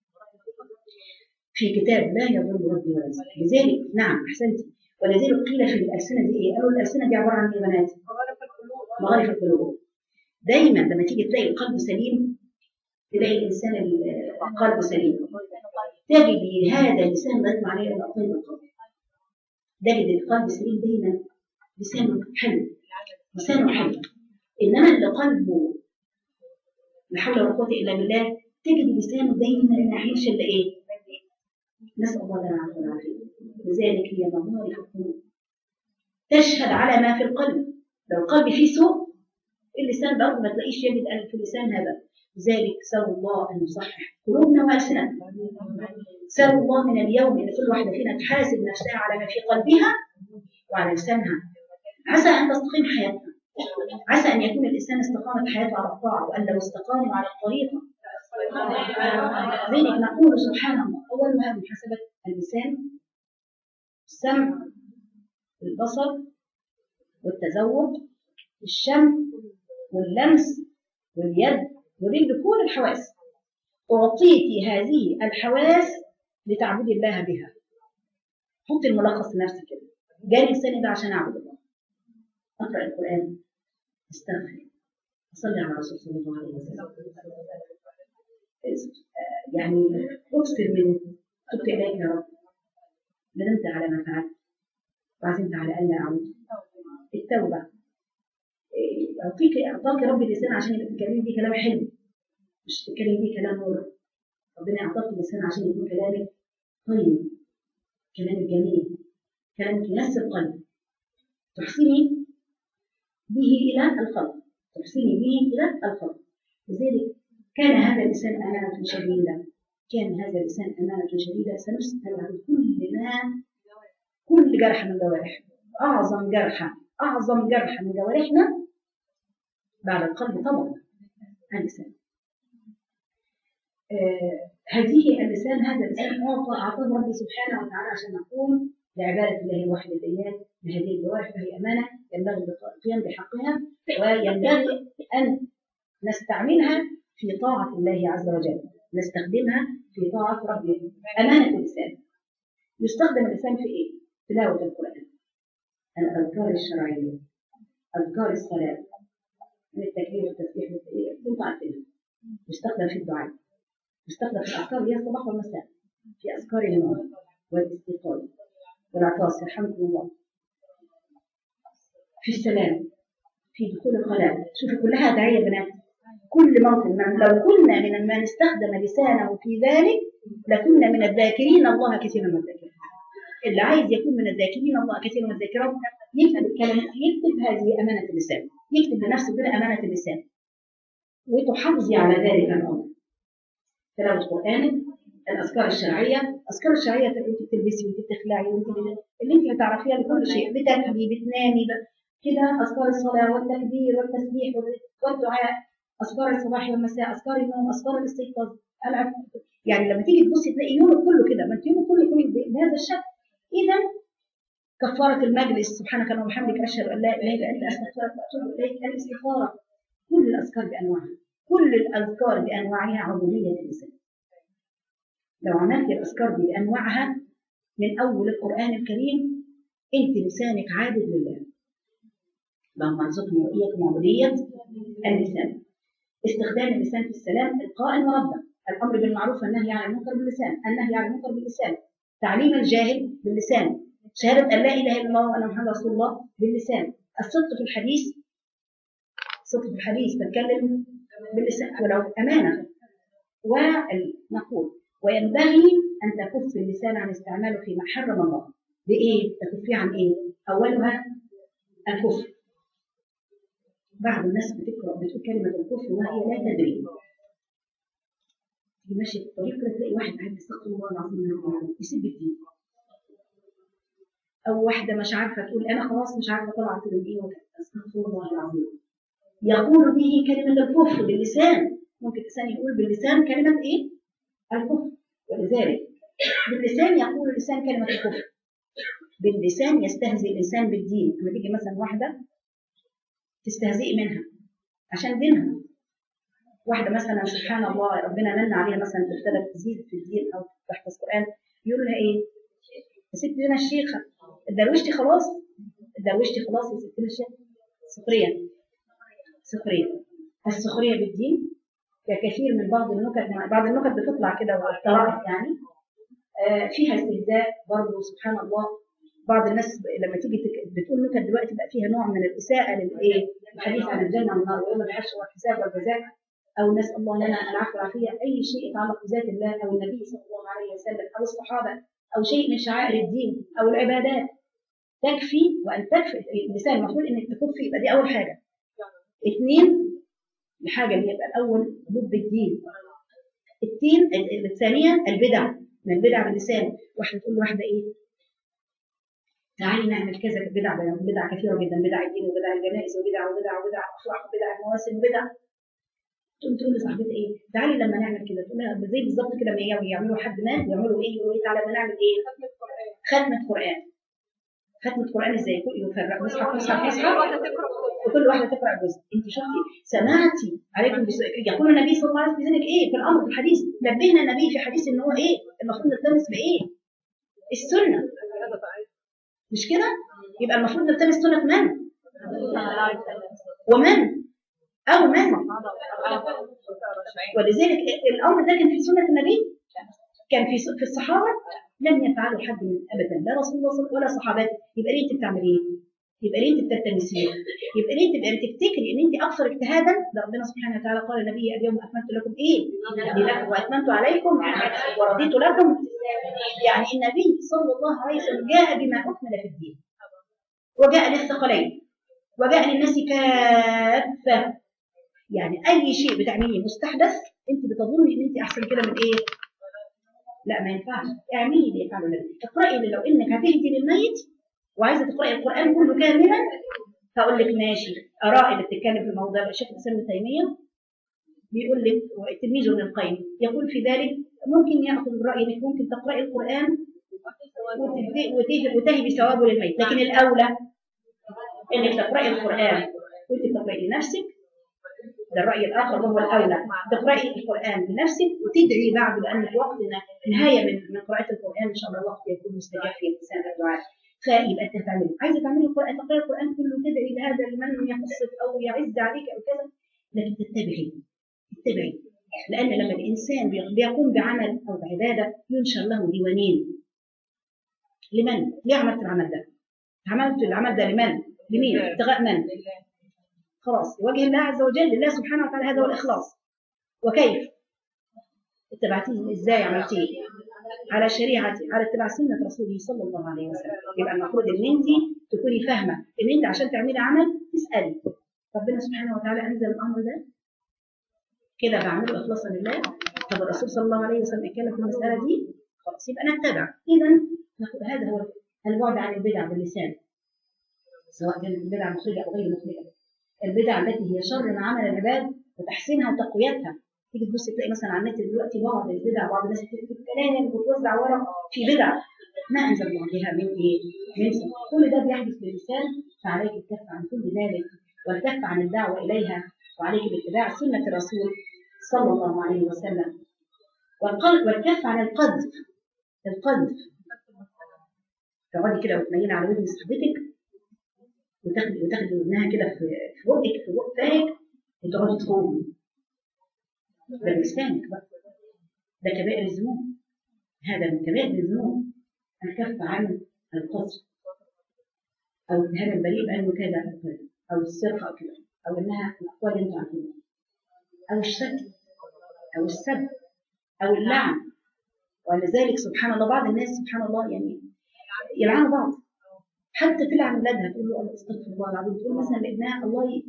في كتاب لا يضر ربي ولا ينسى لذلك نعم احسنتي ولذلك قيل في الالسنه دي ايه؟ قالوا الالسنه دي عباره عن ايه يا بنات؟ مغارف القلوب دايما لما تيجي تلاقي القلب سليم تلاقي الانسان القلب سليم تجدي هذا اللسان لا يطلع عليه الا طيب القلب تجد القلب سليم دايما لسانه حلو لسانه حلو انما اللي قلبه لا حول ولا قوه الا بالله تجد لسانه دايما نحيش الا ايه؟ نسال الله لنا العافيه والعافيه لذلك هي مغارف القلوب تشهد على ما في القلب لو القلب فيه سوء اللسان برضه ما تلاقيش يجد في اللسان هذا لذلك سأل الله أن يصحح قلوبنا وألسنتنا سأل الله من اليوم أن كل واحدة فينا تحاسب نفسها على ما في قلبها وعلى لسانها عسى أن تستقيم حياتنا عسى أن يكون الإنسان استقامت حياته على الطاعة وأن لو استقام على الطريقة ذلك نقول سبحان الله أولها محاسبة اللسان السمع البصر والتذوق الشم واللمس واليد والرجل كل الحواس أعطيتي هذه الحواس لتعبدي الله بها حط الملخص لنفسك كده جالي لساني ده عشان أعبد الله أقرأ القرآن استغفر أصلي على الرسول صلى الله عليه وسلم يعني أكثر من تبت إليك يا رب ندمت على ما فعلت وعزمت على ألا أعود التوبة أعطيك أعطاك ربي لسان عشان يبقى تتكلمي بيه كلام حلو مش تتكلمي بيه كلام مر ربنا أعطاك لسان عشان يكون كلامك طيب كلامك جميل كلامك ينسي القلب تحسني به إلى الخلق تحسني به إلى الخلق لذلك كان هذا اللسان أمانة شديدة كان هذا اللسان أمانة شديدة سنسأل عن كل ما كل جرح من جوارح أعظم جرح أعظم جرح من جوارحنا بعد القلب طبعا اللسان آه هذه اللسان هذا اللسان أعطى أعطاه ربي سبحانه وتعالى عشان نقوم بعبادة الله الواحد الديان بهذه الجوارح فهي أمانة ينبغي القيام بحقها وينبغي أن نستعملها في طاعة الله عز وجل نستخدمها في طاعة ربنا أمانة اللسان يستخدم اللسان في إيه؟ تلاوة القرآن الأذكار الشرعية أذكار الصلاة من التكبير والتسبيح والتأييد كنت عارفينها يستخدم في الدعاء يستخدم في الأذكار اللي هي الصباح والمساء في أذكار النوم والاستيقاظ والعطاس يرحمكم الله في السلام في دخول الخلاء شوفي كلها أدعية بنات كل موطن من لو كنا من من استخدم لسانه في ذلك لكنا من الذاكرين الله كثيرا من الذاكرين اللي عايز يكون من الذاكرين الله كثيرا من الذاكرات يكتب الكلام يكتب هذه أمانة اللسان يكتب لنفسه كده أمانة اللسان وتحافظي على ذلك الأمر تلاوة قرآنك الأذكار الشرعية الأذكار الشرعية اللي أنت بتلبسي وأنت بتخلعي وأنت اللي أنت بتعرفيها لكل شيء بتاكلي بتنامي كده أذكار الصلاة والتكبير والتسبيح والدعاء أذكار الصباح والمساء أذكار النوم أذكار الاستيقاظ يعني لما تيجي تبصي تلاقي يومك كله كده ما انت يومك كله يكون بهذا الشكل إذا كفارة المجلس سبحانك اللهم وبحمدك أشهد أن لا إله إلا أنت أستغفرك وأتوب إليك الاستغفار كل الأذكار بأنواعها كل الأذكار بأنواعها عبودية الإنسان لو عملت الأذكار دي بأنواعها من أول القرآن الكريم أنت لسانك عابد لله اللهم ارزقني وإياكم عبودية اللسان استخدام اللسان في السلام إلقاء وردا الأمر بالمعروف والنهي عن المنكر باللسان النهي عن المنكر باللسان تعليم الجاهل باللسان شهادة أن لا إله إلا الله وأن محمد رسول الله باللسان الصدق في الحديث صدق في الحديث بتكلم باللسان ولو أمانة ونقول وينبغي أن تكف اللسان عن استعماله فيما حرم الله بإيه؟ تكفيه عن إيه؟ أولها الكفر بعض الناس بتقرأ بتقول كلمة الكفر وهي لا تدري ماشي في الطريق كده تلاقي واحد قاعد يستغفر الله العظيم من ربنا يسيب الدين او واحده مش عارفه تقول انا خلاص مش عارفه طلعت من ايه استغفر الله العظيم يقول به كلمه الكفر باللسان ممكن الانسان يقول باللسان كلمه ايه؟ الكفر ولذلك باللسان يقول اللسان كلمه الكفر باللسان يستهزئ الانسان بالدين لما تيجي مثلا واحده تستهزئي منها عشان دينها واحده مثلا سبحان الله ربنا من عليها مثلا ابتدت تزيد في الدين او تحفظ قران يقول لها ايه؟ يا ست انا الشيخه اتدروشتي خلاص؟ اتدروشتي خلاص يا ست الشيخ سخريه سخريه السخريه بالدين ككثير من بعض النكت بعض النكت بتطلع كده واختراعات يعني آه فيها استهزاء برضه سبحان الله بعض الناس لما تيجي بتقول نكت دلوقتي بقى فيها نوع من الاساءه للايه؟ الحديث عن الجنه والنار ويوم الحشر والحساب والجزاء او نسال الله لنا العفو والعافيه اي شيء يتعلق بذات الله او النبي صلى الله عليه وسلم او الصحابه او شيء من شعائر الدين او العبادات تكفي وان تكفي اللسان المفروض انك تكفي يبقى دي اول حاجه اثنين الحاجه اللي يبقى الاول ضد الدين التين ال- الثانيه البدع من البدع باللسان واحده تقول لواحده ايه تعالي نعمل كذا بدع بدع كثيره جدا بدع الدين وبدع الجنائز وبدع وبدع وبدع الاخلاق وبدع المواسم وبدع تقوم تقول لصاحبتها ايه تعالي لما نعمل كده تقول لها زي بالظبط كده لما يجوا يعملوا حد مات يعملوا ايه يقولوا ايه تعالى لما نعمل ايه ختمه قران ختمه قران ازاي يقول يفرق مصحف مصحف مصحف وكل واحده تقرا جزء انت شفتي سمعتي عليكم بس... يقول النبي صلى الله عليه وسلم بذلك ايه في الامر في الحديث نبهنا النبي في حديث ان هو ايه المفروض نلتمس بايه السنه مش كده يبقى المفروض نلتمس سنه من ومن او من ولذلك الامر ده كان في سنه النبي كان في في الصحابه لم يفعلوا حد من ابدا لا رسول الله صلى الله عليه وسلم ولا صحابته يبقى ليه انت بتعملي ايه؟ يبقى ليه انت بتلتمسيه؟ يبقى ليه تبقى تفتكري ان انت اكثر اجتهادا ده ربنا سبحانه وتعالى قال النبي اليوم اكملت لكم ايه؟ دينكم واتممت عليكم ورضيت لكم يعني النبي صلى الله عليه وسلم جاء بما اكمل في الدين وجاء للثقلين وجاء للناس كافه يعني اي شيء بتعمليه مستحدث انت بتظني ان انت احسن كده من ايه؟ لا ما ينفعش اعملي اللي يفعله النبي اقراي اللي لو انك هتهدي للميت وعايزه تقراي القران كله كاملا هقول لك ماشي اراء اللي بتتكلم في الموضوع ده الشيخ الاسلام ابن تيميه بيقول لك تلميذه ابن القيم يقول في ذلك ممكن ياخذ براي انك ممكن تقراي القران وتهدي- وتهدي وتهبي ثوابه للميت لكن الاولى انك تقراي القران وانت بتقراي لنفسك ده الراي الاخر وهو الاولى تقراي القران لنفسك وتدعي بعد لان في وقت نهايه من من قراءه القران ان شاء الله وقت يكون مستجاب في الانسان الدعاء فيبقى انت هتعملي عايزه تعملي القران تقراي القران كله تدعي لهذا لمن يخصك او يعز عليك او كذا لكن تتبعي اتبعي لان لما الانسان بي- بيقوم بعمل او بعباده ينشر له ديوانين لمن؟ ليه عملت العمل ده؟ عملت العمل ده لمن؟ لمين؟ ابتغاء من؟ خلاص لوجه الله عز وجل لله سبحانه وتعالى هذا هو الاخلاص وكيف؟ اتبعتيه ازاي عملتيه؟ على شريعتي على اتباع سنه رسوله صلى الله عليه وسلم يبقى المفروض ان انت تكوني فاهمه ان انت عشان تعملي عمل تسالي ربنا سبحانه وتعالى انزل الامر ده كده بعمله اخلاصا لله طب الرسول صلى الله عليه وسلم اتكلم في المساله دي خلاص يبقى نتبع اذا ناخد هذا هو البعد عن البدع باللسان سواء كانت البدع مخرجه او غير مخرجه البدع التي هي شر من عمل العباد وتحسينها وتقويتها تيجي تبص تلاقي مثلا على النت دلوقتي بعض البدع بعض الناس بتكتب كلام وتوزع ورق في بدع ما انزل الله بها من ايه؟ من سلطان. كل ده بيحدث باللسان فعليك الكف عن كل ذلك والكف عن الدعوه اليها وعليك باتباع سنه الرسول صلى الله عليه وسلم والقلب والكف عن القذف القذف تقعدي كده وتميلي على ودن صاحبتك وتاخدي وتاخدي ودنها كده في في بقك في بق فاك وتقعدي تقومي ده بلسانك بقى ده كبائر الذنوب هذا من كبائر الذنوب الكف عن القذف او اتهام البريء بانه كذا او كذا او السرقه او كذا او انها الاقوال اللي انتوا عارفينها او الشك او السب او اللعن ولذلك سبحان الله بعض الناس سبحان الله يعني يلعنوا بعض حتى تلعن اولادها تقول له الله استغفر الله العظيم تقول مثلا لابنها الله ي...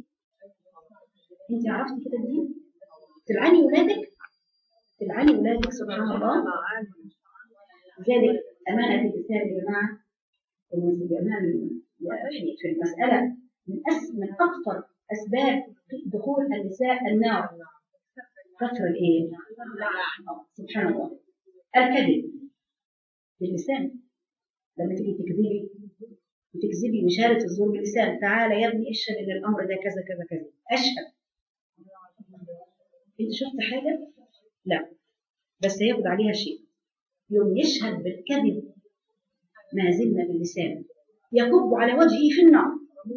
انت عرفتي كده الدين تلعني ولادك تلعني ولادك سبحان الله لذلك امانه اللسان يا جماعه الامانه يعني في المساله من أس من اكثر اسباب دخول النساء النار كثر الايه؟ سبحان الله الكذب باللسان لما تيجي تكذبي وتكذبي وشهادة الزور باللسان تعالى يا ابني اشهد ان الامر ده كذا كذا كذا اشهد انت شفت حاجه؟ لا بس هياخد عليها شيء يوم يشهد بالكذب ما زلنا باللسان يكب على وجهه في النار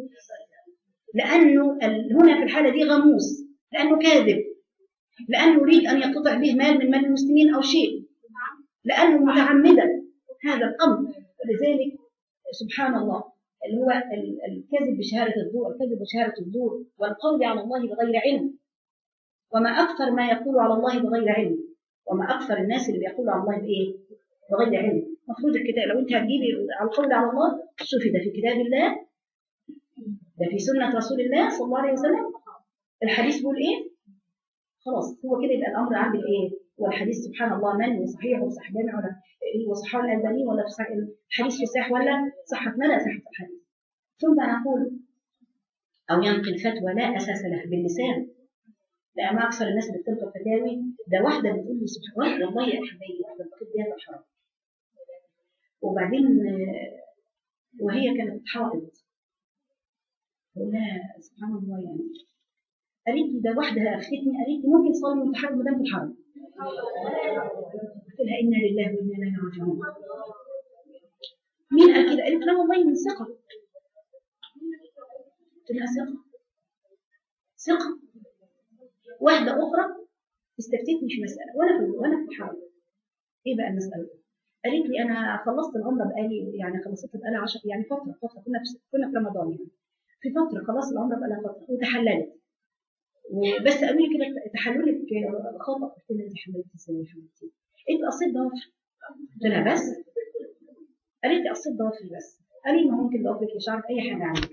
لانه ال- هنا في الحاله دي غموس لانه كاذب لانه يريد ان يقتطع به مال من مال المسلمين او شيء لانه متعمدا هذا الامر لذلك سبحان الله اللي هو ال- الكذب بشهاده الزور الكذب بشهاده الزور والقول على الله بغير علم وما اكثر ما يقول على الله بغير علم وما اكثر الناس اللي بيقولوا على الله بايه بغير علم المفروض الكتاب لو انت هتجيبي على القول على الله شوفي ده في كتاب الله ده في سنه رسول الله صلى الله عليه وسلم الحديث بيقول ايه خلاص هو كده يبقى الامر عندك ايه والحديث سبحان الله من وصحيح وصح جامع ولا وصححه الالباني ولا في صح- الحديث في صحيح ولا صحة ما لا صحة الحديث ثم نقول او ينقل فتوى لا اساس لها باللسان لا ما اكثر الناس اللي بتنقل فتاوي ده واحده بتقول لي سبحان الله والله يا حبايبي واحده بتقول بهذا الحرام وبعدين آه، وهي كانت حائض بقول لها سبحان الله يعني قالت لي ده واحده افتتني قالت لي ممكن تصلي وانت حائض ما دام في الحرم قلت لها انا لله وانا اليه راجعون مين قال كده؟ قالت لا والله من ثقه قلت لها ثقه ثقه واحده اخرى استفتتني في مساله وانا في وانا في الحرم ايه بقى المساله؟ قالت لي انا خلصت العمره بقالي يعني خلصتها بقالي 10 يعني فتره فتره كنا في كنا في رمضان يعني في فتره خلاص العمره بقالها فتره وتحللت وبس قالوا لي كده تحللك خطا قلت لها انت حللت ازاي يا حبيبتي؟ انت قصيت ضوافر قلت لها بس قالت لي قصيت ضوافري بس قال لي ما ممكن ضوافرك لشعرك اي حاجه عندك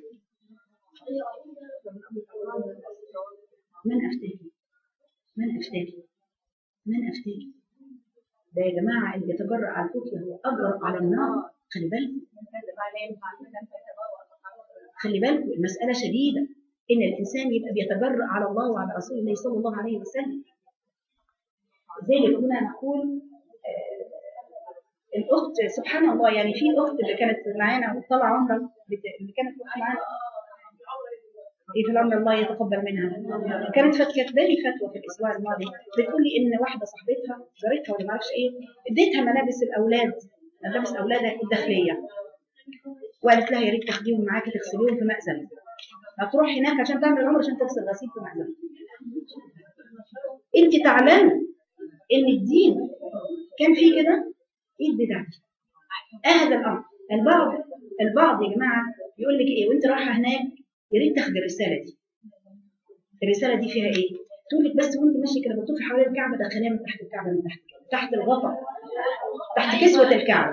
من افتاكي من افتاكي من افتاكي ده يا جماعه اللي يتجرأ على الفتية هو اجرأ على النار خلي بالكم خلي بالكم المسألة شديدة إن الإنسان يبقى بيتجرأ على الله وعلى رسول الله صلى الله عليه وسلم لذلك هنا نقول آه، الأخت سبحان الله يعني في أخت اللي كانت معانا وطلع عمرة بت- اللي كانت معانا ايه في الامر الله يتقبل منها كانت فت- كاتبه لي فتوى في الاسبوع الماضي بتقول لي ان واحده صاحبتها جارتها ولا ما اعرفش ايه اديتها ملابس الاولاد ملابس اولادها الداخليه وقالت لها يا ريت تاخديهم معاكي تغسليهم في مأذن هتروح هناك عشان تعمل العمره عشان تغسل غسيل في مأذن انت تعلمي ان الدين كان فيه كده ايه البدع دي؟ هذا الامر البعض البعض يا جماعه يقول لك ايه وانت رايحه هناك يا ريت تاخدي الرساله دي الرساله دي فيها ايه تقول لك بس وانت ماشيه كده بتطوفي حوالين الكعبه دخليها من تحت الكعبه من تحت كده تحت الغطاء تحت كسوه الكعبه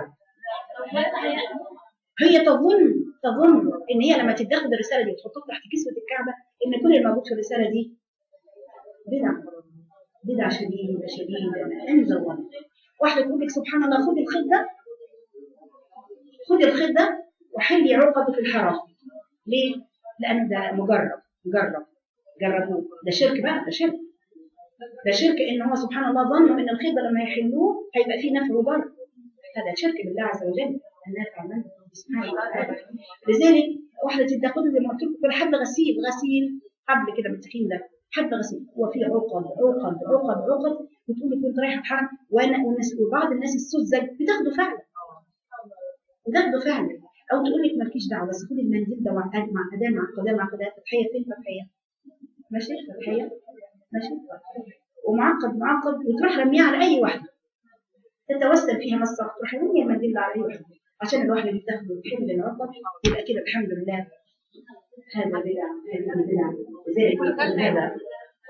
هي تظن تظن ان هي لما تتاخد الرساله دي وتحطها تحت كسوه الكعبه ان كل الموجود في الرساله دي بدع بدع شديده شديده انزل الله واحده تقول لك سبحان الله خدي الخيط ده خدي الخيط ده وحلي عقده في الحرام ليه؟ لأن ده مجرب مجرب جربوه ده شرك بقى ده شرك ده شرك ان هو سبحان الله ظنوا ان الخيط ده لما يحلوه هيبقى فيه نفع وضر هذا شرك بالله عز وجل النافع منه سبحانه وتعالى لذلك واحده تاخد زي ما قلت لكم كل حد غسيل غسيل حبل كده بالتخين ده حد غسيل وفي عقد عقد عقد عقد بتقول لي كنت رايحه الحرم وانا والناس وبعض الناس السود زي بتاخده فعلا بتاخده فعلا او تقول لك مالكيش دعوه بس خدي المنديل ده وعقد مع قدام مع قدام مع قدام فتحيه فين فتحيه ماشي فتحيه ماشي ومعقد معقد وتروح رميه على اي واحده تتوسل فيها مسرح تروح رميه المنديل ده على اي واحده عشان الواحده اللي بتاخده وتحمل العقد يبقى كده الحمد لله هذا بدع هذه بدع لذلك يقول هذا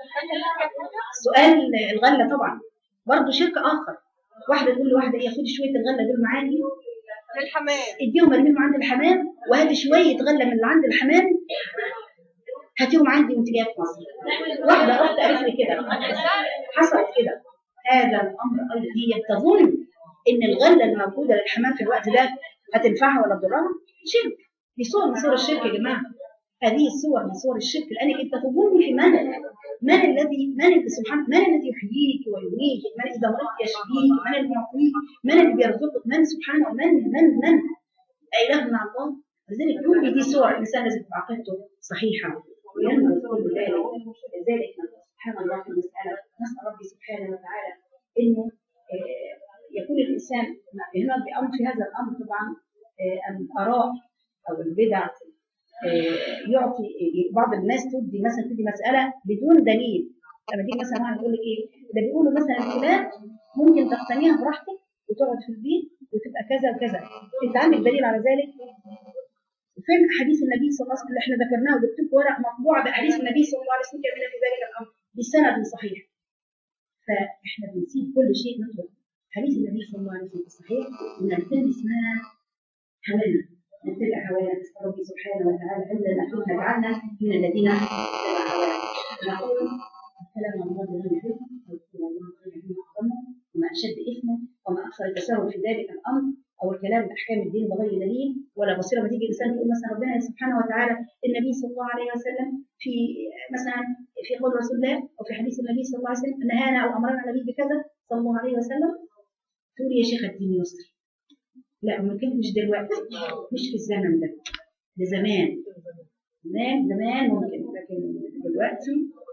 سؤال الغله طبعا برضه شرك اخر واحده تقول لواحده ايه خدي شويه الغله دول معاكي للحمام اديهم ارميهم عند الحمام وهاتي شويه غله من اللي عند الحمام هاتيهم عندي وانت جايه في مصر واحده اخت قالت لي كده حصلت كده هذا الامر ايضا هي تظن ان الغله الموجوده للحمام في الوقت ده هتنفعها ولا تضرها شرك دي صور من صور الشرك يا جماعه هذه الصور من صور الشرك لانك انت تظن في من من الذي من الذي سبحانه من الذي يحييك ويميتك من اذا مرضت يشفيك من اللي يعطيك من اللي بيرزقك من سبحانه من من من اله مع الله لذلك كل دي صور الانسان لازم تبقى عقيدته صحيحه وينبغي كل ذلك لذلك سبحان الله في المساله نسال ربي سبحانه وتعالى انه آه، يكون الانسان هنا بامر في هذا الامر طبعا آه، الاراء او البدع آه، يعطي بعض الناس تدي مثلا تدي مساله بدون دليل لما تيجي مثلا واحد يقول لك ايه ده بيقولوا مثلا الكلاب ممكن تقتنيها براحتك وتقعد في البيت وتبقى كذا وكذا انت عندك دليل على ذلك فين حديث النبي صلى الله عليه وسلم اللي احنا ذكرناه وجبت لكم ورق مطبوع بحديث النبي صلى الله عليه وسلم كان في ذلك الامر بسند صحيح فاحنا بنسيب كل شيء نترك حديث النبي صلى الله عليه وسلم في الصحيح ونلتمس ما هوانا نتبع هوانا نسال ربي سبحانه وتعالى الا نكون جعلنا من الذين اتبع هوانا نقول الكلام عن الله بغير علم ويقول الله بغير علم احكمه وما اشد اثمه وما اكثر التساهل في ذلك الامر او الكلام باحكام الدين بغير دليل ولا بصيره ما تيجي انسان تقول مثلا ربنا سبحانه وتعالى النبي صلى الله عليه وسلم في مثلا في قول رسول الله او في حديث النبي صلى الله عليه وسلم نهانا او امرنا النبي بكذا صلى الله عليه وسلم تقول يا شيخ الدين يسر لا ممكن مش دلوقتي مش في الزمن ده ده زمان زمان زمان ممكن لكن دلوقتي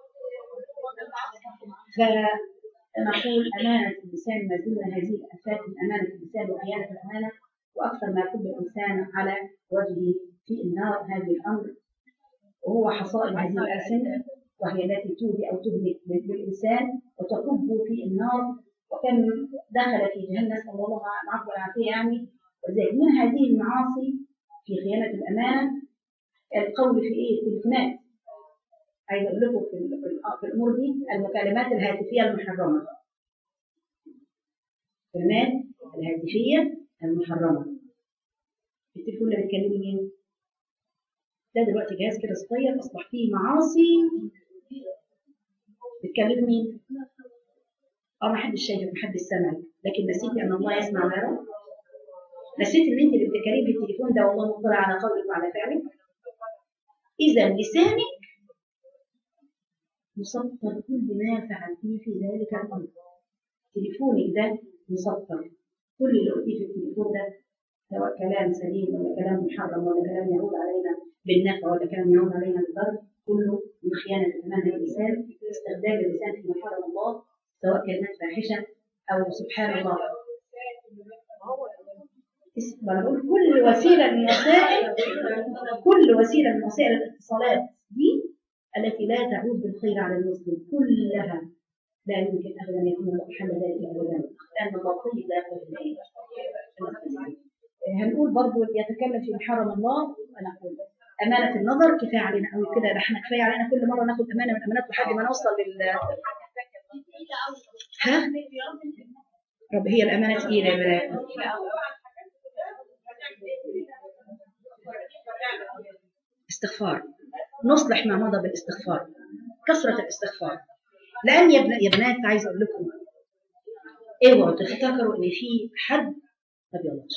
فنقول أمانة اللسان ما زلنا هذه الآفات من أمانة اللسان وخيانة الأمانة وأكثر ما يكب الإنسان على وجهه في النار هذه الأمر وهو حصائل هذه الألسنة وهي التي تؤذي أو تهلك بالإنسان وتكب في النار وكم دخل في جهنم نسأل الله العفو والعافية يعني وزي من هذه المعاصي في خيانة الأمانة القول في إيه؟ التليفونات عايز أقول لكم في, ال- في, ال- في الأمور دي المكالمات الهاتفية المحرمة المكالمات الهاتفية المحرمة التليفون اللي بتكلمي مين؟ ده دلوقتي جهاز كده صغير أصبح فيه معاصي بتكلمي مين؟ اه ما حدش شايفك ما حدش سامعك لكن نسيتي ان الله يسمع ويرى نسيت ان انت اللي بتتكلمي في التليفون ده والله مطلع على قولك وعلى فعلك اذا لسانك مسطر كل ما فعلتيه في ذلك الامر تليفونك ده مسطر كل اللي قلتيه في التليفون ده سواء كلام سليم ولا كلام محرم ولا كلام يعود علينا بالنفع ولا كلام يعود علينا بالضرر كله من خيانه الامانه اللسان استخدام اللسان في محرم الله سواء كانت فاحشه او سبحان الله اس- وأنا بقول كل وسيله من وسائل كل وسيله من وسائل الاتصالات دي التي لا تعود بالخير على المسلم كلها لا يمكن ابدا ان يكون محل ذلك ابدا لان الله طيب لا يقبل الا هنقول برضو اللي يتكلم في محرم الله ونقول أمانة النظر كفاية علينا قوي كده ده احنا كفاية علينا كل مرة ناخد أمانة من الأمانات لحد ما نوصل لل ها؟ رب هي الأمانة تقيلة يا بنات استغفار نصلح ما مضى بالاستغفار كثرة الاستغفار لأن يا بن- يا بنات عايزة أقول لكم اوعوا تفتكروا إن في حد ما بيغلطش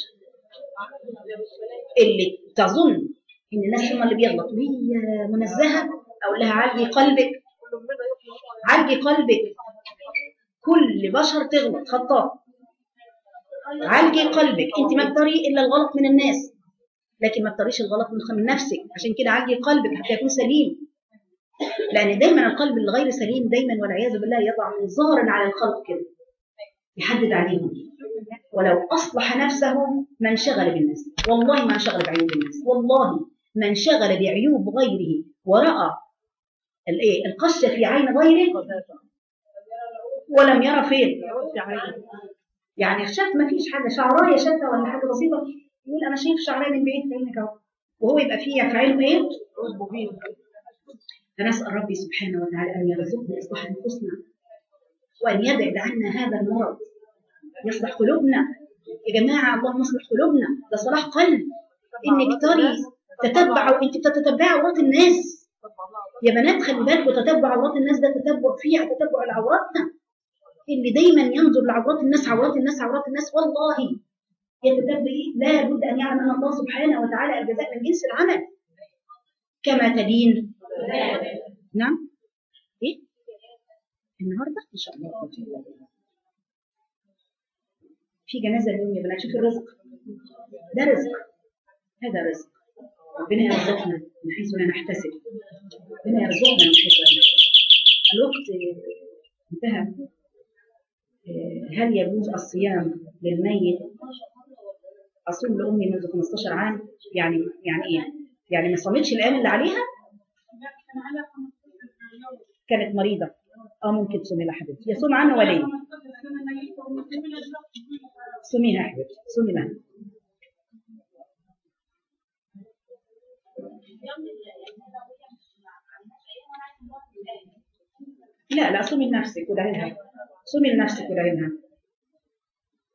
اللي تظن ان الناس هم اللي بيغلطوا وهي منزهه اقول لها عالجي قلبك عالجي قلبك كل بشر تغلط خطاء عالجي قلبك انت ما بتطري الا الغلط من الناس لكن ما بتطريش الغلط من من نفسك عشان كده عالجي قلبك حتى يكون سليم لان دايما القلب الغير سليم دايما والعياذ بالله يضع من ظهر على الخلق كده يحدد عليهم ولو أصلح نفسه ما انشغل بالناس والله ما انشغل بعيوب الناس والله ما انشغل بعيوب غيره ورأى الايه القش في عين غيره ولم يرى فين يعني شاف ما فيش حاجه شعرايه شافها ولا حاجه بسيطه يقول انا شايف شعرايه من بعيد في عينك اهو وهو يبقى فيه في عينه ايه؟ فنسال ربي سبحانه وتعالى ان يرزقنا اصلاح انفسنا وان يبعد عنا هذا المرض يصلح قلوبنا يا جماعه اللهم اصلح قلوبنا ده صلاح قلب انك تري تتبع انت بتتتبعي عورات الناس يا بنات خلي بالكم تتبع عورات الناس ده تتبع فيها تتبع لعوراتنا اللي دايما ينظر لعورات الناس عورات الناس عورات الناس والله يتتبع لا بد ان يعلم ان الله سبحانه وتعالى الجزاء من جنس العمل كما تدين نعم ايه النهارده ان شاء الله في جنازه اليوم يا بنات شوفوا الرزق ده رزق هذا رزق ربنا يرزقنا من حيث لا نحتسب ربنا يرزقنا من حيث لا نحتسب الوقت انتهى هل يجوز الصيام للميت اصوم لامي منذ 15 عام يعني يعني ايه يعني ما صامتش الايام اللي عليها كانت مريضه اه ممكن تصومي لها حبيبتي يصوم عنها ولي صوميها يا حبيبتي صومي لها لا لا صومي لنفسك ودعي لها صومي لنفسك ودعي لها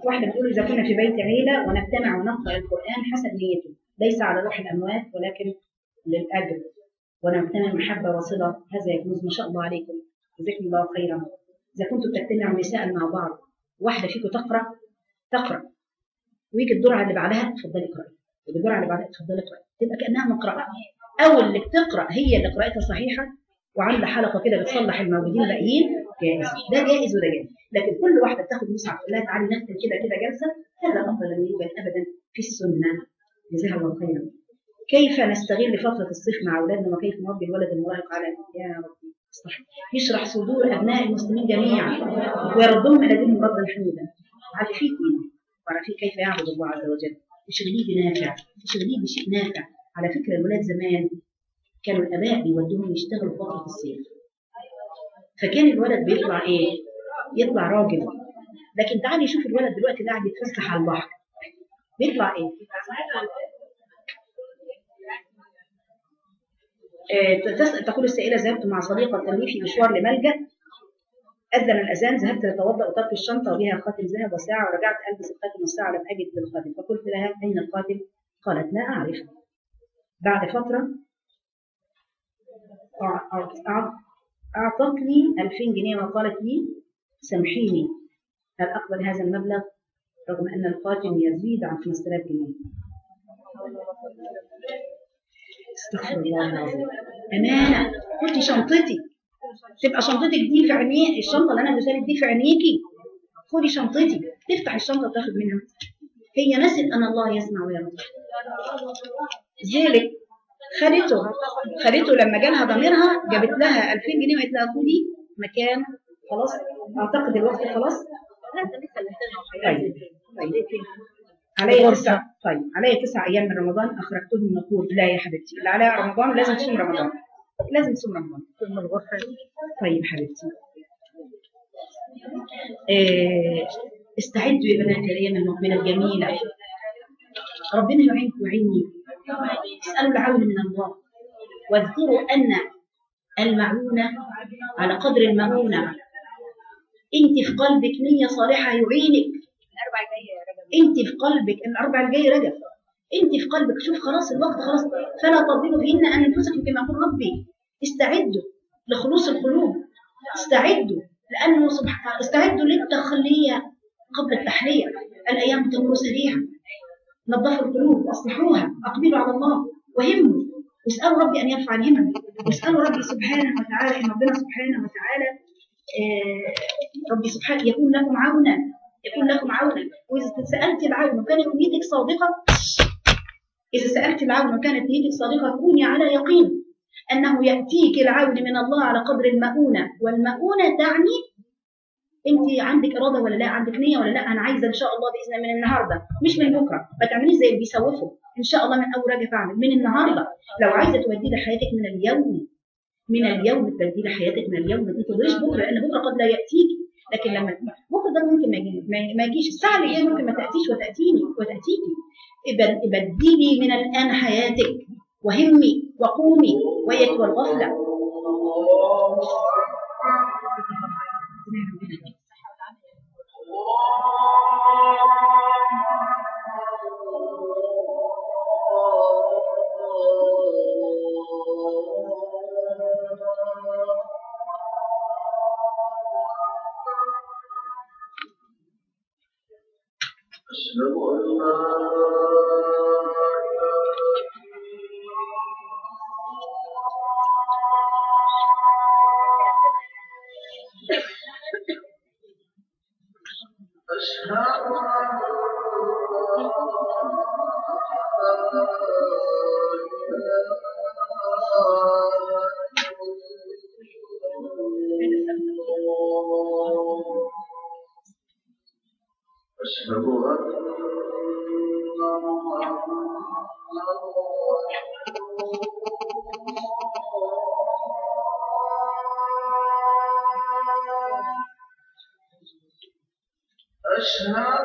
واحدة بتقول إذا كنا في بيت عيلة ونجتمع ونقرأ القرآن حسب نيته ليس على روح الأموات ولكن للأجر ونجتمع محبة وصلة هذا يجوز ما شاء الله عليكم جزاكم الله خيرا إذا كنتم تجتمعوا نساء مع بعض واحدة فيكم تقرأ تقرأ ويجي الدرعة اللي بعدها تفضلي اقرأي ويجي الدرعة اللي بعدها تفضلي اقرأي تبقى كأنها مقرأة أو اللي بتقرأ هي اللي قراءتها صحيحة وعاملة حلقة كده بتصلح الموجودين الباقيين جائز ده جائز وده جائز لكن كل واحدة بتاخد مصحف تقول لها تعالي نختم كده كده جلسة هذا أمر لم يوجد أبدا في السنة جزاها الله خيرا كيف نستغل فترة الصيف مع أولادنا وكيف نربي الولد المراهق على يا ربي صح يشرح صدور أبناء المسلمين جميعا ويردهم إلى دينهم ردا حميدا عارفين دينه وعارفين كيف يعبد الله عز وجل تشغليه بنافع تشغليه بشيء نافع على فكرة الولاد زمان كانوا الآباء بيودوهم يشتغلوا فترة الصيف فكان الولد بيطلع إيه؟ يطلع راجل لكن تعالي شوف الولد دلوقتي قاعد يتفسح على البحر بيطلع إيه؟ آه، تسأل تقول السائلة ذهبت مع صديقة لي في مشوار لملجأ أذن الأذان ذهبت لأتوضأ وترك الشنطة وبها خاتم ذهب وساعة ورجعت ألبس الخاتم والساعة لم أجد بالخاتم فقلت لها أين الخاتم؟ قالت لا أعرف بعد فترة أع- أع- أع- أعطتني 2000 جنيه وقالت لي سامحيني هل أقبل هذا المبلغ رغم أن الخاتم يزيد عن 5000 جنيه استغفر الله العظيم أمانة كنت شنطتي تبقى شنطتك دي في عينيه الشنطة اللي أنا اديتها لك دي في عينيكي خدي شنطتي تفتح الشنطة وتاخد منها هي نسيت أن الله يسمع ويرى ذلك خدته خدته لما جالها ضميرها جابت لها 2000 جنيه وقالت لها خدي مكان خلاص اعتقد الوقت خلاص طيب طيب عليا تسع طيب عليا تسع ايام من رمضان اخرجتهم نقود لا يا حبيبتي اللي عليها رمضان لازم تصوم رمضان لازم تصوم رمضان طيب حبيبتي إيه استعدوا يا بنات الايام المقبله الجميله ربنا يعينكم ويعيني اسالوا العون من الله واذكروا ان المعونه على قدر المعونه انت في قلبك نيه صالحه يعينك انت في قلبك الاربع الجاي رجب انت في قلبك شوف خلاص الوقت خلاص فلا تضلوا فيهن انفسكم كما يقول ربي استعدوا لخلوص القلوب استعدوا لانه سبحانه استعدوا للتخليه قبل التحليه الايام تمر سريعا نظفوا القلوب واصلحوها اقبلوا على الله وهموا واسالوا ربي ان يرفع الهمم واسالوا ربي سبحانه وتعالى ان ربنا سبحانه وتعالى آه، ربي سبحانه يكون لكم عونا يكون لكم عونا واذا سالت العون وكانت نيتك صادقه اذا سالت العون وكانت نيتك صادقه كوني على يقين انه ياتيك العون من الله على قدر المؤونه والمؤونه تعني انت عندك اراده ولا لا عندك نيه ولا لا انا عايزه ان شاء الله باذن الله من النهارده مش من بكره ما تعمليش زي اللي بيسوفوا ان شاء الله من اول راجع فاعمل من النهارده لو عايزه تودي حياتك من اليوم من اليوم تبديل حياتك من اليوم ما تنتظريش بكره لان بكره قد لا ياتيك لكن لما بكره ده ممكن ما يجي- ما- ما يجيش الساعه اللي جايه ممكن ما تاتيش وتاتيني وتاتيكي إبد- بدلي من الان حياتك وهمي وقومي ويك والغفله أشهد أن لا أشهد أشهد أن أشهد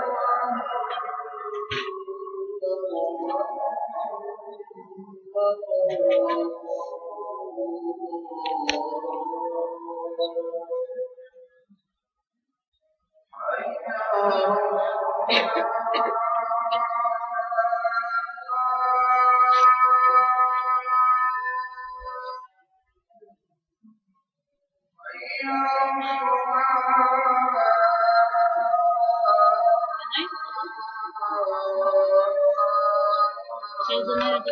أن عايزة نادي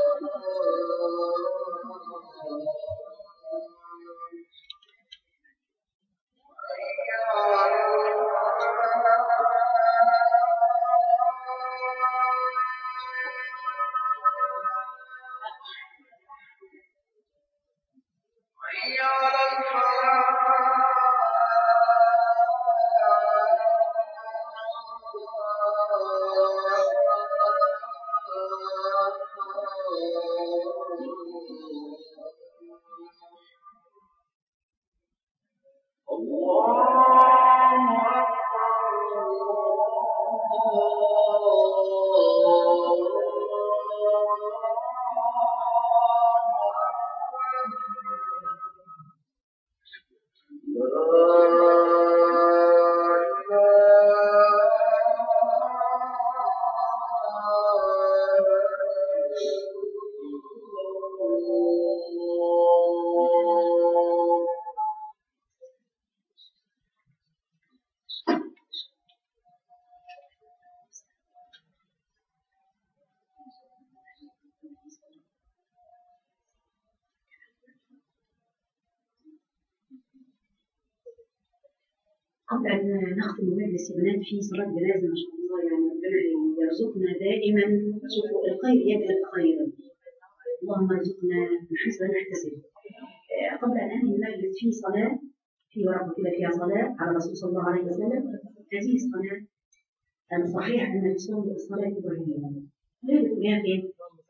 قبل أن نختم المجلس يا بنات في صلاة جنازة ما شاء الله يعني ربنا يرزقنا دائما شوفوا الخير يجلب خيرا اللهم ارزقنا من حيث لا نحتسب آه، قبل أن أنهي المجلس في صلاة في ورقة كده فيها صلاة على الرسول صلى الله عليه وسلم هذه الصلاة الصحيح أن تصلي الصلاة الإبراهيمية ليه بتقوليها فين؟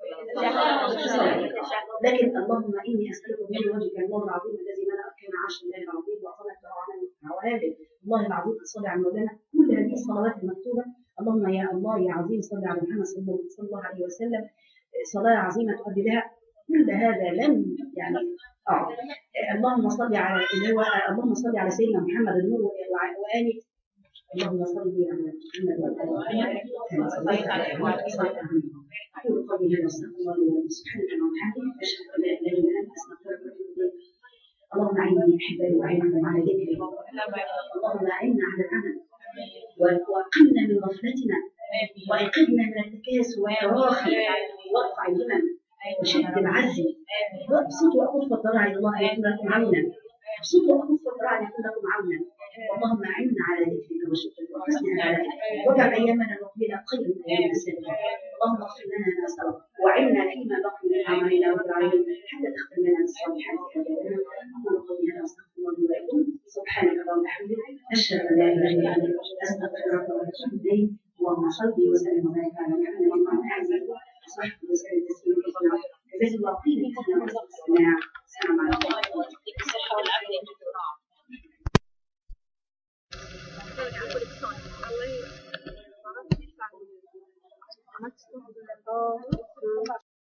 في صلاة. لكن اللهم اني اسالك من وجهك الله العظيم الذي ملا كان عرش الله العظيم وقامت عوالم الله العظيم الصلاه على مولانا كل هذه الصلوات المكتوبه اللهم يا الله يا عظيم صل على محمد صلى الله- صلى الله عليه وسلم صلاه عظيمه تؤدي بها كل هذا لم يعني اه اللهم صل على اللي هو اللهم صل على سيدنا محمد النور وع- واله اللهم صل على محمد وعلى اله كما صليت على ابراهيم صلى أقول قولي هذا واستغفر الله لي ولكم سبحانك اللهم وبحمدك أشهد أن لا إله إلا أنت أستغفرك وأتوب إليك اللهم أعني أحبائي وأعينكم على ذكرك اللهم أعنا على العمل و- وأقمنا من غفلتنا وأيقظنا من التكاسل والتراخي وارفع الهمم وشد العزم وابسطوا أكف الضرع إلى الله أن يكون لكم عونا ابسطوا أكف الضرع أن يكون لكم عونا اللهم أعنا على ذكرك وشكرك وحسن عبادتك واجعل أيامنا المقبلة خير من أيام السابقة اللهم اغفر لنا ما سبق وعنا فيما بقي من اعمالنا رب العالمين حتى تختم لنا بالصالحات اجلنا اقول قولي هذا واستغفر الله لي ولكم سبحانك اللهم وبحمدك اشهد ان لا اله الا انت استغفرك واتوب اليك اللهم صل وسلم وبارك على محمد وعلى اله وصحبه وسلم تسليما كثيرا جزاك الله خير حسن الاستماع السلام عليكم يعطيك الصحة والعافية الله